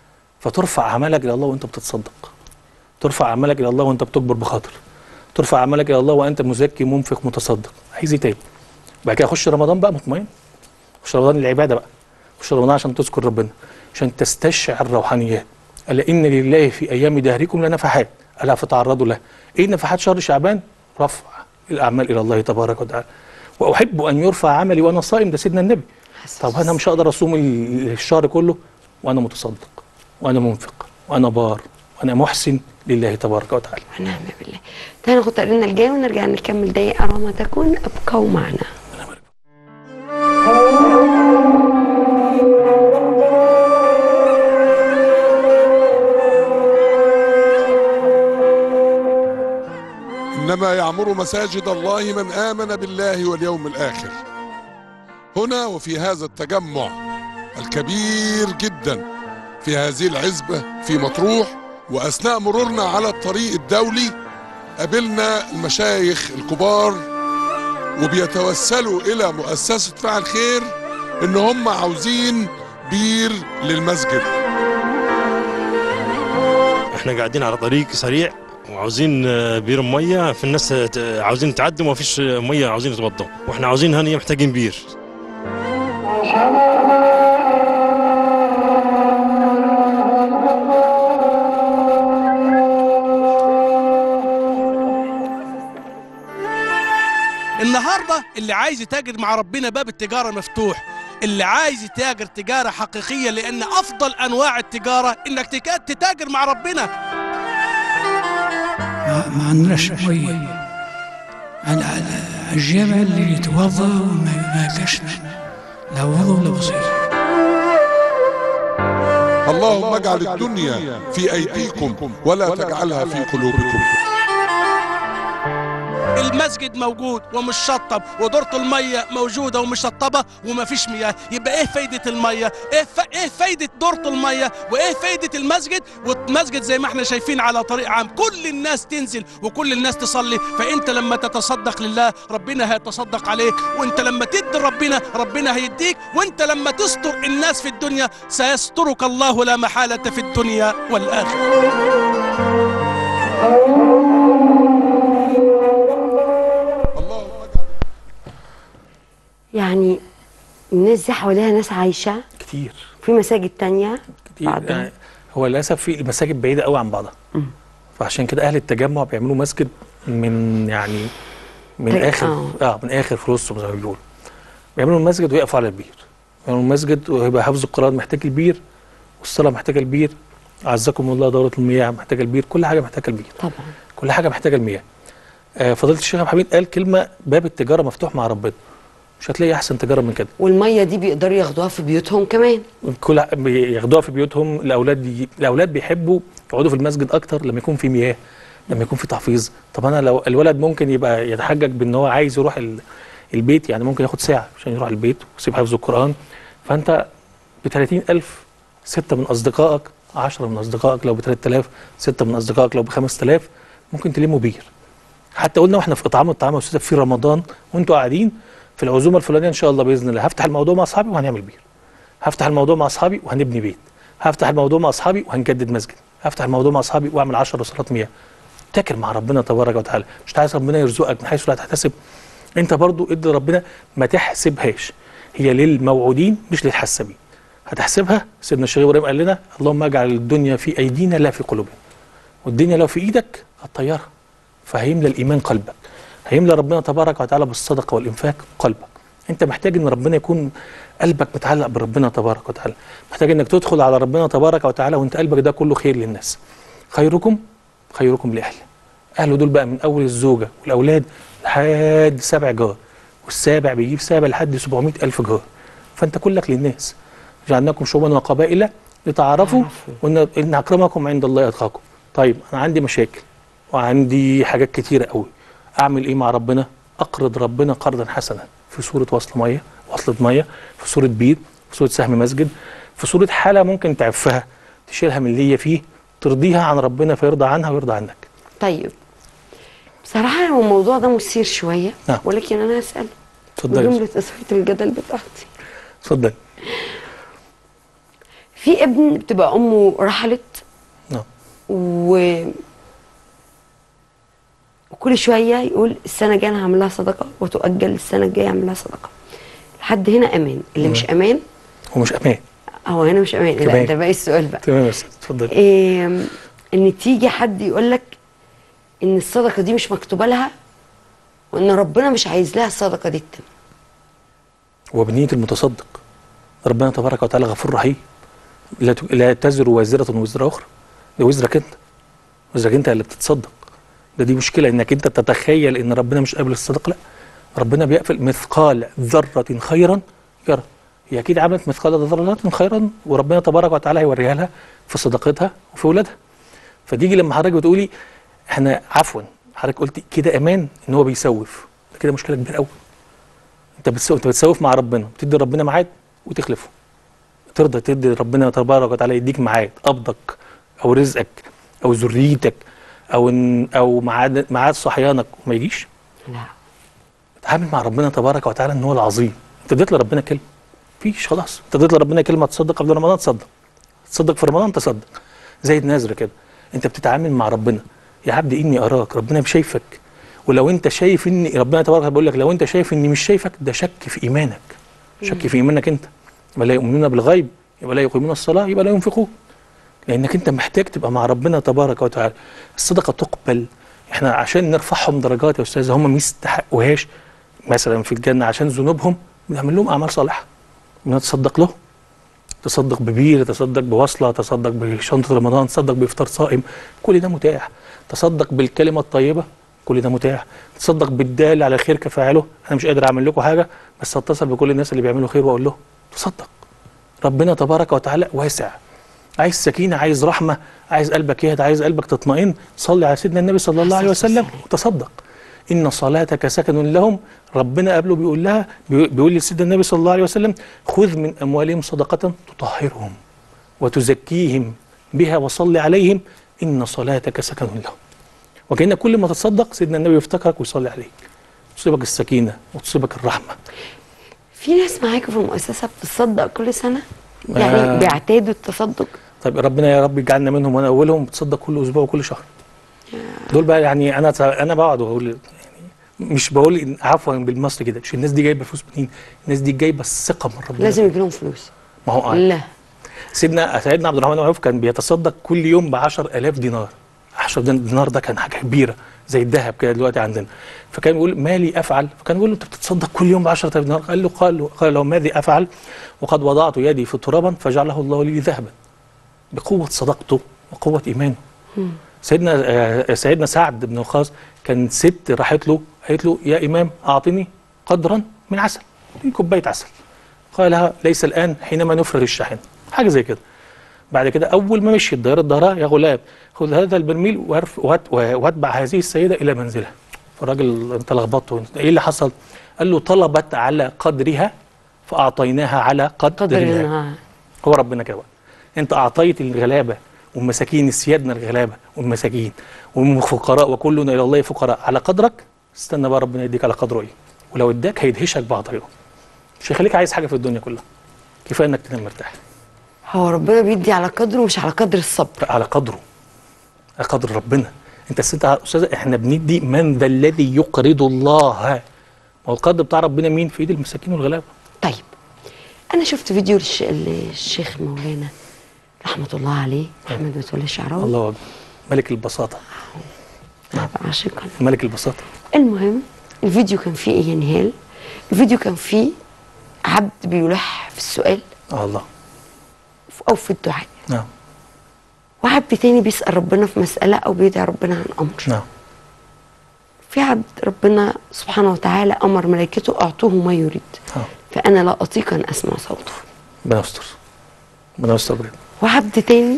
فترفع عملك الى الله وانت بتتصدق ترفع عملك الى الله وانت بتكبر بخاطر ترفع عملك الى الله وانت مزكي منفق متصدق عايز ايه تاني بعد كده خش رمضان بقى مطمئن خش رمضان العباده بقى خش رمضان عشان تذكر ربنا عشان تستشعر الروحانيات الا ان لله في ايام دهركم لنفحات الا فتعرضوا له ايه نفحات شهر شعبان رفع الاعمال الى الله تبارك وتعالى واحب ان يرفع عملي وانا صائم ده سيدنا النبي طب انا مش هقدر اصوم ال- الشهر كله وانا متصدق وانا منفق وانا بار وانا محسن لله تبارك وتعالى ونعم بالله تعالى ناخد تقريرنا الجاي ونرجع نكمل دقيقة ما تكون ابقوا معنا إنما يعمر مساجد الله من آمن بالله واليوم الآخر هنا وفي هذا التجمع الكبير جدا في هذه العزبة في مطروح وأثناء مرورنا على الطريق الدولي قابلنا المشايخ الكبار وبيتوسلوا إلى مؤسسة فعل خير إن هم عاوزين بير للمسجد احنا قاعدين على طريق سريع وعاوزين آه، بير ميه في الناس ت- عاوزين تعدي وما فيش ميه عاوزين يتوضوا واحنا عاوزين هني محتاجين بير النهارده اللي عايز يتاجر مع ربنا باب التجاره مفتوح اللي عايز يتاجر تجاره حقيقيه لان افضل انواع التجاره انك تكا- تتاجر مع ربنا ما, ما عندناش مية على على الجبل اللي يتوضا وما ما يلقاش لا وضوء ولا بصير اللهم اجعل الدنيا في أيديكم ولا تجعلها في قلوبكم المسجد موجود ومش شطب ودورة المية موجودة ومش شطبة ومفيش مياه يبقى ايه فايدة المية ايه, ف... ايه فايدة دورة المية وايه فايدة المسجد والمسجد زي ما احنا شايفين على طريق عام كل الناس تنزل وكل الناس تصلي فانت لما تتصدق لله ربنا هيتصدق عليك وانت لما تدي ربنا ربنا هيديك وانت لما تستر الناس في الدنيا سيسترك الله لا محالة في الدنيا والآخرة يعني الناس دي حواليها ناس عايشة كتير في مساجد تانية كتير بعدها. يعني هو للاسف في المساجد بعيده قوي عن بعضها فعشان كده اهل التجمع بيعملوا مسجد من يعني من طيب، اخر آه. اه من اخر فلوسهم زي ما بيقولوا بيعملوا المسجد ويقفوا على البير بيعملوا المسجد ويبقى حفظ القران محتاج البير والصلاه محتاجه البير اعزكم الله دوره المياه محتاجه البير كل حاجه محتاجه البير طبعا كل حاجه محتاجه المياه آه فضيله الشيخ عبد الحميد قال كلمه باب التجاره مفتوح مع ربنا مش هتلاقي احسن تجاره من كده والميه دي بيقدروا ياخدوها في بيوتهم كمان كل بياخدوها في بيوتهم الاولاد ي... الاولاد بيحبوا يقعدوا في المسجد اكتر لما يكون في مياه لما يكون في تحفيظ طب انا لو الولد ممكن يبقى يتحجج بان هو عايز يروح ال... البيت يعني ممكن ياخد ساعه عشان يروح البيت ويسيب حفظ القران فانت ب 30000 ستة من أصدقائك 10 من أصدقائك لو ب 3000 ستة من أصدقائك لو ب 5000 ممكن تلموا بير حتى قلنا واحنا في إطعام الطعام يا أستاذ في رمضان وأنتوا قاعدين في العزومة الفلانية إن شاء الله بإذن الله هفتح الموضوع مع أصحابي وهنعمل بير هفتح الموضوع مع أصحابي وهنبني بيت هفتح الموضوع مع أصحابي وهنجدد مسجد هفتح الموضوع مع أصحابي وأعمل 10 رصارات مياه تاكل مع ربنا تبارك وتعالى مش عايز ربنا يرزقك من حيث لا تحتسب انت برضو ادي ربنا ما تحسبهاش هي للموعودين مش للحسابين هتحسبها سيدنا الشيخ ابراهيم قال لنا اللهم اجعل الدنيا في ايدينا لا في قلوبنا والدنيا لو في ايدك هتطيرها فهيملى الايمان قلبك هيملى ربنا تبارك وتعالى بالصدقه والانفاق قلبك انت محتاج ان ربنا يكون قلبك متعلق بربنا تبارك وتعالى محتاج انك تدخل على ربنا تبارك وتعالى وانت قلبك ده كله خير للناس خيركم خيركم لاهله اهله دول بقى من اول الزوجه والاولاد لحد سبع جار والسابع بيجيب سابع لحد 700 الف جار فانت كلك للناس جعلناكم شعوبا وقبائل لتعارفوا وان ان اكرمكم عند الله اتقاكم طيب انا عندي مشاكل وعندي حاجات كتيره قوي اعمل ايه مع ربنا اقرض ربنا قرضا حسنا في صوره وصل ميه وصله ميه في صوره بيت في صوره سهم مسجد في صوره حاله ممكن تعفها تشيلها من اللي هي فيه ترضيها عن ربنا فيرضى عنها ويرضى عنك طيب بصراحة هو الموضوع ده مثير شوية نعم. ولكن أنا هسأل اتفضلي. بجملة إثارة الجدل بتاعتي اتفضل في ابن بتبقى أمه رحلت نعم. و وكل شوية يقول السنة الجاية أنا هعمل لها صدقة وتؤجل السنة الجاية أعمل لها صدقة لحد هنا أمان اللي مش أمان هو مش امان هو هنا مش أمان لا تمام. ده باقي السؤال بقى تمام يا استاذ اتفضلي إيه ان تيجي حد يقول لك ان الصدقه دي مش مكتوبه لها وان ربنا مش عايز لها الصدقه دي تتم وبنية المتصدق ربنا تبارك وتعالى غفور رحيم لا ت- لا تزر وازرة وزر أخرى ده وزرك أنت وزرك أنت اللي بتتصدق ده دي مشكلة إنك أنت تتخيل إن ربنا مش قابل الصدق لا ربنا بيقفل مثقال ذرة خيرا يرى هي أكيد عملت مثقال ذرة خيرا وربنا تبارك وتعالى هيوريها لها في صدقتها وفي ولادها فتيجي لما حضرتك بتقولي احنا عفوا حضرتك قلتي كده امان ان هو بيسوف ده كده مشكله كبيره قوي انت بتسوف انت بتسوف مع ربنا بتدي ربنا ميعاد وتخلفه ترضى تدي ربنا تبارك وتعالى يديك ميعاد قبضك او رزقك او ذريتك او إن او ميعاد ميعاد صحيانك وما يجيش لا اتعامل مع ربنا تبارك وتعالى ان هو العظيم انت اديت لربنا كلمه مفيش خلاص انت اديت لربنا كلمه تصدق قبل رمضان تصدق تصدق في رمضان تصدق زي النذر كده انت بتتعامل مع ربنا يا عبد اني اراك ربنا شايفك ولو انت شايف ان ربنا تبارك وتعالى بيقول لك لو انت شايف اني مش شايفك ده شك في ايمانك شك في ايمانك انت يبقى لا يؤمنون بالغيب يبقى لا يقيمون الصلاه يبقى لا ينفقون لانك انت محتاج تبقى مع ربنا تبارك وتعالى الصدقه تقبل احنا عشان نرفعهم درجات يا استاذ هم ما يستحقوهاش مثلا في الجنه عشان ذنوبهم بنعمل لهم اعمال صالحه بنتصدق لهم تصدق ببير تصدق بوصله تصدق بشنطه رمضان تصدق بافطار صائم كل ده متاح تصدق بالكلمه الطيبه كل ده متاح تصدق بالدال على الخير كفاعله انا مش قادر اعمل لكم حاجه بس اتصل بكل الناس اللي بيعملوا خير واقول لهم تصدق ربنا تبارك وتعالى واسع عايز سكينه عايز رحمه عايز قلبك يهدى عايز قلبك تطمئن صلي على سيدنا النبي صلى الله عليه وسلم وتصدق ان صلاتك سكن لهم ربنا قبله بيقول لها بي- بيقول لسيدنا النبي صلى الله عليه وسلم خذ من اموالهم صدقه تطهرهم وتزكيهم بها وصل عليهم ان صلاتك سكن لهم وكأن كل ما تتصدق سيدنا النبي يفتكرك ويصلي عليك تصيبك السكينه وتصيبك الرحمه في ناس معاكم في المؤسسه بتصدق كل سنه يعني آه. بيعتادوا التصدق طيب ربنا يا رب يجعلنا منهم وانا اولهم بتصدق كل اسبوع وكل شهر دول بقى يعني انا انا بقعد واقول يعني مش بقول إن عفوا بالمصري كده مش الناس دي جايبه فلوس منين الناس دي جايبه الثقه من ربنا لازم يجي لهم فلوس ما هو لا سيدنا سيدنا عبد الرحمن بن عوف كان بيتصدق كل يوم ب 10000 دينار 10 دينار ده كان حاجه كبيره زي الذهب كده دلوقتي عندنا فكان بيقول ما لي افعل فكان بيقول له انت بتتصدق كل يوم ب 10000 دينار قال له قال له قال له ماذا افعل وقد وضعت يدي في ترابا فجعله الله لي ذهبا بقوه صدقته وقوه ايمانه سيدنا آه، سيدنا سعد بن وقاص كان ست راحت له قالت له يا امام اعطني قدرا من عسل دي كوبايه عسل قال لها ليس الان حينما نفرغ الشاحنه حاجه زي كده بعد كده اول ما مشيت دارت ظهرها يا غلام خذ هذا البرميل وارف- وات- واتبع هذه السيده الى منزلها فالراجل انت لخبطته ايه اللي حصل؟ قال له طلبت على قدرها فاعطيناها على قدرها قدرنا هو ربنا كده بقى. انت اعطيت الغلابه والمساكين سيادنا الغلابه والمساكين والفقراء وكلنا الى الله فقراء على قدرك استنى بقى ربنا يديك على قدره ايه ولو اداك هيدهشك بعطيه مش هيخليك عايز حاجه في الدنيا كلها كفايه انك تنام مرتاح هو ربنا بيدي على قدره مش على قدر الصبر على قدره على قدر ربنا انت ست استاذ احنا بندي من ذا الذي يقرض الله ما هو القدر بتاع ربنا مين في ايد المساكين والغلابه طيب انا شفت فيديو للش... للشيخ مولانا رحمه الله عليه احمد متولي الشعراوي الله اكبر ملك البساطه عاشقا ملك البساطه المهم الفيديو كان فيه ايه يا نهال الفيديو كان فيه عبد بيلح في السؤال آه الله او في الدعاء نعم وعبد تاني بيسأل ربنا في مسألة أو بيدعي ربنا عن أمر نعم في عبد ربنا سبحانه وتعالى أمر ملائكته أعطوه ما يريد آه. فأنا لا أطيق أن أسمع صوته ربنا يستر ربنا يستر بجد وعبد تاني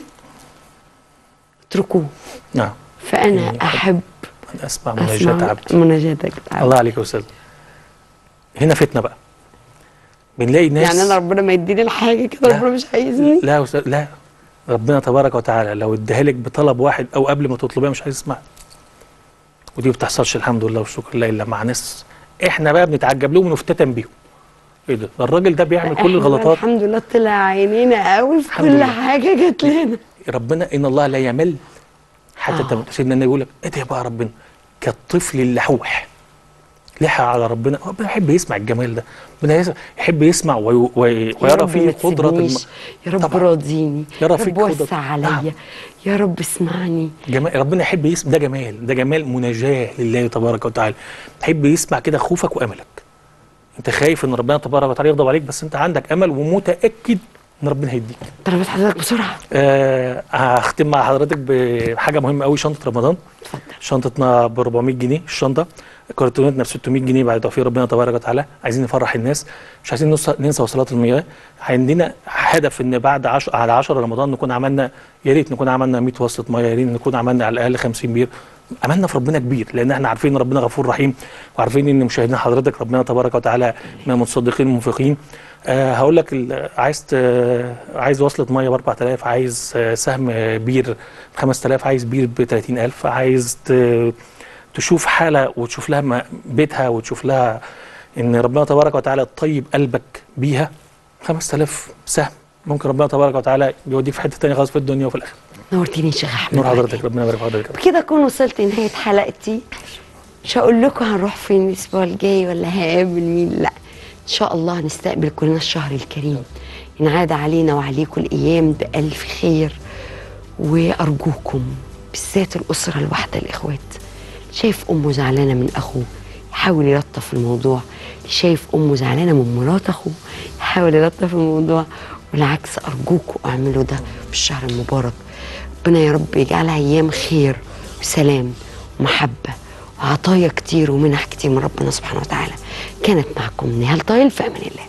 اتركوه نعم فأنا أحب أن أسمع مناجاة عبد مناجاتك عبد. الله عليك يا أستاذ هنا فتنة بقى بنلاقي ناس يعني أنا ربنا ما يديني الحاجة كده ربنا مش عايزني لا يا أستاذ لا ربنا تبارك وتعالى لو اداها لك بطلب واحد او قبل ما تطلبيها مش عايز تسمعها ودي ما بتحصلش الحمد لله والشكر لله الا مع ناس احنا بقى بنتعجب لهم ونفتتن بيهم ايه ده ده الراجل ده بيعمل إحنا كل الغلطات الحمد لله طلع عينينا قوي في الحمد كل لله. حاجة جت لنا ربنا ان الله لا يمل حتى آه. تمل سيدنا النبي يقول لك ادعي بقى ربنا كالطفل اللحوح لحى على ربنا ربنا يحب يسمع الجمال ده ربنا يس- يحب يسمع وي... وي... يا ويرى رب فيه ما قدرة الم... تسيبنيش. يا رب طبعاً. راضيني يرى يا فيك رب قدرة- وسع عليا يا رب اسمعني جمال ربنا يحب يسمع ده جمال ده جمال مناجاة لله تبارك وتعالى يحب يسمع كده خوفك واملك انت خايف ان ربنا تبارك وتعالى يغضب عليك بس انت عندك امل ومتاكد ان ربنا هيديك طلبات حضرتك بسرعة آه هختم مع حضرتك بحاجه مهمه قوي شنطه رمضان شنطتنا ب 400 جنيه الشنطه كرتونتنا ب 600 جنيه بعد توفيق ربنا تبارك وتعالى عايزين نفرح الناس مش عايزين نص- ننسى وصلات المياه عندنا هدف ان بعد 10 على 10 رمضان نكون عملنا يا ريت نكون عملنا 100 وصله مياه يا ريت نكون عملنا على الاقل 50 بير املنا في ربنا كبير لان احنا عارفين ان ربنا غفور رحيم وعارفين ان مشاهدين حضرتك ربنا تبارك وتعالى من المتصدقين المنفقين أه هقول لك ال- عايز ت- عايز وصله ميه ب 4000 عايز آه، سهم آه، بير ب 5000 عايز بير ب 30000 عايز ت- تشوف حاله وتشوف لها م- بيتها وتشوف لها ان ربنا تبارك وتعالى طيب قلبك بيها 5000 سهم ممكن ربنا تبارك وتعالى يوديك في حته ثانيه خالص في الدنيا وفي الاخره نورتيني يا شيخ أحمد نور حضرتك ربنا يبارك في حضرتك بكده اكون وصلت نهايه حلقتي مش هقول لكم هنروح فين الاسبوع الجاي ولا هقابل مين لا ان شاء الله هنستقبل كلنا الشهر الكريم ينعاد علينا وعليكم الايام بالف خير وارجوكم بالذات الاسره الواحده الاخوات شايف امه زعلانه من اخوه يحاول يلطف الموضوع شايف امه زعلانه من مرات اخوه يحاول يلطف الموضوع والعكس ارجوكم اعملوا ده في الشهر المبارك ربنا يا رب يجعلها ايام خير وسلام ومحبه وعطايا كتير ومنح كتير من ربنا سبحانه وتعالى كانت معكم نهال طايل في امان الله